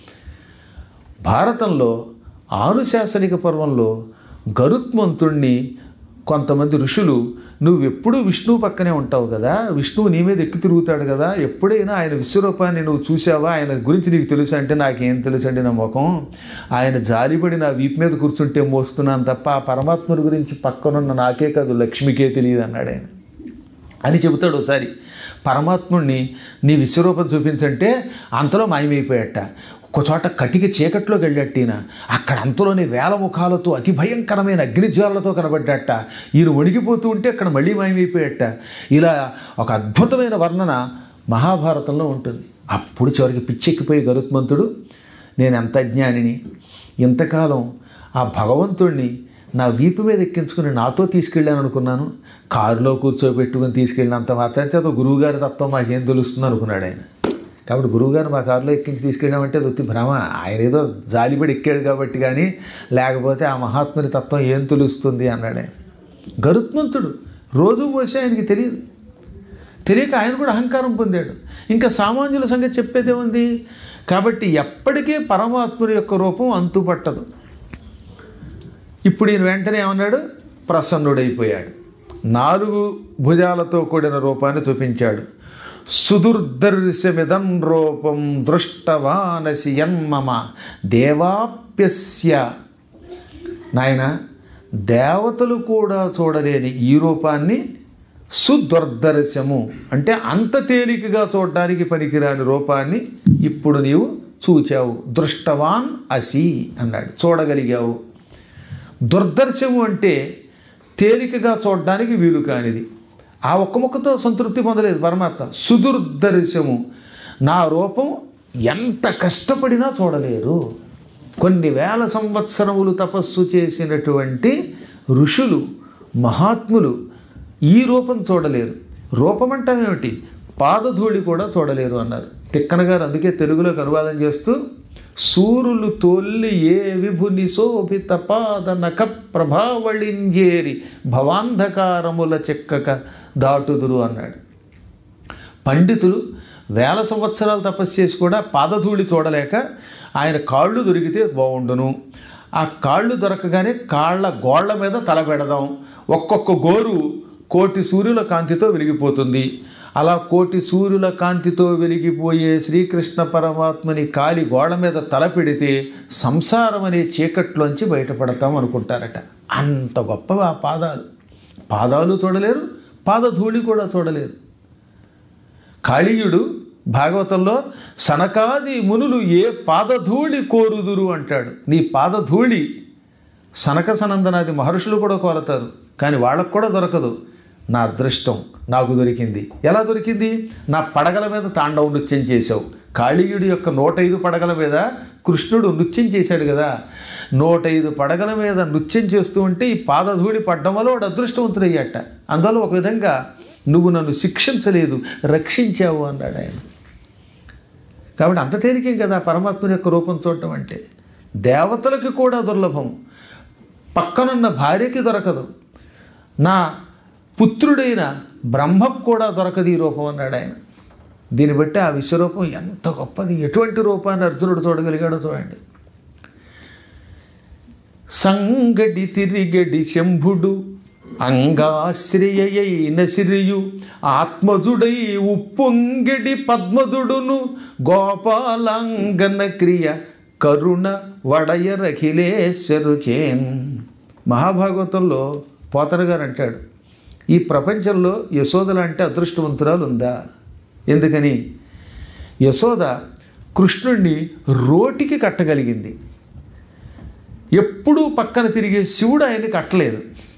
Speaker 1: భారతంలో ఆనుశాసనిక పర్వంలో గరుత్మంతుణ్ణి కొంతమంది ఋషులు నువ్వు ఎప్పుడూ విష్ణువు పక్కనే ఉంటావు కదా విష్ణువు నీ మీద ఎక్కి తిరుగుతాడు కదా ఎప్పుడైనా ఆయన విశ్వరూపాన్ని నువ్వు చూసావా ఆయన గురించి నీకు తెలుసు అంటే నాకేం తెలుసు అండి నా ముఖం ఆయన జాలిపడి నా వీపు మీద కూర్చుంటే మోస్తున్నాను తప్ప ఆ పరమాత్ముడి గురించి పక్కనున్న నాకే కాదు లక్ష్మికే తెలియదు అన్నాడు ఆయన అని చెబుతాడు ఒకసారి పరమాత్ముడిని నీ విశ్వరూపం చూపించంటే అంతలో మాయమైపోయాట ఒక చోట కటిక చీకట్లోకి వెళ్ళట్టీన అక్కడ అంతలోనే వేల ముఖాలతో అతి భయంకరమైన అగ్నిజ్వాలతో కనబడ్డట ఈయన వణికిపోతూ ఉంటే అక్కడ మళ్ళీ మాయమైపోయాట ఇలా ఒక అద్భుతమైన వర్ణన మహాభారతంలో ఉంటుంది అప్పుడు చివరికి పిచ్చెక్కిపోయి గరుత్మంతుడు నేను ఎంత అజ్ఞానిని ఇంతకాలం ఆ భగవంతుణ్ణి నా వీపు మీద ఎక్కించుకుని నాతో తీసుకెళ్ళాను అనుకున్నాను కారులో కూర్చోబెట్టుకుని తీసుకెళ్ళినంత మాత్రం చేత గురువుగారి తత్వం మాకేం తెలుస్తుంది అనుకున్నాడు ఆయన కాబట్టి గురువుగారు మా కారులో ఎక్కించి తీసుకెళ్ళామంటే అది ఒత్తి భ్రమ ఆయన ఏదో జాలిపడి ఎక్కాడు కాబట్టి కానీ లేకపోతే ఆ మహాత్ముని తత్వం ఏం తెలుస్తుంది అన్నాడు ఆయన గరుత్మంతుడు రోజు పోసే ఆయనకి తెలియదు తెలియక ఆయన కూడా అహంకారం పొందాడు ఇంకా సామాన్యుల సంగతి చెప్పేదేముంది కాబట్టి ఎప్పటికీ పరమాత్ముని యొక్క రూపం అంతుపట్టదు ఇప్పుడు ఈయన వెంటనే ఏమన్నాడు ప్రసన్నుడైపోయాడు నాలుగు భుజాలతో కూడిన రూపాన్ని చూపించాడు సుదుర్దర్శమిదం రూపం దృష్టవానసి యన్మమ దేవాప్యస్య నాయన దేవతలు కూడా చూడలేని ఈ రూపాన్ని సుదుర్దర్శము అంటే అంత తేలికగా చూడడానికి పనికిరాని రూపాన్ని ఇప్పుడు నీవు చూచావు దృష్టవాన్ అసి అన్నాడు చూడగలిగావు దుర్దర్శము అంటే తేలికగా చూడడానికి వీలు కానిది ఆ ఒక్క ముక్కతో సంతృప్తి పొందలేదు పరమాత్మ సుదుర్దర్శము నా రూపం ఎంత కష్టపడినా చూడలేరు కొన్ని వేల సంవత్సరములు తపస్సు చేసినటువంటి ఋషులు మహాత్ములు ఈ రూపం చూడలేరు రూపం అంటామేమిటి పాదధూళి కూడా చూడలేరు అన్నారు తిక్కన గారు అందుకే తెలుగులోకి అనువాదం చేస్తూ సూరులు తొల్లి ఏ విభుని శోభిత పాద నఖ ప్రభావళింజేరి భవాంధకారముల చెక్కక దాటుదురు అన్నాడు పండితులు వేల సంవత్సరాలు తపస్సు చేసి కూడా పాదధూళి చూడలేక ఆయన కాళ్ళు దొరికితే బాగుండును ఆ కాళ్ళు దొరకగానే కాళ్ళ గోళ్ల మీద తల పెడదాం ఒక్కొక్క గోరు కోటి సూర్యుల కాంతితో వెలిగిపోతుంది అలా కోటి సూర్యుల కాంతితో వెలిగిపోయే శ్రీకృష్ణ పరమాత్మని కాలి గోడ మీద తల పెడితే సంసారం అనే చీకట్లోంచి బయటపడతాం అనుకుంటారట అంత గొప్ప ఆ పాదాలు పాదాలు చూడలేరు పాదధూళి కూడా చూడలేరు కాళీయుడు భాగవతంలో సనకాది మునులు ఏ పాదధూళి కోరుదురు అంటాడు నీ పాదధూళి సనక సనందనాది మహర్షులు కూడా కోరతారు కానీ వాళ్ళకు కూడా దొరకదు నా అదృష్టం నాకు దొరికింది ఎలా దొరికింది నా పడగల మీద తాండవ నృత్యం చేశావు కాళీయుడి యొక్క నూట ఐదు పడగల మీద కృష్ణుడు నృత్యం చేశాడు కదా నూట ఐదు పడగల మీద నృత్యం చేస్తూ ఉంటే ఈ పాదధూళి పడ్డం వల్ల వాడు అదృష్టవంతుడయ్యాట అందువల్ల ఒక విధంగా నువ్వు నన్ను శిక్షించలేదు రక్షించావు అన్నాడు ఆయన కాబట్టి అంత తేలికేం కదా పరమాత్ముని యొక్క రూపం చూడటం అంటే దేవతలకి కూడా దుర్లభం పక్కనున్న భార్యకి దొరకదు నా పుత్రుడైన బ్రహ్మకు కూడా దొరకదు ఈ రూపం అన్నాడు ఆయన దీన్ని బట్టి ఆ విశ్వరూపం ఎంత గొప్పది ఎటువంటి రూపాన్ని అర్జునుడు చూడగలిగాడో చూడండి సంగడి తిరిగడి శంభుడు అంగాశ్రయైన సిరియు ఆత్మజుడై ఉప్పొంగడి పద్మజుడును గోపాలాంగన క్రియ కరుణ వడయరఖిలేశ్వరు చేన్ మహాభాగవతంలో పోతన గారు అంటాడు ఈ ప్రపంచంలో యశోదల అంటే అదృష్టవంతురాలు ఉందా ఎందుకని యశోద కృష్ణుణ్ణి రోటికి కట్టగలిగింది ఎప్పుడూ పక్కన తిరిగే శివుడు ఆయన్ని కట్టలేదు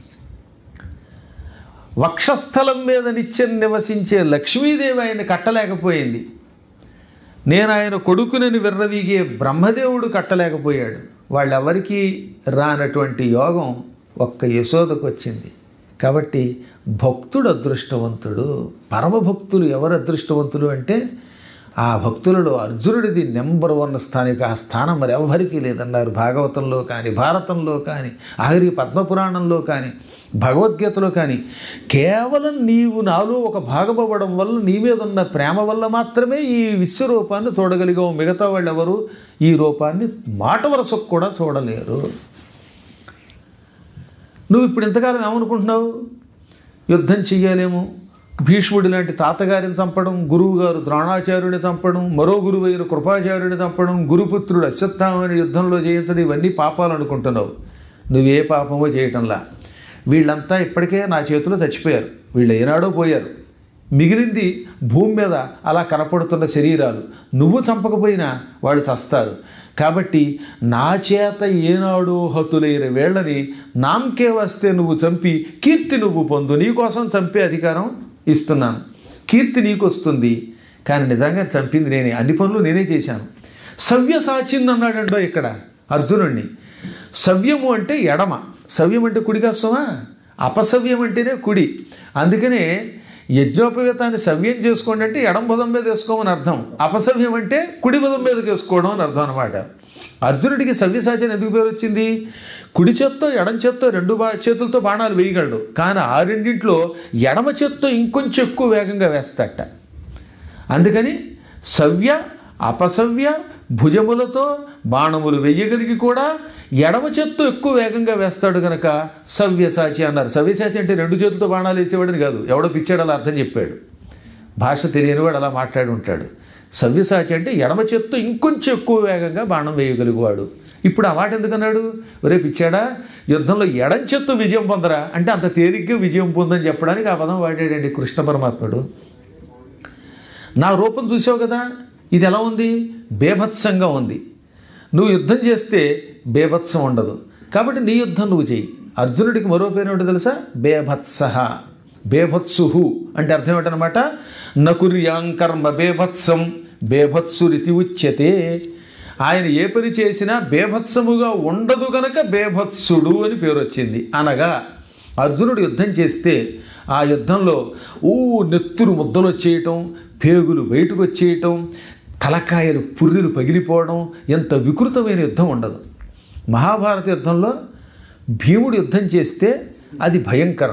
Speaker 1: వక్షస్థలం మీద నిత్యం నివసించే లక్ష్మీదేవి ఆయన కట్టలేకపోయింది నేను ఆయన కొడుకునని విర్రవీగే బ్రహ్మదేవుడు కట్టలేకపోయాడు వాళ్ళెవరికీ రానటువంటి యోగం ఒక్క యశోదకు వచ్చింది కాబట్టి భక్తుడు అదృష్టవంతుడు పరమభక్తులు ఎవరు అదృష్టవంతులు అంటే ఆ భక్తులలో అర్జునుడిది నెంబర్ వన్ స్థానిక ఆ స్థానం మరి ఎవరికి లేదన్నారు భాగవతంలో కానీ భారతంలో కానీ ఆఖరికి పద్మపురాణంలో కానీ భగవద్గీతలో కానీ కేవలం నీవు నాలో ఒక భాగమవ్వడం వల్ల నీ మీద ఉన్న ప్రేమ వల్ల మాత్రమే ఈ విశ్వరూపాన్ని చూడగలిగావు మిగతా వాళ్ళు ఎవరు ఈ రూపాన్ని మాట వరసకు కూడా చూడలేరు నువ్వు ఇప్పుడు ఇంతకాలం ఏమనుకుంటున్నావు యుద్ధం చెయ్యాలేమో భీష్ముడి లాంటి తాతగారిని చంపడం గురువుగారు ద్రోణాచార్యుని చంపడం మరో గురువు అయిన కృపాచార్యుని చంపడం గురుపుత్రుడు అశ్వత్థామని యుద్ధంలో జయించడం ఇవన్నీ పాపాలు అనుకుంటున్నావు నువ్వే పాపమో చేయటంలా వీళ్ళంతా ఇప్పటికే నా చేతిలో చచ్చిపోయారు వీళ్ళు ఏనాడో పోయారు మిగిలింది భూమి మీద అలా కనపడుతున్న శరీరాలు నువ్వు చంపకపోయినా వాళ్ళు చస్తారు కాబట్టి నా చేత ఏనాడు హతులైన వేళ్ళని నామకే వస్తే నువ్వు చంపి కీర్తి నువ్వు పొందు నీకోసం చంపే అధికారం ఇస్తున్నాను కీర్తి నీకు వస్తుంది కానీ నిజంగా చంపింది నేనే అన్ని పనులు నేనే చేశాను సవ్యసాచిన్ అన్నాడండో ఇక్కడ అర్జునుడిని సవ్యము అంటే ఎడమ సవ్యం అంటే కుడి కాస్తమా అపసవ్యం అంటేనే కుడి అందుకనే యజ్ఞోపవేతాన్ని సవ్యం చేసుకోండి అంటే ఎడం బుధం మీద వేసుకోమని అర్థం అపసవ్యం అంటే కుడి బుధం మీదకి వేసుకోవడం అని అర్థం అనమాట అర్జునుడికి సవ్యసాచన ఎందుకు పేరు వచ్చింది కుడి చేత్తో ఎడం చేత్తో రెండు బా చేతులతో బాణాలు వేయగలడు కానీ ఆ రెండింటిలో ఎడమ చేత్తో ఇంకొంచెం ఎక్కువ వేగంగా వేస్తాట అందుకని సవ్య అపసవ్య భుజములతో బాణములు వెయ్యగలిగి కూడా ఎడమ చేత్తో ఎక్కువ వేగంగా వేస్తాడు కనుక సవ్యసాచి అన్నారు సవ్యసాచి అంటే రెండు చేతులతో బాణాలు వేసేవాడని కాదు ఎవడో పిచ్చాడు అలా అర్థం చెప్పాడు భాష తెలియనివాడు అలా మాట్లాడి ఉంటాడు సవ్యసాచి అంటే ఎడమ చేత్తో ఇంకొంచెం ఎక్కువ వేగంగా బాణం వేయగలిగేవాడు ఇప్పుడు ఆ మాట ఎందుకన్నాడు ఒరే పిచ్చాడా యుద్ధంలో ఎడం చేత్తో విజయం పొందరా అంటే అంత తేలిగ్గా విజయం పొందని చెప్పడానికి ఆ పదం వాడాడండి కృష్ణ పరమాత్ముడు నా రూపం చూసావు కదా ఇది ఎలా ఉంది బేభత్సంగా ఉంది నువ్వు యుద్ధం చేస్తే బేభత్సం ఉండదు కాబట్టి నీ యుద్ధం నువ్వు చెయ్యి అర్జునుడికి మరో పేరు ఏంటో తెలుసా బేభత్స బేభత్సుహు అంటే అర్థం ఏంటనమాట నకుర్యాంకర్మ బేభత్సం బేభత్సురితి ఉచ్యతే ఆయన ఏ పని చేసినా బేభత్సముగా ఉండదు గనక బేభత్సుడు అని పేరు వచ్చింది అనగా అర్జునుడు యుద్ధం చేస్తే ఆ యుద్ధంలో ఊ నెత్తురు ముద్దలు వచ్చేయటం పేగులు బయటకు వచ్చేయటం తలకాయలు పుర్రెలు పగిలిపోవడం ఎంత వికృతమైన యుద్ధం ఉండదు మహాభారత యుద్ధంలో భీముడు యుద్ధం చేస్తే అది భయంకరం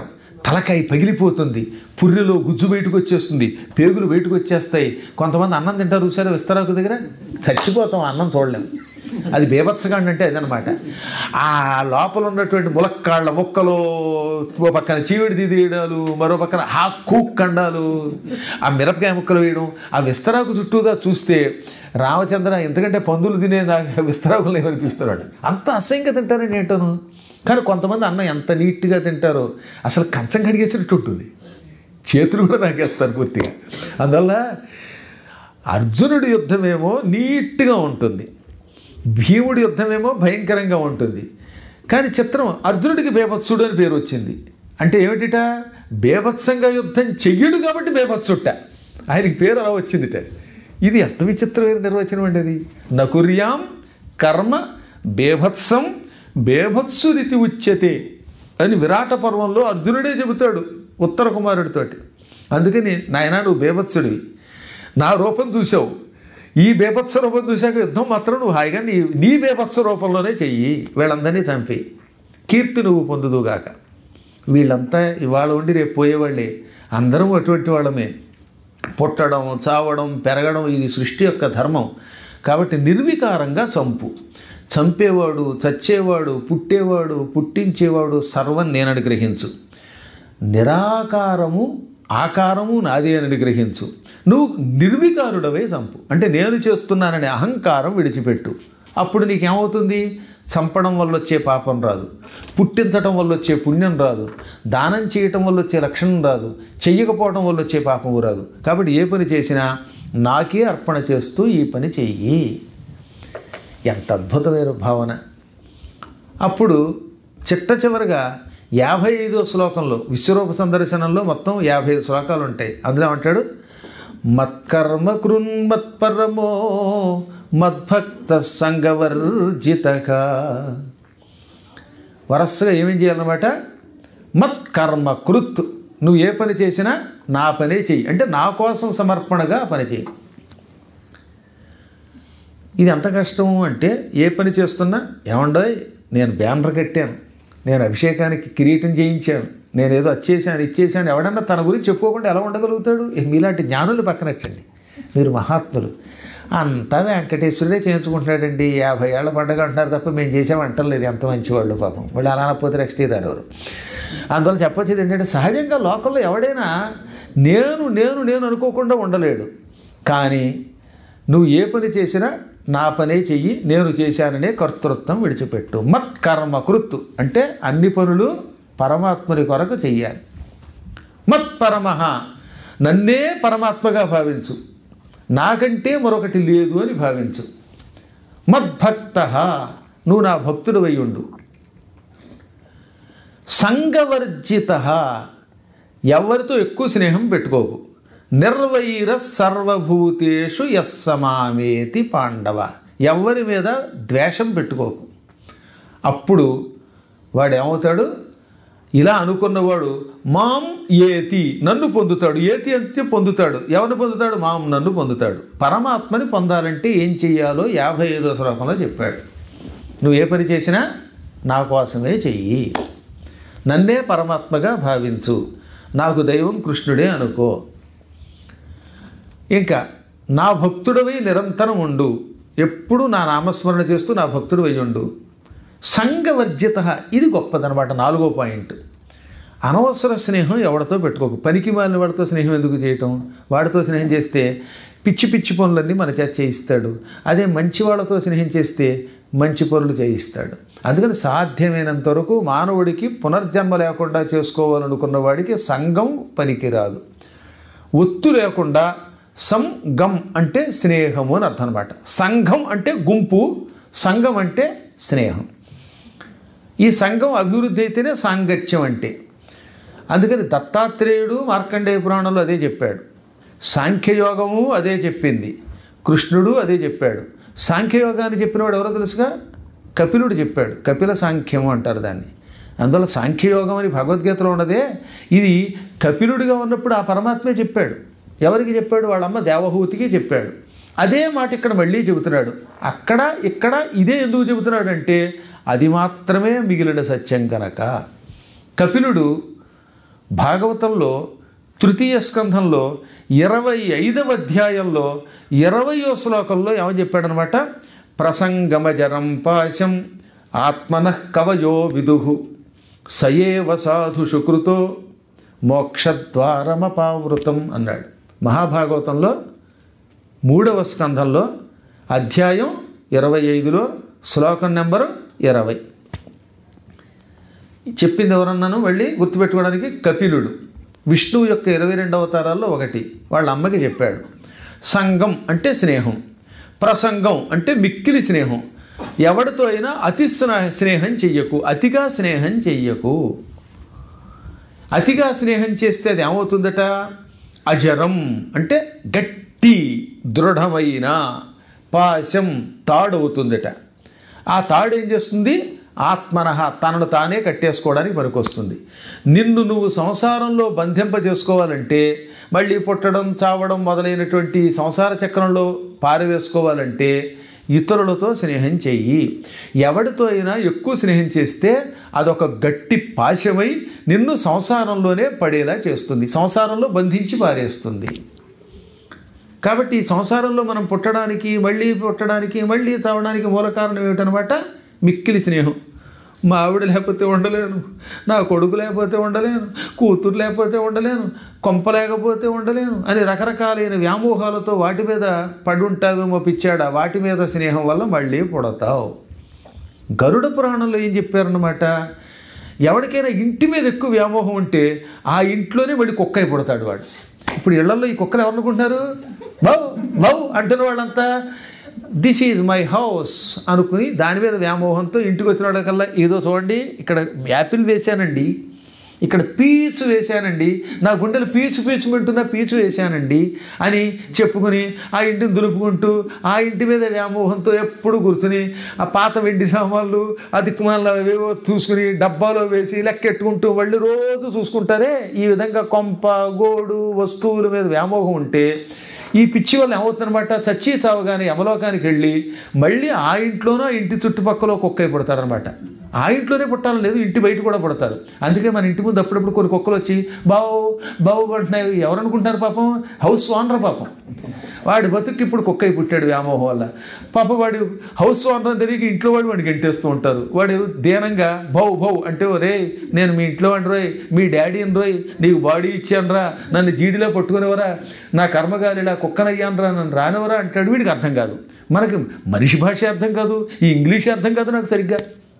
Speaker 1: తలకాయ పగిలిపోతుంది పుర్రెలో గుజ్జు బయటకు వచ్చేస్తుంది పేగులు బయటకు వచ్చేస్తాయి కొంతమంది అన్నం తింటారు చూసారా విస్తరాకు దగ్గర చచ్చిపోతాం అన్నం చూడలేం అది బేభత్సగాండి అంటే అదనమాట ఆ లోపల ఉన్నటువంటి ములక్కాళ్ళ ముక్కలు ఓ పక్కన చీవిడి తీయడాలు మరో పక్కన ఆ కూక్ కండాలు ఆ మిరపకాయ ముక్కలు వేయడం ఆ విస్తరాకు చుట్టూదా చూస్తే రామచంద్ర ఎంతకంటే పందులు తినే నాకు విస్తరాకులు ఏమనిపిస్తున్నాడు అంత అసహ్యంగా తింటారని ఏంటోను కానీ కొంతమంది అన్నం ఎంత నీట్గా తింటారో అసలు కంచం కడిగేసినట్టు ఉంటుంది చేతులు కూడా నాకేస్తారు పూర్తిగా అందువల్ల అర్జునుడి యుద్ధమేమో నీట్గా ఉంటుంది భీముడి యుద్ధమేమో భయంకరంగా ఉంటుంది కానీ చిత్రం అర్జునుడికి బేభత్సుడు అని పేరు వచ్చింది అంటే ఏమిటిట బేభత్సంగా యుద్ధం చెయ్యడు కాబట్టి బేభత్సుట్ట ఆయనకి పేరు అలా వచ్చిందిట ఇది ఎంత విచిత్రమైన నిర్వచనం అండి అది నకుర్యాం కర్మ బేభత్సం బేభత్సురితి ఉచ్యతే అని విరాట పర్వంలో అర్జునుడే చెబుతాడు ఉత్తర కుమారుడితోటి అందుకని నాయనా నువ్వు బేభత్సుడివి నా రూపం చూసావు ఈ బేభత్స రూపం చూశాక యుద్ధం మాత్రం నువ్వు హాయిగా నీ నీ బేభత్స రూపంలోనే చెయ్యి వీళ్ళందరినీ చంపి కీర్తి నువ్వు పొందుదుగాక వీళ్ళంతా ఇవాళ ఉండి రేపు పోయేవాళ్ళే అందరం అటువంటి వాళ్ళమే పుట్టడం చావడం పెరగడం ఇది సృష్టి యొక్క ధర్మం కాబట్టి నిర్వికారంగా చంపు చంపేవాడు చచ్చేవాడు పుట్టేవాడు పుట్టించేవాడు సర్వం నేనని గ్రహించు నిరాకారము ఆకారము నాదే అని గ్రహించు నువ్వు నిర్వికారుడవే చంపు అంటే నేను చేస్తున్నాననే అహంకారం విడిచిపెట్టు అప్పుడు నీకేమవుతుంది చంపడం వల్ల వచ్చే పాపం రాదు పుట్టించటం వల్ల వచ్చే పుణ్యం రాదు దానం చేయటం వల్ల వచ్చే లక్షణం రాదు చెయ్యకపోవడం వల్ల వచ్చే పాపము రాదు కాబట్టి ఏ పని చేసినా నాకే అర్పణ చేస్తూ ఈ పని చెయ్యి ఎంత అద్భుతమైన భావన అప్పుడు చిట్ట చివరిగా యాభై ఐదో శ్లోకంలో విశ్వరూప సందర్శనంలో మొత్తం యాభై ఐదు శ్లోకాలు ఉంటాయి అందులో ఏమంటాడు మత్కర్మ కృన్మత్పరమో మద్భక్త సంగవర్జిత వరసగా ఏమేం చేయాలన్నమాట మత్కర్మ కృత్ నువ్వు ఏ పని చేసినా నా పనే చెయ్యి అంటే నా కోసం సమర్పణగా ఆ పని చెయ్యి ఇది ఎంత కష్టము అంటే ఏ పని చేస్తున్నా ఏమండోయ్ నేను బ్యానర్ కట్టాను నేను అభిషేకానికి కిరీటం చేయించాను నేను ఏదో వచ్చేసాను ఇచ్చేసాను ఎవడన్నా తన గురించి చెప్పుకోకుండా ఎలా ఉండగలుగుతాడు ఏ మీలాంటి జ్ఞానులు పక్కనట్టండి మీరు మహాత్ములు అంతా వెంకటేశ్వరుడే చేయించుకుంటున్నాడండి యాభై ఏళ్ళ పండగ అంటున్నారు తప్ప మేము చేసామంటలేదు ఎంత మంచివాళ్ళు పాపం వాళ్ళు అలా అనకపోతే నెక్స్ట్ ఇయర్ ఎవరు అందువల్ల చెప్పొచ్చేది ఏంటంటే సహజంగా లోకంలో ఎవడైనా నేను నేను నేను అనుకోకుండా ఉండలేడు కానీ నువ్వు ఏ పని చేసినా నా పనే చెయ్యి నేను చేశాననే కర్తృత్వం విడిచిపెట్టు మత్ కర్మ కృత్తు అంటే అన్ని పనులు పరమాత్ముని కొరకు చెయ్యాలి మత్ పరమః నన్నే పరమాత్మగా భావించు నాకంటే మరొకటి లేదు అని భావించు మద్భక్త నువ్వు నా భక్తుడు ఉండు సంగవర్జిత ఎవరితో ఎక్కువ స్నేహం పెట్టుకోకు నిర్వైర సర్వభూతేషు యస్సమామేతి పాండవ ఎవరి మీద ద్వేషం పెట్టుకోకు అప్పుడు వాడు ఏమవుతాడు ఇలా అనుకున్నవాడు మాం ఏతి నన్ను పొందుతాడు ఏతి అంటే పొందుతాడు ఎవరిని పొందుతాడు మాం నన్ను పొందుతాడు పరమాత్మని పొందాలంటే ఏం చెయ్యాలో యాభై ఐదో శ్లోకంలో చెప్పాడు నువ్వు ఏ పని చేసినా నా కోసమే చెయ్యి నన్నే పరమాత్మగా భావించు నాకు దైవం కృష్ణుడే అనుకో ఇంకా నా భక్తుడవై నిరంతరం ఉండు ఎప్పుడు నా నామస్మరణ చేస్తూ నా భక్తుడు ఉండు సంఘవర్జిత ఇది గొప్పదనమాట నాలుగో పాయింట్ అనవసర స్నేహం ఎవరితో పెట్టుకోకు పనికి మాలిన వాడితో స్నేహం ఎందుకు చేయటం వాడితో స్నేహం చేస్తే పిచ్చి పిచ్చి పనులన్నీ మన చేత చేయిస్తాడు అదే మంచి వాళ్ళతో స్నేహం చేస్తే మంచి పనులు చేయిస్తాడు అందుకని సాధ్యమైనంత వరకు మానవుడికి పునర్జన్మ లేకుండా చేసుకోవాలనుకున్న వాడికి సంఘం పనికిరాదు ఒత్తు లేకుండా సంగం అంటే స్నేహము అని అర్థం అనమాట సంఘం అంటే గుంపు సంఘం అంటే స్నేహం ఈ సంఘం అభివృద్ధి అయితేనే సాంగత్యం అంటే అందుకని దత్తాత్రేయుడు మార్కండేయ పురాణంలో అదే చెప్పాడు సాంఖ్యయోగము అదే చెప్పింది కృష్ణుడు అదే చెప్పాడు సాంఖ్యయోగాన్ని చెప్పినవాడు ఎవరో తెలుసుగా కపిలుడు చెప్పాడు కపిల సాంఖ్యము అంటారు దాన్ని అందువల్ల సాంఖ్యయోగం అని భగవద్గీతలో ఉన్నదే ఇది కపిలుడిగా ఉన్నప్పుడు ఆ పరమాత్మే చెప్పాడు ఎవరికి చెప్పాడు వాళ్ళమ్మ దేవహూతికి చెప్పాడు అదే మాట ఇక్కడ మళ్ళీ చెబుతున్నాడు అక్కడ ఇక్కడ ఇదే ఎందుకు చెబుతున్నాడు అంటే అది మాత్రమే మిగిలిన సత్యం కనుక కపిలుడు భాగవతంలో తృతీయ స్కంధంలో ఇరవై ఐదవ అధ్యాయంలో ఇరవయో శ్లోకంలో ఏమని చెప్పాడనమాట ప్రసంగమజరం పాశం ఆత్మన కవయో విదుహు సయేవ సాధు శుకృతో మోక్షద్వారమపావృతం అన్నాడు మహాభాగవతంలో మూడవ స్కంధంలో అధ్యాయం ఇరవై ఐదులో శ్లోకం నెంబరు ఇరవై చెప్పింది ఎవరన్నాను మళ్ళీ గుర్తుపెట్టుకోవడానికి కపిలుడు విష్ణువు యొక్క ఇరవై రెండు అవతారాల్లో ఒకటి వాళ్ళ అమ్మకి చెప్పాడు సంగం అంటే స్నేహం ప్రసంగం అంటే మిక్కిలి స్నేహం ఎవరితో అయినా అతి స్నే- స్నేహం చెయ్యకు అతిగా స్నేహం చెయ్యకు అతిగా స్నేహం చేస్తే అది ఏమవుతుందట అజరం అంటే గట్టి దృఢమైన పాశం తాడవుతుందట ఆ తాడు ఏం చేస్తుంది ఆత్మనః తనను తానే కట్టేసుకోవడానికి పనికొస్తుంది నిన్ను నువ్వు సంసారంలో బంధింప చేసుకోవాలంటే మళ్ళీ పుట్టడం చావడం మొదలైనటువంటి సంసార చక్రంలో పారవేసుకోవాలంటే ఇతరులతో స్నేహం చెయ్యి ఎవరితో అయినా ఎక్కువ స్నేహం చేస్తే అదొక గట్టి పాశమై నిన్ను సంసారంలోనే పడేలా చేస్తుంది సంసారంలో బంధించి పారేస్తుంది కాబట్టి ఈ సంసారంలో మనం పుట్టడానికి మళ్ళీ పుట్టడానికి మళ్ళీ చావడానికి మూల కారణం ఏమిటనమాట మిక్కిలి స్నేహం మా ఆవిడ లేకపోతే ఉండలేను నా కొడుకు లేకపోతే ఉండలేను కూతురు లేకపోతే ఉండలేను కొంప లేకపోతే ఉండలేను అని రకరకాలైన వ్యామోహాలతో వాటి మీద పడుంటావేమో పిచ్చాడా వాటి మీద స్నేహం వల్ల మళ్ళీ పుడతావు గరుడ పురాణంలో ఏం చెప్పారనమాట ఎవరికైనా ఇంటి మీద ఎక్కువ వ్యామోహం ఉంటే ఆ ఇంట్లోనే మళ్ళీ కుక్క అయి పుడతాడు వాడు ఇప్పుడు ఇళ్లలో ఈ కుక్కలు ఎవరనుకుంటున్నారు బౌ బౌ అంటున్న వాళ్ళంతా దిస్ ఈజ్ మై హౌస్ అనుకుని దాని మీద వ్యామోహంతో ఇంటికి వచ్చిన వాళ్ళకల్లా ఏదో చూడండి ఇక్కడ యాపిల్ వేశానండి ఇక్కడ పీచు వేశానండి నా గుండెలు పీచు పీచు వింటున్న పీచు వేశానండి అని చెప్పుకుని ఆ ఇంటిని దులుపుకుంటూ ఆ ఇంటి మీద వ్యామోహంతో ఎప్పుడు కూర్చుని ఆ పాత వెండి సామాన్లు ఆ దిక్కుమాల ఏవో చూసుకుని డబ్బాలో వేసి లెక్కెట్టుకుంటూ వాళ్ళు రోజు చూసుకుంటారే ఈ విధంగా కొంప గోడు వస్తువుల మీద వ్యామోహం ఉంటే ఈ పిచ్చి వల్ల ఏమవుతుందన్నమాట చచ్చి చావగానే యమలోకానికి వెళ్ళి మళ్ళీ ఆ ఇంట్లోనో ఆ ఇంటి చుట్టుపక్కల కుక్క పుడతారనమాట ఆ ఇంట్లోనే పుట్టాలని లేదు ఇంటి బయట కూడా పుడతారు అందుకే మన ఇంటి ముందు అప్పుడప్పుడు కొన్ని కుక్కలు వచ్చి బావు బావు అంటున్నాయి ఎవరు అనుకుంటున్నారు పాపం హౌస్ ఓనర్ పాపం వాడి బతుకు ఇప్పుడు కుక్క అయి పుట్టాడు వ్యామోహం వల్ల పాప వాడు హౌస్ ఓనర్ తెలియక ఇంట్లో వాడు వాడికి గెంటేస్తూ ఉంటారు వాడు దీనంగా భౌ భౌ అంటే రే నేను మీ ఇంట్లో వాడిని రోయ్ మీ డాడీని రోయ్ నీకు బాడీ ఇచ్చానురా నన్ను జీడిలో పట్టుకునేవరా నా కర్మగాలిలా కుక్కనయ్యానురా నన్ను రానివరా అంటాడు వీడికి అర్థం కాదు మనకి మనిషి భాష అర్థం కాదు ఈ ఇంగ్లీష్ అర్థం కాదు నాకు సరిగ్గా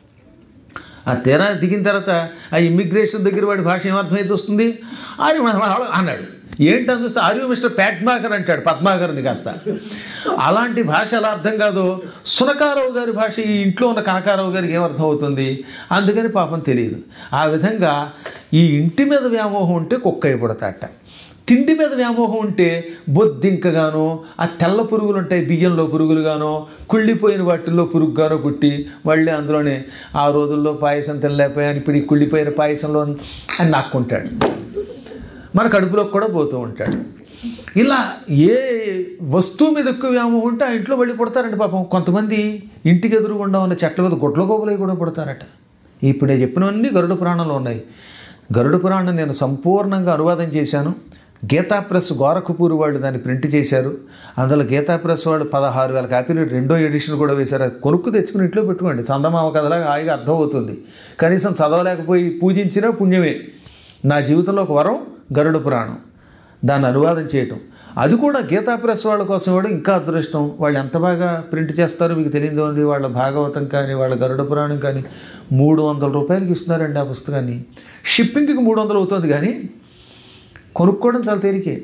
Speaker 1: ఆ తీరా దిగిన తర్వాత ఆ ఇమ్మిగ్రేషన్ దగ్గర వాడి భాష ఏమర్థమైతే వస్తుంది ఆర్య అన్నాడు ఏంటని చూస్తే ఆర్యు మిస్టర్ ప్యాట్మాకర్ అంటాడు పద్మాకర్ని కాస్త అలాంటి భాష ఎలా అర్థం కాదో సునకారావు గారి భాష ఈ ఇంట్లో ఉన్న కనకారావు గారికి ఏమర్థం అవుతుంది అందుకని పాపం తెలియదు ఆ విధంగా ఈ ఇంటి మీద వ్యామోహం ఉంటే కుక్క అయిపడతాట తిండి మీద వ్యామోహం ఉంటే బొద్దింకగానో ఆ తెల్ల పురుగులు ఉంటాయి బియ్యంలో పురుగులుగానో కుళ్ళిపోయిన వాటిల్లో పురుగుగానో పుట్టి మళ్ళీ అందులోనే ఆ రోజుల్లో పాయసం తినలేకపోయాను ఇప్పుడు ఈ కుళ్ళిపోయిన పాయసంలో అని నాక్కుంటాడు మన కడుపులోకి కూడా పోతూ ఉంటాడు ఇలా ఏ వస్తువు మీద ఎక్కువ వ్యామోహం ఉంటే ఆ ఇంట్లో వెళ్ళి పుడతారండి పాపం కొంతమంది ఇంటికి ఎదురుగుండా ఉన్న చెట్ల మీద గుడ్ల గోపులై కూడా పుడతారట ఇప్పుడే చెప్పినవన్నీ గరుడ పురాణంలో ఉన్నాయి గరుడ పురాణం నేను సంపూర్ణంగా అనువాదం చేశాను గీతా ప్రెస్ గోరఖపూర్ వాళ్ళు దాన్ని ప్రింట్ చేశారు అందులో గీతా ప్రెస్ వాళ్ళు పదహారు వేల కాపీలు రెండో ఎడిషన్ కూడా వేశారు అది కొనుక్కు తెచ్చుకుని ఇంట్లో పెట్టుకోండి చందమామ కథలాగా హాయిగా అర్థమవుతుంది కనీసం చదవలేకపోయి పూజించినా పుణ్యమే నా జీవితంలో ఒక వరం గరుడ పురాణం దాన్ని అనువాదం చేయటం అది కూడా గీతా ప్రెస్ వాళ్ళ కోసం కూడా ఇంకా అదృష్టం వాళ్ళు ఎంత బాగా ప్రింట్ చేస్తారో మీకు తెలియదు ఉంది వాళ్ళ భాగవతం కానీ వాళ్ళ గరుడ పురాణం కానీ మూడు వందల రూపాయలకి ఇస్తున్నారండి ఆ పుస్తకాన్ని షిప్పింగ్కి మూడు వందలు అవుతుంది కానీ కొనుక్కోవడం చాలా తేలికే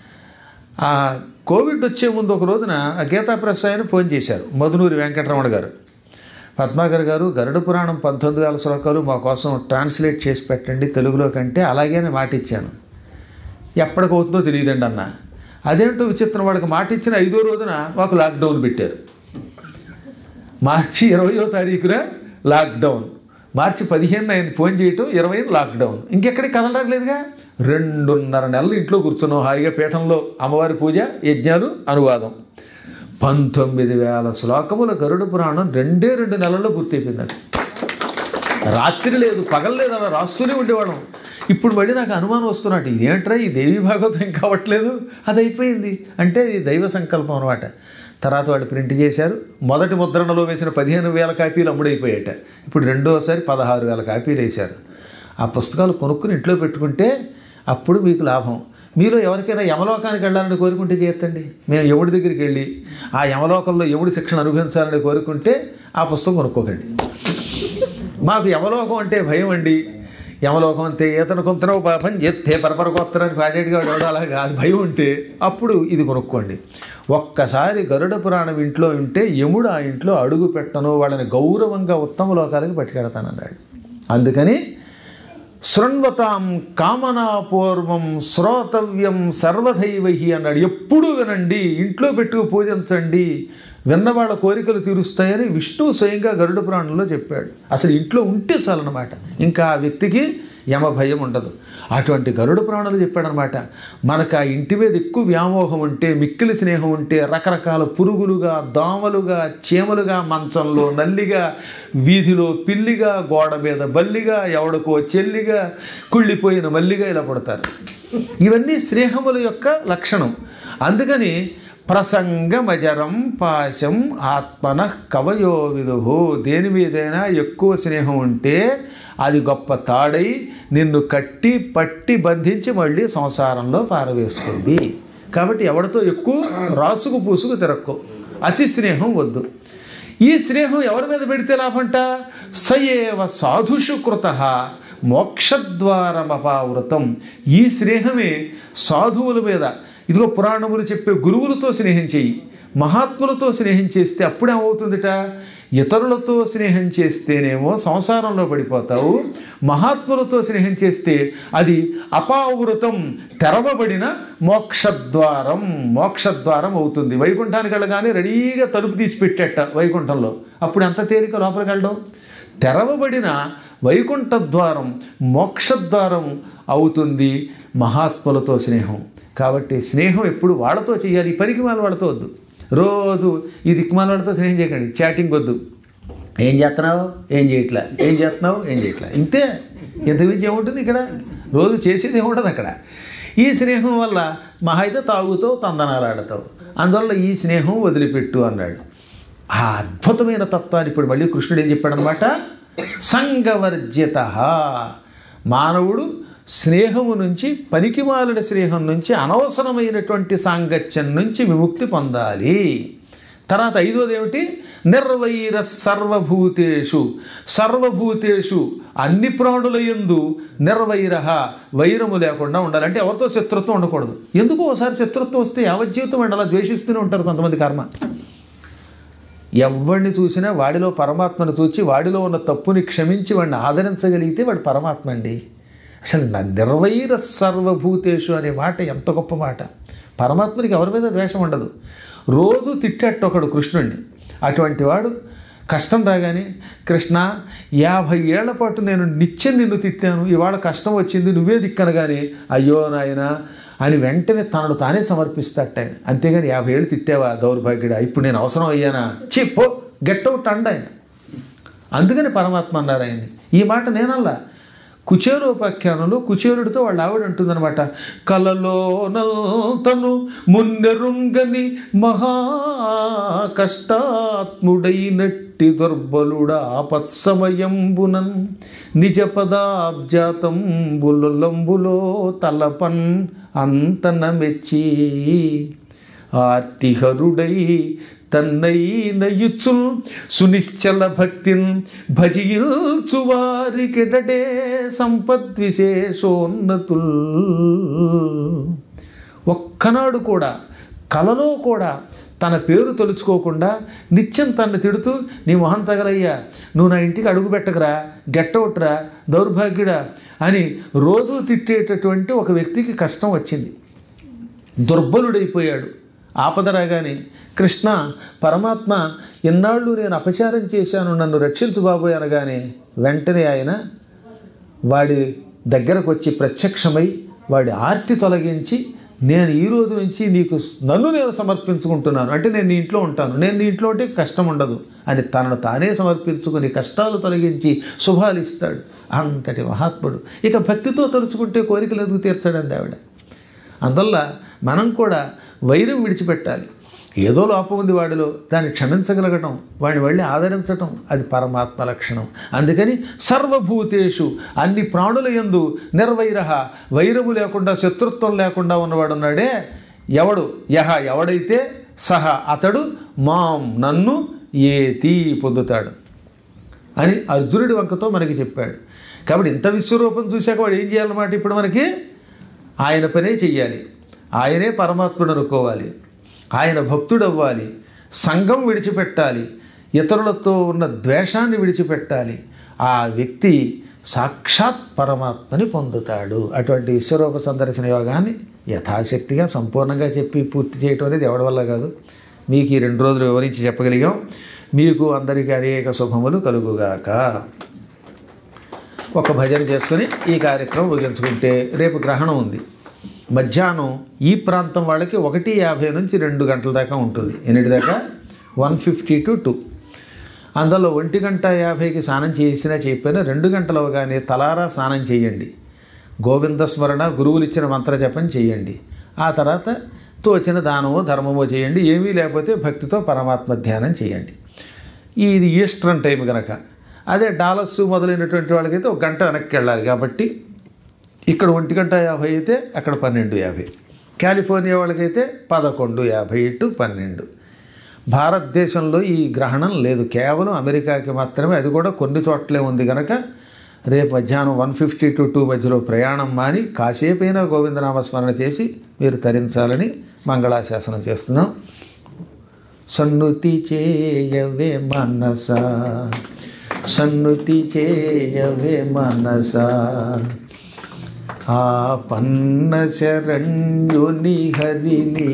Speaker 1: ఆ కోవిడ్ వచ్చే ముందు ఒక రోజున ఆ గీతా ప్రెస్ ఆయన ఫోన్ చేశారు మధునూరి వెంకటరమణ గారు పద్మాకర్ గారు గరుడ పురాణం పంతొమ్మిది వేల శ్లోకాలు మా కోసం ట్రాన్స్లేట్ చేసి పెట్టండి తెలుగులో కంటే అలాగే నేను మాట ఇచ్చాను ఎప్పటికవుతుందో తెలియదండి అన్న అదేంటో విచిత్రం వాళ్ళకి మాట ఇచ్చిన ఐదో రోజున మాకు లాక్డౌన్ పెట్టారు మార్చి ఇరవయో తారీఖున లాక్డౌన్ మార్చి పదిహేను ఆయన ఫోన్ చేయటం ఇరవై లాక్డౌన్ ఇంకెక్కడికి కదలడం లేదుగా రెండున్నర నెలలు ఇంట్లో కూర్చున్నాం హాయిగా పీఠంలో అమ్మవారి పూజ యజ్ఞాలు అనువాదం పంతొమ్మిది వేల శ్లోకముల గరుడ పురాణం రెండే రెండు నెలల్లో పూర్తయిపోయింది అది రాత్రి లేదు పగలు లేదు అలా రాస్తూనే ఉండేవాళ్ళం ఇప్పుడు మళ్ళీ నాకు అనుమానం వస్తున్నట్టు ఇదేంట్రా ఈ దేవి భాగవతం ఇంకా అవ్వట్లేదు అది అయిపోయింది అంటే ఇది దైవ సంకల్పం అనమాట తర్వాత వాళ్ళు ప్రింట్ చేశారు మొదటి ముద్రణలో వేసిన పదిహేను వేల కాపీలు అమ్ముడైపోయాట ఇప్పుడు రెండోసారి పదహారు వేల కాపీలు వేశారు ఆ పుస్తకాలు కొనుక్కుని ఇంట్లో పెట్టుకుంటే అప్పుడు మీకు లాభం మీలో ఎవరికైనా యమలోకానికి వెళ్ళాలని కోరుకుంటే చేయొద్దండి మేము యముడి దగ్గరికి వెళ్ళి ఆ యమలోకంలో యముడి శిక్షణ అనుభవించాలని కోరుకుంటే ఆ పుస్తకం కొనుక్కోకండి మాకు యమలోకం అంటే భయం అండి యమలోకం అంతే ఈతను కొంతనో పని చేస్తే పరపర కొత్తరని పాడేటిగా వాడు అలా కాదు భయం ఉంటే అప్పుడు ఇది కొనుక్కోండి ఒక్కసారి గరుడ పురాణం ఇంట్లో ఉంటే యముడు ఆ ఇంట్లో అడుగు పెట్టను వాళ్ళని గౌరవంగా ఉత్తమ లోకాలకి పట్టుకెడతానన్నాడు అందుకని శృణ్వతాం కామనాపూర్వం శ్రోతవ్యం సర్వదైవహి అన్నాడు ఎప్పుడూ వినండి ఇంట్లో పెట్టుకు పూజించండి విన్నవాళ్ళ కోరికలు తీరుస్తాయని విష్ణువు స్వయంగా గరుడ పురాణంలో చెప్పాడు అసలు ఇంట్లో ఉంటే చాలన్నమాట ఇంకా ఆ వ్యక్తికి యమ భయం ఉండదు అటువంటి గరుడ పురాణాలు చెప్పాడనమాట మనకు ఆ ఇంటి మీద ఎక్కువ వ్యామోహం ఉంటే మిక్కిలి స్నేహం ఉంటే రకరకాల పురుగులుగా దోమలుగా చీమలుగా మంచంలో నల్లిగా వీధిలో పిల్లిగా గోడ మీద బల్లిగా ఎవడికో చెల్లిగా కుళ్ళిపోయిన మల్లిగా ఇలా పడతారు ఇవన్నీ స్నేహముల యొక్క లక్షణం అందుకని ప్రసంగమజరం పాశం ఆత్మన కవయో విదుహు దేని మీదైనా ఎక్కువ స్నేహం ఉంటే అది గొప్ప తాడై నిన్ను కట్టి పట్టి బంధించి మళ్ళీ సంసారంలో పారవేస్తుంది కాబట్టి ఎవరితో ఎక్కువ రాసుకు పూసుకు తిరక్కు అతి స్నేహం వద్దు ఈ స్నేహం ఎవరి మీద పెడితే లాభంట సయేవ సాధుషు కృత మోక్షద్వారమపావృతం ఈ స్నేహమే సాధువుల మీద ఇదిగో పురాణములు చెప్పే గురువులతో స్నేహం చెయ్యి మహాత్ములతో స్నేహం చేస్తే అప్పుడేమవుతుందిట ఇతరులతో స్నేహం చేస్తేనేమో సంసారంలో పడిపోతావు మహాత్ములతో స్నేహం చేస్తే అది అపావృతం తెరవబడిన మోక్షద్వారం మోక్షద్వారం అవుతుంది వైకుంఠానికి వెళ్ళగానే రెడీగా తలుపు తీసి పెట్టేట వైకుంఠంలో అప్పుడు ఎంత తేలిక లోపలికి వెళ్ళడం తెరవబడిన వైకుంఠ ద్వారం మోక్షద్వారం అవుతుంది మహాత్ములతో స్నేహం కాబట్టి స్నేహం ఎప్పుడు వాళ్ళతో చేయాలి ఈ పనికి మాల వాళ్ళతో వద్దు రోజు ఈ దిక్కుమాల వాళ్ళతో స్నేహం చేయకండి చాటింగ్ వద్దు ఏం చేస్తున్నావు ఏం చేయట్లా ఏం చేస్తున్నావు ఏం చేయట్లా ఇంతే ఎంత విద్య ఏముంటుంది ఇక్కడ రోజు చేసేది ఏముండదు అక్కడ ఈ స్నేహం వల్ల మహా అయితే తాగుతావు తందనాలు ఆడతావు అందువల్ల ఈ స్నేహం వదిలిపెట్టు అన్నాడు ఆ అద్భుతమైన తత్వాన్ని ఇప్పుడు మళ్ళీ కృష్ణుడు ఏం చెప్పాడనమాట సంగవర్జిత మానవుడు స్నేహము నుంచి పనికిమాలిన స్నేహం నుంచి అనవసరమైనటువంటి సాంగత్యం నుంచి విముక్తి పొందాలి తర్వాత ఐదోది ఏమిటి నిర్వైర సర్వభూతేషు సర్వభూతేషు అన్ని ప్రాణుల యందు నిర్వైర వైరము లేకుండా ఉండాలి అంటే ఎవరితో శత్రుత్వం ఉండకూడదు ఎందుకు ఒకసారి శత్రుత్వం వస్తే యావజ్జీవితం అండి అలా ద్వేషిస్తూనే ఉంటారు కొంతమంది కర్మ ఎవరిని చూసినా వాడిలో పరమాత్మను చూచి వాడిలో ఉన్న తప్పుని క్షమించి వాడిని ఆదరించగలిగితే వాడు పరమాత్మ అండి అసలు నా నిర్వైర సర్వభూతేషు అనే మాట ఎంత గొప్ప మాట పరమాత్మనికి ఎవరి మీద ద్వేషం ఉండదు రోజు తిట్టేట ఒకడు కృష్ణుడిని అటువంటి వాడు కష్టం రాగానే కృష్ణ యాభై ఏళ్ల పాటు నేను నిత్యం నిన్ను తిట్టాను ఇవాళ కష్టం వచ్చింది నువ్వే దిక్కనగానే అయ్యో నాయన అని వెంటనే తనను తానే సమర్పిస్తాట ఆయన అంతేగాని యాభై ఏళ్ళు తిట్టావా దౌర్భాగ్యుడా ఇప్పుడు నేను అవసరం అయ్యానా చెప్పో గెట్ అవుట్ అండ ఆయన అందుకని పరమాత్మ అన్నారు ఆయన్ని ఈ మాట నేనల్లా కుచేరోపాఖ్యానంలో కుచేరుడితో వాళ్ళ ఆవిడ అంటుందన్నమాట కలలో తను మున్నెరుంగని మహా కష్టాత్ముడైనట్టి దుర్బలుడా ఆపత్సమయంబునన్ నిజ పదాబ్జాతంబులంబులో తలపన్ అంతన మెచ్చి ఆర్తిహరుడై తన్నై నయుచుల్ సునిశ్చల భక్తిన్ భజిల్చు వారికిడడే సంపద్విశేషోన్నతుల్ ఒక్కనాడు కూడా కలలో కూడా తన పేరు తలుచుకోకుండా నిత్యం తనని తిడుతూ నీ మొహం తగలయ్యా నువ్వు నా ఇంటికి అడుగు పెట్టకరా గెట్టవుట్రా దౌర్భాగ్యుడా అని రోజు తిట్టేటటువంటి ఒక వ్యక్తికి కష్టం వచ్చింది దుర్బలుడైపోయాడు ఆపద రాగానే కృష్ణ పరమాత్మ ఎన్నాళ్ళు నేను అపచారం చేశాను నన్ను రక్షించు బాబోయ్ అనగానే వెంటనే ఆయన వాడి దగ్గరకు వచ్చి ప్రత్యక్షమై వాడి ఆర్తి తొలగించి నేను ఈ రోజు నుంచి నీకు నన్ను నేను సమర్పించుకుంటున్నాను అంటే నేను నీ ఇంట్లో ఉంటాను నేను నీ ఇంట్లో ఉంటే కష్టం ఉండదు అని తనను తానే సమర్పించుకుని కష్టాలు తొలగించి శుభాలు ఇస్తాడు అంతటి మహాత్ముడు ఇక భక్తితో తలుచుకుంటే కోరికలు ఎందుకు తీర్చాడండి ఆవిడ అందువల్ల మనం కూడా వైరం విడిచిపెట్టాలి ఏదో లోపం ఉంది వాడిలో దాన్ని క్షమించగలగటం వాడిని వెళ్ళి ఆదరించటం అది పరమాత్మ లక్షణం అందుకని సర్వభూతేషు అన్ని ప్రాణుల యందు నిర్వైర వైరము లేకుండా శత్రుత్వం లేకుండా ఉన్నవాడు ఉన్నాడే ఎవడు యహ ఎవడైతే సహ అతడు మాం నన్ను ఏతి పొందుతాడు అని అర్జునుడి వంకతో మనకి చెప్పాడు కాబట్టి ఇంత విశ్వరూపం చూశాక వాడు ఏం చేయాలన్నమాట ఇప్పుడు మనకి ఆయన పనే చెయ్యాలి ఆయనే పరమాత్ముడు అనుకోవాలి ఆయన భక్తుడు అవ్వాలి సంఘం విడిచిపెట్టాలి ఇతరులతో ఉన్న ద్వేషాన్ని విడిచిపెట్టాలి ఆ వ్యక్తి సాక్షాత్ పరమాత్మని పొందుతాడు అటువంటి విశ్వరూప సందర్శన యోగాన్ని యథాశక్తిగా సంపూర్ణంగా చెప్పి పూర్తి చేయటం అనేది ఎవడి వల్ల కాదు మీకు ఈ రెండు రోజులు వివరించి చెప్పగలిగాం మీకు అందరికీ అనేక శుభములు కలుగుగాక ఒక భజన చేసుకుని ఈ కార్యక్రమం ముగించుకుంటే రేపు గ్రహణం ఉంది మధ్యాహ్నం ఈ ప్రాంతం వాళ్ళకి ఒకటి యాభై నుంచి రెండు గంటల దాకా ఉంటుంది ఎన్నిటి దాకా వన్ ఫిఫ్టీ టు టూ అందులో ఒంటి గంట యాభైకి స్నానం చేసినా చెప్పినా రెండు గంటలు అవగానే తలారా స్నానం చేయండి గోవింద స్మరణ గురువులు ఇచ్చిన మంత్ర జపం చేయండి ఆ తర్వాత తోచిన దానమో ధర్మమో చేయండి ఏమీ లేకపోతే భక్తితో పరమాత్మ ధ్యానం చేయండి ఇది ఈస్టర్న్ టైం కనుక అదే డాలస్ మొదలైనటువంటి వాళ్ళకైతే ఒక గంట వెనక్కి వెళ్ళాలి కాబట్టి ఇక్కడ ఒంటి గంట యాభై అయితే అక్కడ పన్నెండు యాభై కాలిఫోర్నియా వాళ్ళకైతే పదకొండు యాభై టు పన్నెండు భారతదేశంలో ఈ గ్రహణం లేదు కేవలం అమెరికాకి మాత్రమే అది కూడా కొన్ని చోట్లే ఉంది కనుక రేపు మధ్యాహ్నం వన్ ఫిఫ్టీ టు టూ మధ్యలో ప్రయాణం మాని కాసేపైనా గోవిందనామ స్మరణ చేసి మీరు తరించాలని మంగళాశాసనం చేస్తున్నాం సన్నుతి చేయవే మనస సన్నుతి చేయవే మనస ఆ పన్న శరణ్యుని హరిని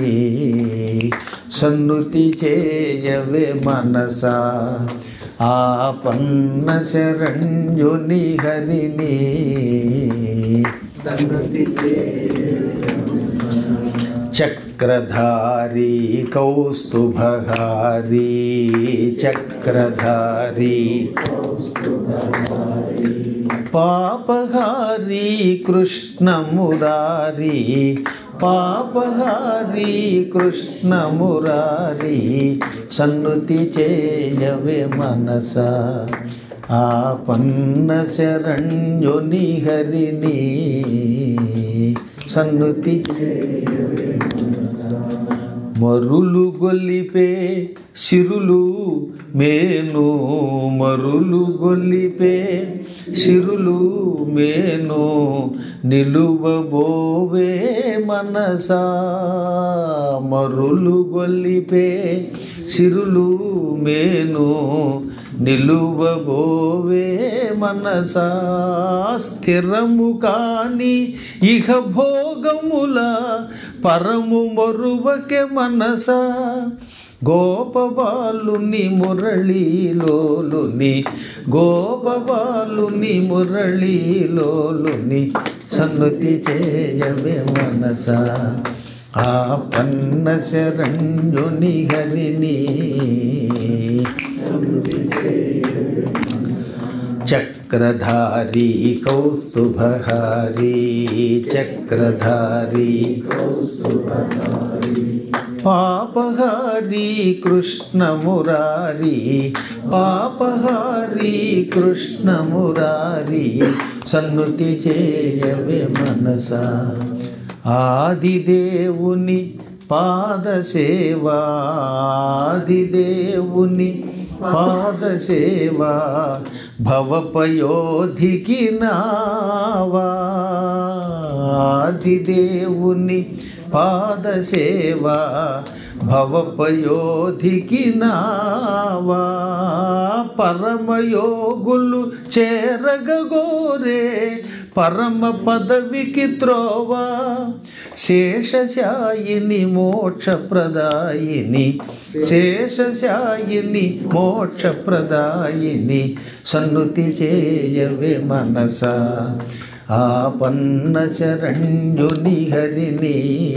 Speaker 1: సన్నుతి చేయవే మనస ఆ పన్న శరణ్యుని హరిని చక్రధారీ కౌస్తుభహారీ చక్రధారీ పాపహారీ కృష్ణమురారీ పాపహారీ కృష్ణమురారీ సన్నుతి చేయవే మనస ఆ పన్న శరణ్యుని హరిని సన్నుతి మరులు గొల్లిపే సిరులు మేను మరులు గొల్లిపే సిరులు మేను నిలువబోవే మనసా మరులు గొల్లిపే సిరులు మేను నిలువబోవే మనసా స్థిరము కాని ఇహ భోగముల పరము మరువకే మనసా గోపబాలుని మురళీలోలుని గోపబాలుని మురళీలోలుని సన్నుతి చేయవే మనస ఆ పన్న శరణ్యుని హరిని చక్రధారీ కౌస్తుభహారీ చక్రధారీ పాపహారీ కృష్ణమురారీ పాపహారీ కృష్ణమురారీ సన్నుతి చేయవే మనస ఆదిదేవుని పాదసేవా ఆదిదేవుని పాదసేవా భవపయోధికి నావా ఆదిదేవుని పాదసేవా భవపయోధికి నావా పరమయోగులు చేరగగోరే పరమ పదవికి త్రోవా శేషశాయిని మోక్షప్రదాయిని శేషశాయిని మోక్షప్రదాయిని సన్నుతి చేయవే మనస ఆపన్న శరణ్యుని హరిని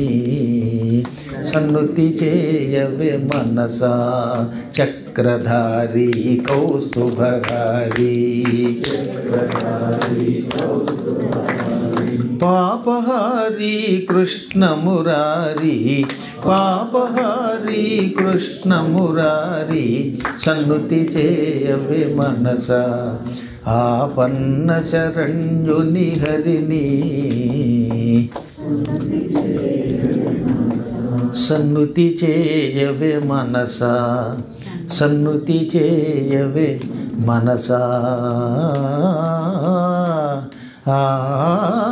Speaker 1: సన్నుతి చేయవే మనసా చక్రధారి కౌస్తుభగారి పాపహారి కృష్ణ మురారి పాపహారి కృష్ణ మురారి సన్నుతి చేయవే మనస ఆపన్న శరణ్యుని హరిని సన్నుతి చేయవే మనస సన్నుతి చేయవే మనసా ఆ